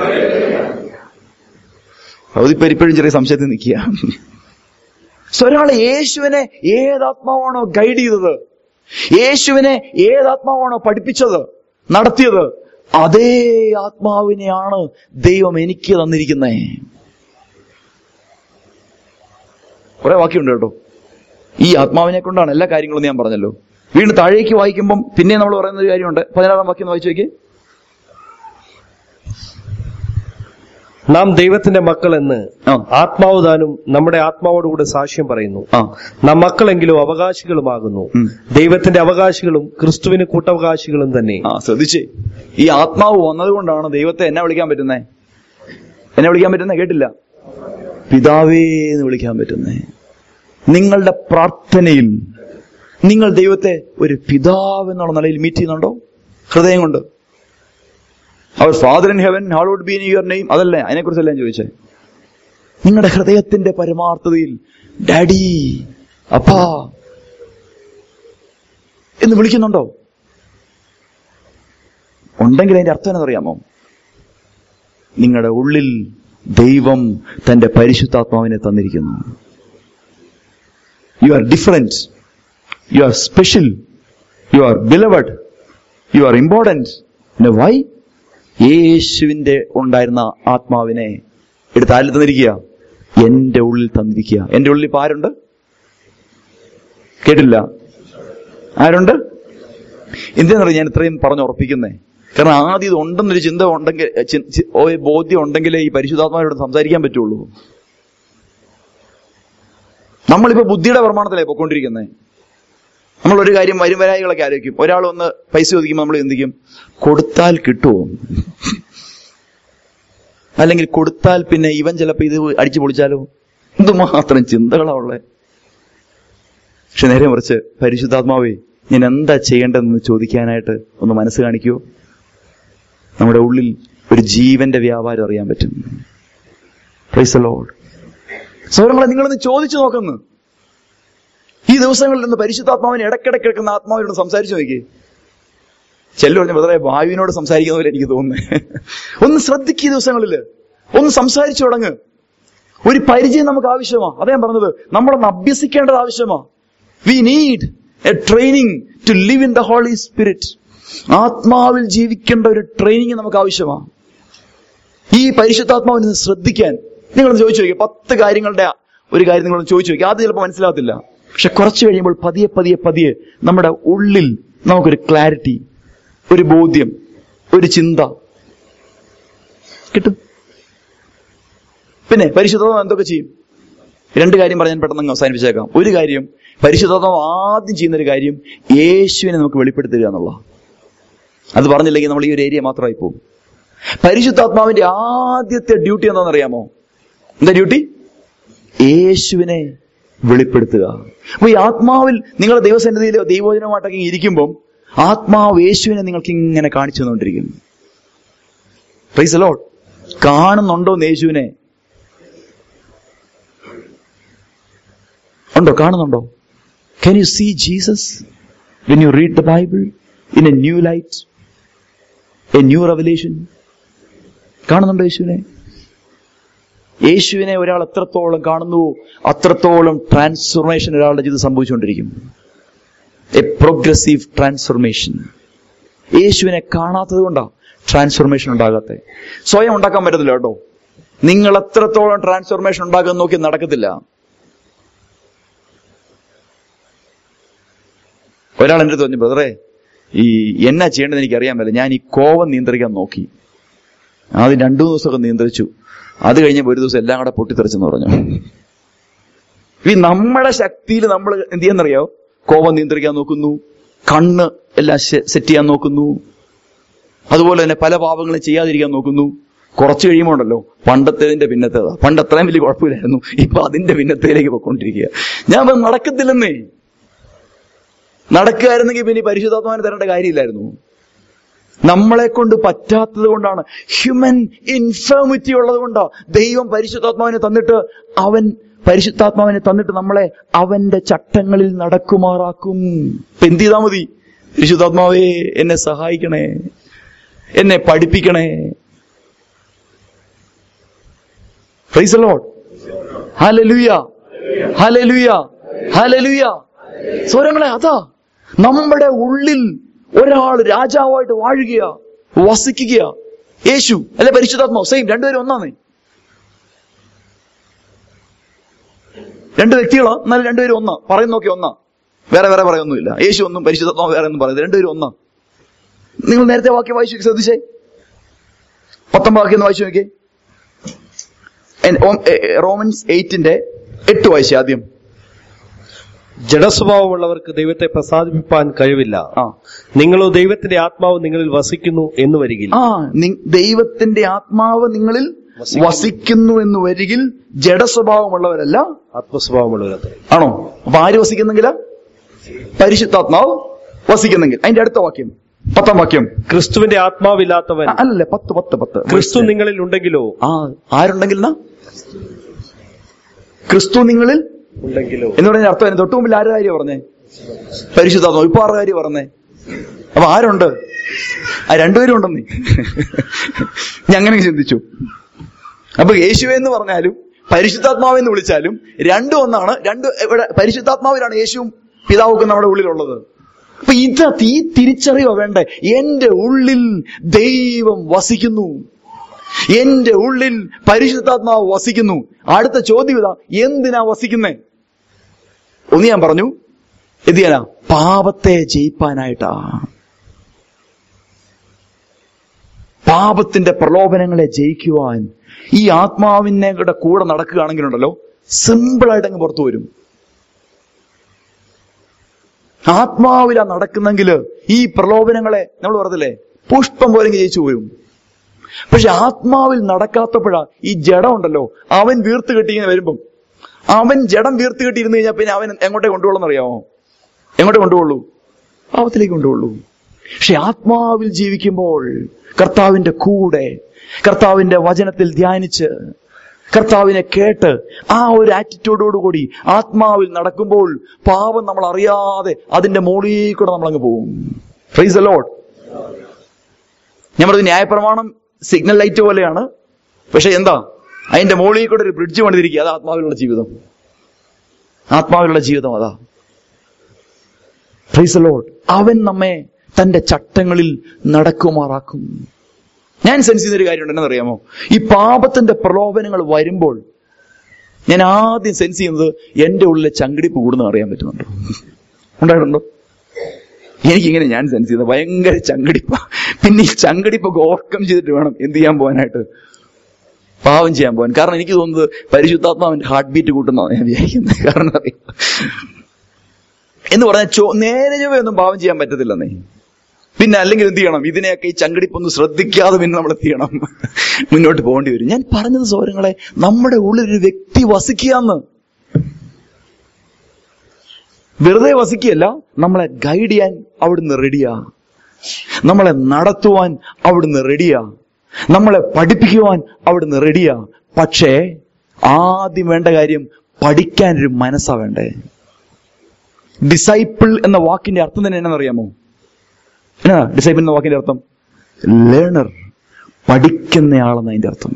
അതിപ്പോ ഇപ്പോഴും ചെറിയ സംശയത്തിൽ നിൽക്കുക സോ ഒരാളെ യേശുവിനെ ഏതാത്മാവാണോ ഗൈഡ് ചെയ്തത് യേശുവിനെ ഏതാത്മാവാണോ പഠിപ്പിച്ചത് നടത്തിയത് അതേ ആത്മാവിനെയാണ് ദൈവം എനിക്ക് തന്നിരിക്കുന്നേ കുറെ വാക്യമുണ്ട് കേട്ടോ ഈ ആത്മാവിനെ കൊണ്ടാണ് എല്ലാ കാര്യങ്ങളും ഞാൻ പറഞ്ഞല്ലോ വീണ്ടും താഴേക്ക് വായിക്കുമ്പം പിന്നെ നമ്മൾ പറയുന്ന ഒരു കാര്യമുണ്ട് പതിനാറാം വാക്യം ഒന്ന് വായിച്ചു നോക്കി നാം ദൈവത്തിന്റെ മക്കൾ എന്ന് ആ ആത്മാവ് താനും നമ്മുടെ ആത്മാവോടുകൂടെ സാക്ഷ്യം പറയുന്നു ആ നാം മക്കളെങ്കിലും അവകാശികളുമാകുന്നു ഉം. ദൈവത്തിന്റെ അവകാശികളും ക്രിസ്തുവിന് കൂട്ടവകാശികളും തന്നെ ആ ശ്രദ്ധിച്ചേ ഈ ആത്മാവ് വന്നതുകൊണ്ടാണ് ദൈവത്തെ എന്നെ വിളിക്കാൻ പറ്റുന്നേ എന്നെ വിളിക്കാൻ പറ്റുന്നേ കേട്ടില്ല പിതാവേ എന്ന് വിളിക്കാൻ പറ്റുന്നേ നിങ്ങളുടെ പ്രാർത്ഥനയിൽ നിങ്ങൾ ദൈവത്തെ ഒരു പിതാവ് എന്നുള്ള നിലയിൽ മീറ്റ് ചെയ്യുന്നുണ്ടോ ഹൃദയം കൊണ്ട് our father in heaven hallowed be your name അതല്ലേ അതിനെക്കുറിച്ചല്ല ഞാൻ ചോദിച്ചേ നിങ്ങളുടെ ഹൃദയത്തിന്റെ പരമാർത്ഥതയിൽ ഡാഡി അപ്പാ എന്ന് വിളിക്കുന്നുണ്ടോ ഉണ്ടെങ്കിൽ അതിന്റെ അർത്ഥം എന്നറിയാമോ നിങ്ങളുടെ ഉള്ളിൽ ദൈവം തന്റെ പരിശുദ്ധാത്മാവിനെ തന്നിരിക്കുന്നു you are different you are special you are beloved you are important why യേശുവിന്റെ ഉണ്ടായിരുന്ന ആത്മാവിനെ എടുത്ത് ആരിൽ തന്നിരിക്കുക എന്റെ ഉള്ളിൽ തന്നിരിക്കുക എന്റെ ഉള്ളിൽ ഇപ്പൊ ആരുണ്ട് കേട്ടില്ല ആരുണ്ട് എന്തിനാണ് ഞാൻ ഇത്രയും പറഞ്ഞു ഉറപ്പിക്കുന്നേ കാരണം ആദ്യം ഇത് ഉണ്ടെന്നൊരു ചിന്ത ഉണ്ടെങ്കിൽ ചി- ചി- ഓ, ബോധ്യം ഉണ്ടെങ്കിലേ ഈ പരിശുദ്ധാത്മാവിനോട് സംസാരിക്കാൻ പറ്റുള്ളൂ നമ്മളിപ്പോ ബുദ്ധിയുടെ പ്രമാണത്തിലേ പൊക്കോണ്ടിരിക്കുന്നത് നമ്മൾ ഒരു കാര്യം വരും വരായികളൊക്കെ ആലോചിക്കും ഒരാൾ ഒന്ന് പൈസ ചോദിക്കുമ്പോൾ നമ്മൾ ചിന്തിക്കും കൊടുത്താൽ കിട്ടുമോ അല്ലെങ്കിൽ കൊടുത്താൽ പിന്നെ ഇവൻ ചിലപ്പോ ഇത് അടിച്ചു പൊളിച്ചാലോ എന്തുമാത്രം ചിന്തകളാ ഉള്ളേ പക്ഷെ നേരെ മറിച്ച് പരിശുദ്ധാത്മാവേ ഞാൻ എന്താ ചെയ്യേണ്ടതെന്ന് ചോദിക്കാനായിട്ട് ഒന്ന് മനസ്സ് കാണിക്കുമോ നമ്മുടെ ഉള്ളിൽ ഒരു ജീവന്റെ വ്യാപാരം അറിയാൻ പറ്റും പ്രൈസ് ലോഡ് സൗരങ്ങളെ നിങ്ങളൊന്ന് ചോദിച്ചു നോക്കുന്നു ഈ ദിവസങ്ങളിൽ നിന്ന് പരിശുദ്ധാത്മാവിനെ ഇടയ്ക്കിടയ്ക്ക് എടുക്കുന്ന ആത്മാവിനോട് സംസാരിച്ചു നോക്കി ചെല്ലു പറഞ്ഞ ബ്രദറെ വായുവിനോട് സംസാരിക്കുന്ന പോലെ എനിക്ക് തോന്നുന്നത് ഒന്ന് ശ്രദ്ധിക്കുക ഈ ദിവസങ്ങളിൽ ഒന്ന് സംസാരിച്ചു തുടങ്ങ് ഒരു പരിചയം നമുക്ക് ആവശ്യമാ അതാ ഞാൻ പറഞ്ഞത് നമ്മളൊന്ന് അഭ്യസിക്കേണ്ടത് ആവശ്യമാ we need a training to live in the holy Spirit ആത്മാവിൽ ജീവിക്കേണ്ട ഒരു ട്രെയിനിങ് നമുക്ക് ആവശ്യമാ ഈ പരിശുദ്ധാത്മാവിനെ ഒന്ന് ശ്രദ്ധിക്കാൻ നിങ്ങളൊന്ന് ചോദിച്ചു നോക്കിയ പത്ത് കാര്യങ്ങളുടെ ഒരു കാര്യം നിങ്ങളൊന്ന് ചോദിച്ചു നോക്കി ആദ്യം ചിലപ്പോൾ മനസ്സിലാകത്തില്ല പക്ഷെ കുറച്ച് കഴിയുമ്പോൾ പതിയെ പതിയെ പതിയെ നമ്മുടെ ഉള്ളിൽ നമുക്കൊരു ക്ലാരിറ്റി ഒരു ബോധ്യം ഒരു ചിന്ത കിട്ടും പിന്നെ പരിശുദ്ധാത്മാവ് എന്തൊക്കെ ചെയ്യും രണ്ട് കാര്യം പറഞ്ഞാൽ പെട്ടെന്ന് അങ്ങ് അവസാനിപ്പിച്ചേക്കാം ഒരു കാര്യം പരിശുദ്ധാത്മാവ് ആദ്യം ചെയ്യുന്ന ഒരു കാര്യം യേശുവിനെ നമുക്ക് വെളിപ്പെടുത്തുക എന്നുള്ള അത് പറഞ്ഞില്ലെങ്കിൽ നമ്മൾ ഈ ഒരു ഏരിയ മാത്രമായി പോകും പരിശുദ്ധാത്മാവിന്റെ ആദ്യത്തെ ഡ്യൂട്ടി എന്താണെന്നറിയാമോ എന്താ ഡ്യൂട്ടി യേശുവിനെ വെളിപ്പെടുത്തുക അപ്പൊ ഈ ആത്മാവിൽ നിങ്ങളുടെ ദൈവസന്നിധിയിലോ ദൈവോചനമായിട്ടൊക്കെ ഇരിക്കുമ്പം ആത്മാവ് യേശുവിനെ നിങ്ങൾക്ക് ഇങ്ങനെ കാണിച്ചു തന്നുകൊണ്ടിരിക്കും പ്രൈസ് ലോഡ് കാണുന്നുണ്ടോ യേശുവിനെ ഉണ്ടോ കാണുന്നുണ്ടോ Can you see Jesus when you read the Bible in a new light? A new revelation? കാണുന്നുണ്ടോ യേശുവിനെ യേശുവിനെ ഒരാൾ എത്രത്തോളം കാണുന്നുവോ അത്രത്തോളം ട്രാൻസ്ഫോർമേഷൻ ഒരാളുടെ ജീവിതം സംഭവിച്ചുകൊണ്ടിരിക്കും എ പ്രോഗ്രസീവ് ട്രാൻസ്ഫോർമേഷൻ യേശുവിനെ കാണാത്തത് കൊണ്ടാണ് ട്രാൻസ്ഫോർമേഷൻ ഉണ്ടാകാത്തെ സ്വയം ഉണ്ടാക്കാൻ പറ്റത്തില്ല കേട്ടോ നിങ്ങൾ എത്രത്തോളം ട്രാൻസ്ഫോർമേഷൻ ഉണ്ടാക്കാൻ നോക്കി നടക്കത്തില്ല ഒരാൾ എൻ്റെ അടുത്ത് പറഞ്ഞു ബ്രദറെ ഈ എന്നാ ചെയ്യേണ്ടത് എനിക്ക് അറിയാൻ പറ്റില്ല ഞാൻ ഈ കോപം നിയന്ത്രിക്കാൻ നോക്കി ആദ്യം രണ്ടു മൂന്ന് ദിവസമൊക്കെ നിയന്ത്രിച്ചു അത് കഴിഞ്ഞപ്പോൾ ഒരു ദിവസം എല്ലാം കൂടെ പൊട്ടിത്തെറിച്ചെന്ന് പറഞ്ഞു ഈ നമ്മുടെ ശക്തിയിൽ നമ്മൾ എന്ത് ചെയ്യാന്നറിയോ കോപം നിയന്ത്രിക്കാൻ നോക്കുന്നു കണ്ണ് എല്ലാം സെറ്റ് ചെയ്യാൻ നോക്കുന്നു അതുപോലെ തന്നെ പല പാപങ്ങളും ചെയ്യാതിരിക്കാൻ നോക്കുന്നു കുറച്ച് കഴിയുമ്പോൾ ഉണ്ടല്ലോ പണ്ടത്തേതിന്റെ പിന്നത്തേതാ പണ്ട് അത്രയും വലിയ കുഴപ്പമില്ലായിരുന്നു ഇപ്പൊ അതിന്റെ പിന്നത്തേലേക്ക് പോയിക്കൊണ്ടിരിക്കുക ഞാൻ ഇപ്പൊ നടക്കത്തില്ലെന്നേ നടക്കുകയായിരുന്നെങ്കിൽ പിന്നെ ഈ പരിശുദ്ധാത്മാവിനെ തരേണ്ട കാര്യമില്ലായിരുന്നു നമ്മളെ കൊണ്ട് പറ്റാത്തത് കൊണ്ടാണ് ഹ്യൂമൻ ഇൻഫേമിറ്റി ഉള്ളത് കൊണ്ടാ ദൈവം പരിശുദ്ധാത്മാവിനെ തന്നിട്ട് അവൻ പരിശുദ്ധാത്മാവിനെ തന്നിട്ട് നമ്മളെ അവന്റെ ചട്ടങ്ങളിൽ നടക്കുമാറാക്കും ഇപ്പൊ എന്ത് ചെയ്താൽ മതി പരിശുദ്ധാത്മാവേ എന്നെ സഹായിക്കണേ എന്നെ പഠിപ്പിക്കണേ പ്രൈസ് ലോഡ് ഹലലുയ ഹലലുയ ഹലലുയ സ്വരങ്ങളെ അതാ നമ്മുടെ ഉള്ളിൽ ഒരാൾ രാജാവായിട്ട് വാഴുകയാ വസിക്കുകയാ യേശു അല്ലെ പരിശുദ്ധാത്മാവ് സെയിം രണ്ടുപേരും ഒന്നാന്നേ രണ്ട് വ്യക്തികളാ എന്നാൽ രണ്ടുപേരും ഒന്നാ പറയുന്നൊക്കെ ഒന്നാ വേറെ വേറെ പറയൊന്നുമില്ല യേശു ഒന്നും പരിശുദ്ധാത്മാവ് വേറെ ഒന്നും പറയുന്നത് രണ്ടുപേരും ഒന്നാ നിങ്ങൾ നേരത്തെ വാക്യം വായിച്ചു ശ്രദ്ധിച്ചേ പത്തൊമ്പത് വാക്യം ഒന്ന് വായിച്ചു നോക്കിയേ എൻ- ഓം- എ- എ- റോമൻസ് എയ്റ്റിന്റെ എട്ട് വായിച്ചേ ആദ്യം ജഡസ്വഭാവമുള്ളവർക്ക് ദൈവത്തെ പ്രസാദിപ്പിക്കാൻ കഴിവില്ല ആ നിങ്ങളോ ദൈവത്തിന്റെ ആത്മാവ് നിങ്ങളിൽ വസിക്കുന്നു എന്ന് വരികിൽ ആ നി- ദൈവത്തിന്റെ ആത്മാവ് നിങ്ങളിൽ വസിക്കുന്നു എന്ന് വരികിൽ ജഡസ്വഭാവമുള്ളവരല്ല ആത്മസ്വഭാവമുള്ളവരത്രേ ആണോ അപ്പൊ ആര് വസിക്കുന്നെങ്കില പരിശുദ്ധാത്മാവ് വസിക്കുന്നെങ്കിൽ അതിന്റെ അടുത്ത വാക്യം പത്താം വാക്യം ക്രിസ്തുവിന്റെ ആത്മാവില്ലാത്തവൻ ആ, അല്ലല്ലേ പത്ത് പത്ത് പത്ത് ക്രിസ്തു നിങ്ങളിൽ ഉണ്ടെങ്കിലോ ആ ആരുണ്ടെങ്കിൽ എന്നാ? ക്രിസ്തു നിങ്ങളിൽ ഉണ്ടെങ്കിലോ എന്ന് പറഞ്ഞ അർത്ഥം തന്നെ തൊട്ടു മുമ്പിൽ ആരുടെ കാര്യം പറഞ്ഞേ പരിശുദ്ധാത്മാവ് ഇപ്പൊ ആരുടെ കാര്യം പറഞ്ഞേ അപ്പൊ ആരുണ്ട് ആ രണ്ടുപേരും ഉണ്ടെന്നേ ഞാൻ അങ്ങനെ ചിന്തിച്ചു അപ്പൊ യേശുവെ എന്ന് പറഞ്ഞാലും പരിശുദ്ധാത്മാവെന്ന് വിളിച്ചാലും രണ്ടും ഒന്നാണ് രണ്ട് ഇവിടെ പരിശുദ്ധാത്മാവിലാണ് യേശുവും പിതാവൊക്കെ നമ്മുടെ ഉള്ളിലുള്ളത് അപ്പൊ ഇത് ഈ തിരിച്ചറിയോ വേണ്ടേ എന്റെ ഉള്ളിൽ ദൈവം വസിക്കുന്നു എന്റെ ഉള്ളിൽ പരിശുദ്ധാത്മാവ് വസിക്കുന്നു അടുത്ത ചോദ്യം ഇതാ എന്തിനാ വസിക്കുന്നേ ഒന്ന് ഞാൻ പറഞ്ഞു എന്ത് ചെയ്യാനാ പാപത്തെ ജയിപ്പാനായിട്ടാ പാപത്തിന്റെ പ്രലോഭനങ്ങളെ ജയിക്കുവാൻ ഈ ആത്മാവിനെ കൂടെ കൂടെ നടക്കുകയാണെങ്കിലുണ്ടല്ലോ സിമ്പിളായിട്ട് അങ്ങ് പുറത്തു വരും ആത്മാവിലാ നടക്കുന്നെങ്കിൽ ഈ പ്രലോഭനങ്ങളെ നമ്മൾ പറഞ്ഞില്ലേ പുഷ്പം പോലെ ഇങ്ങ് ജയിച്ചു വരും പക്ഷെ ആത്മാവിൽ നടക്കാത്തപ്പോഴാ ഈ ജഡം ഉണ്ടല്ലോ അവൻ വീർത്ത് കെട്ടി ഇങ്ങനെ വരുമ്പം അവൻ ജഡം വീർത്ത് കെട്ടിയിരുന്ന് കഴിഞ്ഞാൽ പിന്നെ അവൻ എങ്ങോട്ടേ കൊണ്ടുപോകണം അറിയാമോ എങ്ങോട്ടേ കൊണ്ടുപോകുള്ളൂ പാവത്തിലേക്ക് കൊണ്ടുപോകുള്ളൂ പക്ഷെ ആത്മാവിൽ ജീവിക്കുമ്പോൾ കർത്താവിന്റെ കൂടെ കർത്താവിന്റെ വചനത്തിൽ ധ്യാനിച്ച് കർത്താവിനെ കേട്ട് ആ ഒരു ആറ്റിറ്റ്യൂഡോടുകൂടി ആത്മാവിൽ നടക്കുമ്പോൾ പാപം നമ്മൾ അറിയാതെ അതിന്റെ മുകളിൽ കൂടെ നമ്മളങ്ങ് പോകും ഫ്രൈസ് ലോഡ് ഞാൻ പറഞ്ഞു ന്യായപ്രമാണം സിഗ്നൽ ലൈറ്റ് പോലെയാണ് പക്ഷെ എന്താ അതിന്റെ മുകളിൽ കൂടെ ഒരു ബ്രിഡ്ജ് പണിതിരിക്കുക അത് ആത്മാവിലുള്ള ജീവിതം ആത്മാവിലുള്ള ജീവിതം അതാ ഫ്രൈസ് ലോഡ് അവൻ നമ്മെ തന്റെ ചട്ടങ്ങളിൽ നടക്കുമാറാക്കും ഞാൻ സെൻസ് ചെയ്യുന്നൊരു കാര്യമുണ്ട് എന്നറിയാമോ ഈ പാപത്തിന്റെ പ്രലോഭനങ്ങൾ വരുമ്പോൾ ഞാൻ ആദ്യം സെൻസ് ചെയ്യുന്നത് എന്റെ ഉള്ളിലെ ചങ്കിടിപ്പ് കൂടുന്ന അറിയാൻ പറ്റുന്നുണ്ടോ ഉണ്ടായിട്ടുണ്ടോ എനിക്കിങ്ങനെ ഞാൻ സെൻസ് ചെയ്യുന്നത് ഭയങ്കര ചങ്കടിപ്പ പിന്നെ ഈ ചങ്കടിപ്പൊക്കെ ഓവർകം ചെയ്തിട്ട് വേണം എന്ത് ചെയ്യാൻ പോകാനായിട്ട് പാവം ചെയ്യാൻ പോകാൻ കാരണം എനിക്ക് തോന്നുന്നത് പരിശുദ്ധാത്മാവിന്റെ ഹാർട്ട് ബീറ്റ് കൂട്ടുന്നതാണ് ഞാൻ വിചാരിക്കുന്നത് കാരണം അറിയാം എന്ന് പറഞ്ഞാൽ ചോ നേരെ ചൊവ്വയൊന്നും പാവം ചെയ്യാൻ പറ്റത്തില്ലെന്നേ പിന്നെ അല്ലെങ്കിൽ എന്ത് ചെയ്യണം ഇതിനെയൊക്കെ ഈ ചങ്കടിപ്പൊന്ന് ശ്രദ്ധിക്കാതെ പിന്നെ നമ്മൾ എന്ത് ചെയ്യണം മുന്നോട്ട് പോകേണ്ടി വരും ഞാൻ പറഞ്ഞത് സൗരങ്ങളെ നമ്മുടെ ഉള്ളിൽ ഒരു വ്യക്തി വസിക്കുകയെന്ന് വെറുതെ വസിക്കുകയല്ല നമ്മളെ ഗൈഡ് ചെയ്യാൻ അവിടുന്ന് റെഡിയാ നമ്മളെ നടത്തുവാൻ അവിടുന്ന് റെഡിയാ നമ്മളെ പഠിപ്പിക്കുവാൻ അവിടുന്ന് റെഡിയാ പക്ഷേ ആദ്യം വേണ്ട കാര്യം പഠിക്കാൻ ഒരു മനസ്സാ വേണ്ടേ ഡിസൈപ്പിൾ എന്ന വാക്കിന്റെ അർത്ഥം തന്നെ എന്നറിയാമോ എന്നാ ഡിസൈപ്പിൾ എന്ന വാക്കിന്റെ അർത്ഥം ലേണർ പഠിക്കുന്നയാളെന്ന് അതിന്റെ അർത്ഥം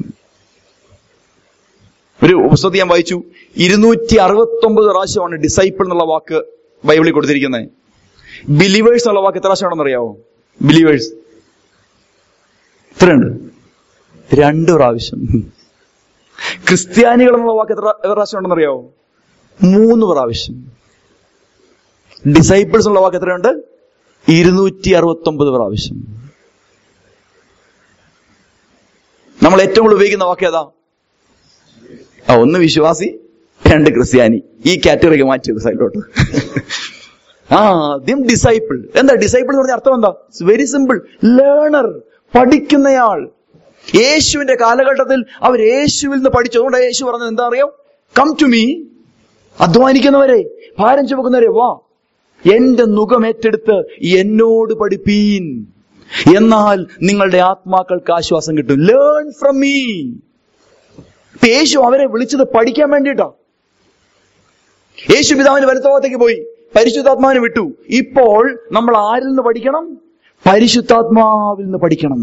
ഒരു പുസ്തകത്തിൽ ഞാൻ വായിച്ചു ഇരുന്നൂറ്റി അറുപത്തി ഒമ്പത് പ്രാവശ്യമാണ് ഡിസൈപ്പിൾ എന്നുള്ള വാക്ക് ബൈബിളിൽ കൊടുത്തിരിക്കുന്നത് ബിലീവേഴ്സ് എന്നുള്ള വാക്ക് എത്ര പ്രാവശ്യമാണെന്ന് അറിയാവോ ബിലീവേഴ്സ് എത്രയുണ്ട് രണ്ട് പ്രാവശ്യം ക്രിസ്ത്യാനികൾ എന്നുള്ള വാക്ക് എത്ര എത്ര പ്രാവശ്യം ഉണ്ടെന്ന് അറിയാവോ മൂന്ന് പ്രാവശ്യം ഡിസൈപ്പിൾസ് എന്നുള്ള വാക്ക് എത്രയുണ്ട് ഇരുന്നൂറ്റി അറുപത്തി ഒമ്പത് പ്രാവശ്യം നമ്മൾ ഏറ്റവും കൂടുതൽ ഉപയോഗിക്കുന്ന വാക്ക് ഏതാ ആ ഒന്ന് വിശ്വാസി രണ്ട് ക്രിസ്ത്യാനി ഈ കാറ്റഗറിക്ക് മാറ്റി വെക്കും സൈഡിലോട്ട് ആ ആദ്യം ഡിസൈപ്പിൾ എന്താ ഡിസൈപ്പിൾ എന്ന് പറഞ്ഞ അർത്ഥം എന്താ വെരി സിമ്പിൾ ലേണർ പഠിക്കുന്നയാൾ യേശുവിന്റെ കാലഘട്ടത്തിൽ അവർ യേശുവിൽ നിന്ന് പഠിച്ചു അതുകൊണ്ട് യേശു പറഞ്ഞത് എന്താ അറിയോ കം ടു മീ അധ്വാനിക്കുന്നവരെ ഭാരം ചുമക്കുന്നവരെ വാ എന്റെ മുഖം ഏറ്റെടുത്ത് എന്നോട് പഠിപ്പീൻ എന്നാൽ നിങ്ങളുടെ ആത്മാക്കൾക്ക് ആശ്വാസം കിട്ടും ലേൺ ഫ്രം മീ യേശു അവരെ വിളിച്ചത് പഠിക്കാൻ വേണ്ടിയിട്ടാ യേശു പിതാവിന്റെ വലത്തോളത്തേക്ക് പോയി പരിശുദ്ധാത്മാവിനെ വിട്ടു ഇപ്പോൾ നമ്മൾ ആരിൽ നിന്ന് പഠിക്കണം പരിശുദ്ധാത്മാവിൽ നിന്ന് പഠിക്കണം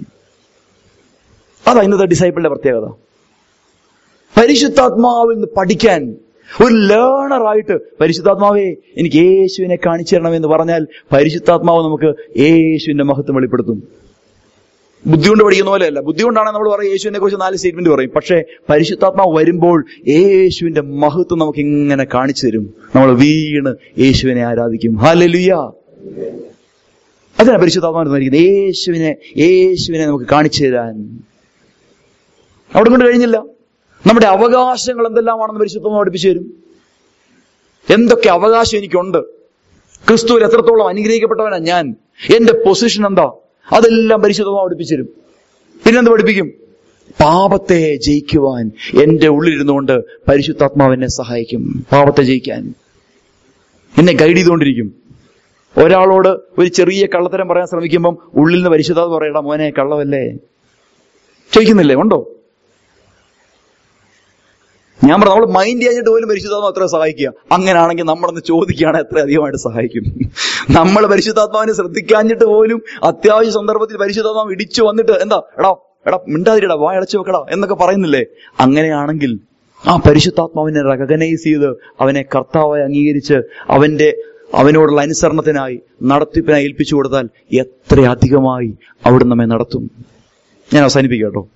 അതാ ഇന്നത്തെ ഡിസൈപ്പിളിന്റെ പ്രത്യേകത പരിശുദ്ധാത്മാവിൽ നിന്ന് പഠിക്കാൻ ഒരു ലേണറായിട്ട് പരിശുദ്ധാത്മാവേ എനിക്ക് യേശുവിനെ കാണിച്ചു തരണമെന്ന് പറഞ്ഞാൽ പരിശുദ്ധാത്മാവ് നമുക്ക് യേശുവിന്റെ മഹത്വം വെളിപ്പെടുത്തും ബുദ്ധി കൊണ്ട് പഠിക്കുന്ന പോലെയല്ല ബുദ്ധി കൊണ്ടാണ് നമ്മൾ പറയും യേശുവിനെ കുറിച്ച് നാല് സ്റ്റേറ്റ്മെന്റ് പറയും പക്ഷേ പരിശുദ്ധാത്മാവ് വരുമ്പോൾ യേശുവിന്റെ മഹത്വം നമുക്ക് ഇങ്ങനെ കാണിച്ചു തരും നമ്മൾ വീണ് യേശുവിനെ ആരാധിക്കും ഹാലലുയ അതിനാ പരിശുദ്ധാത്മാവ് പറഞ്ഞിരിക്കുന്നത് യേശുവിനെ യേശുവിനെ നമുക്ക് കാണിച്ചു തരാൻ അവിടെ കൊണ്ട് കഴിഞ്ഞില്ല നമ്മുടെ അവകാശങ്ങൾ എന്തെല്ലാമാണെന്ന് പരിശുദ്ധമായി പഠിപ്പിച്ചു തരും എന്തൊക്കെ അവകാശം എനിക്കുണ്ട് ക്രിസ്തുവിൽ എത്രത്തോളം അനുഗ്രഹിക്കപ്പെട്ടവനാ ഞാൻ എന്റെ പൊസിഷൻ എന്താ അതെല്ലാം പരിശുദ്ധമായി പഠിപ്പിച്ചു തരും പിന്നെന്ത് പഠിപ്പിക്കും പാപത്തെ ജയിക്കുവാൻ എന്റെ ഉള്ളിലിരുന്നുകൊണ്ട് പരിശുദ്ധാത്മാവ് എന്നെ സഹായിക്കും പാപത്തെ ജയിക്കാൻ എന്നെ ഗൈഡ് ചെയ്തുകൊണ്ടിരിക്കും ഒരാളോട് ഒരു ചെറിയ കള്ളത്തരം പറയാൻ ശ്രമിക്കുമ്പം ഉള്ളിൽ നിന്ന് പരിശുദ്ധാത്മ പറയടാ മോനെ കള്ളവല്ലേ ചോദിക്കുന്നില്ലേ ഉണ്ടോ ഞാൻ പറഞ്ഞു നമ്മൾ മൈൻഡ് ചെയ്യാഞ്ഞിട്ട് പോലും പരിശുദ്ധാത്മാവ് അത്ര സഹായിക്കുക അങ്ങനെയാണെങ്കിൽ നമ്മളൊന്ന് ചോദിക്കുകയാണ് എത്ര അധികമായിട്ട് സഹായിക്കും നമ്മൾ പരിശുദ്ധാത്മാവിനെ ശ്രദ്ധിക്കാഞ്ഞിട്ട് പോലും അത്യാവശ്യ സന്ദർഭത്തിൽ പരിശുദ്ധാത്മാവ് ഇടിച്ചു വന്നിട്ട് എന്താ എടാ എടാ മിണ്ടാതിരിടാ വാ അടച്ചു വെക്കടാ എന്നൊക്കെ പറയുന്നില്ലേ അങ്ങനെയാണെങ്കിൽ ആ പരിശുദ്ധാത്മാവിനെ റെക്കഗ്നൈസ് ചെയ്ത് അവനെ കർത്താവായി അംഗീകരിച്ച് അവന്റെ അവനോടുള്ള അനുസരണത്തിനായി നടത്തിപ്പിനായി ഏൽപ്പിച്ചു കൊടുത്താൽ എത്ര അധികമായി അവിടുന്ന് നമ്മെ നടത്തും ഞാൻ അവസാനിപ്പിക്കാം കേട്ടോ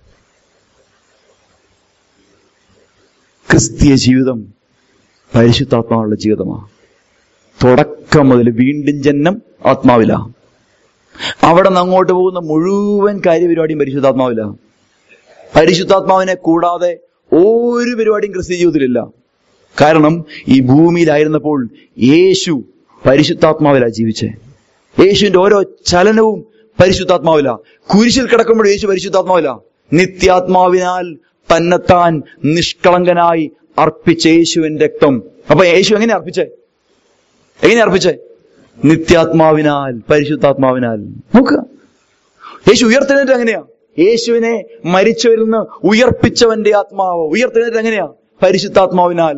ക്രിസ്തീയ ജീവിതം പരിശുദ്ധാത്മാവുള്ള ജീവിതമാണ് തുടക്കം മുതൽ വീണ്ടും ജന്മം ആത്മാവില അവിടെ നിന്ന് അങ്ങോട്ട് പോകുന്ന മുഴുവൻ കാര്യപരിപാടിയും പരിശുദ്ധാത്മാവില പരിശുദ്ധാത്മാവിനെ കൂടാതെ ഒരു പരിപാടിയും ക്രിസ്തീയ ജീവിതത്തിലില്ല കാരണം ഈ ഭൂമിയിലായിരുന്നപ്പോൾ യേശു പരിശുദ്ധാത്മാവിലാ ജീവിച്ചേ യേശുവിന്റെ ഓരോ ചലനവും പരിശുദ്ധാത്മാവില കുരിശിൽ കിടക്കുമ്പോൾ യേശു പരിശുദ്ധാത്മാവില നിത്യാത്മാവിനാൽ തന്നെത്താൻ നിഷ്കളങ്കനായി അർപ്പിച്ച യേശുവിന്റെ രക്തം അപ്പൊ യേശു എങ്ങനെ അർപ്പിച്ചേ എങ്ങനെ അർപ്പിച്ചേ നിത്യാത്മാവിനാൽ പരിശുദ്ധാത്മാവിനാൽ നോക്കുക യേശു ഉയർത്തെഴുന്നേറ്റ് എങ്ങനെയാ യേശുവിനെ മരിച്ചവരിൽ നിന്ന് ഉയർപ്പിച്ചവന്റെ ആത്മാവ് ഉയർത്തെഴുന്നേറ്റ് എങ്ങനെയാ പരിശുദ്ധാത്മാവിനാൽ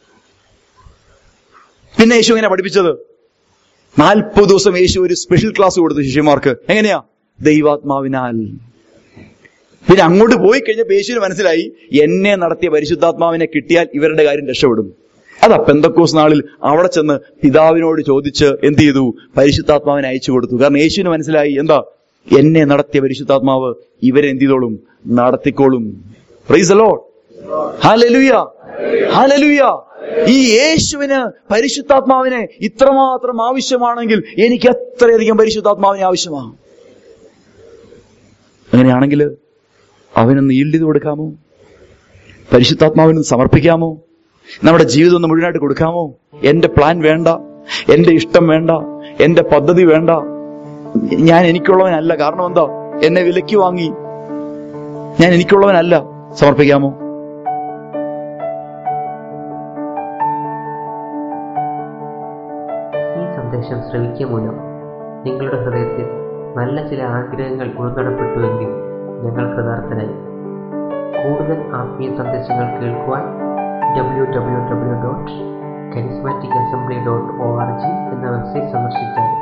പിന്നെ യേശു എങ്ങനെയാ പഠിപ്പിച്ചത് നാൽപ്പത് ദിവസം യേശു ഒരു സ്പെഷ്യൽ ക്ലാസ് കൊടുത്തു ശിഷ്യന്മാർക്ക് എങ്ങനെയാ ദൈവാത്മാവിനാൽ പിന്നെ അങ്ങോട്ട് പോയി കഴിഞ്ഞപ്പോൾ യേശുവിന് മനസ്സിലായി എന്നെ നടത്തിയ പരിശുദ്ധാത്മാവിനെ കിട്ടിയാൽ ഇവരുടെ കാര്യം രക്ഷപ്പെടും അതാ പെന്തക്കോസ് നാളിൽ അവിടെ ചെന്ന് പിതാവിനോട് ചോദിച്ച് എന്ത് ചെയ്തു പരിശുദ്ധാത്മാവിനെ അയച്ചു കൊടുത്തു കാരണം യേശുവിന് മനസ്സിലായി എന്താ എന്നെ നടത്തിയ പരിശുദ്ധാത്മാവ് ഇവരെ എന്ത് ചെയ്തോളും നടത്തിക്കോളും പ്രൈസ് അലോ ഹാലലുയ ഹാലലുയ ഈ യേശുവിന് പരിശുദ്ധാത്മാവിനെ ഇത്രമാത്രം ആവശ്യമാണെങ്കിൽ എനിക്ക് എത്രയധികം പരിശുദ്ധാത്മാവിനെ ആവശ്യമാണ് അങ്ങനെയാണെങ്കിൽ അവനൊന്ന് ഈൽഡ് ചെയ്ത് കൊടുക്കാമോ പരിശുദ്ധാത്മാവിന് സമർപ്പിക്കാമോ നമ്മുടെ ജീവിതം ഒന്ന് മുഴുവനായിട്ട് കൊടുക്കാമോ എന്റെ പ്ലാൻ വേണ്ട എന്റെ ഇഷ്ടം വേണ്ട എന്റെ പദ്ധതി വേണ്ട ഞാൻ എനിക്കുള്ളവനല്ല കാരണം എന്താ എന്നെ വിലയ്ക്ക് വാങ്ങി ഞാൻ എനിക്കുള്ളവനല്ല സമർപ്പിക്കാമോ ഈ സന്ദേശം ശ്രവിക്കുക മൂലം നിങ്ങളുടെ ഹൃദയത്തിൽ നല്ല ചില ആഗ്രഹങ്ങൾ ഉൾനടപ്പെട്ടുവെങ്കിൽ ഞങ്ങൾ കൃതാർത്ഥനായി കൂടുതൽ ആത്മീയ സന്ദേശങ്ങൾ കേൾക്കുവാൻ W W W dot charismatic assembly dot O R G എന്ന വെബ്സൈറ്റ് സന്ദർശിച്ചാൽ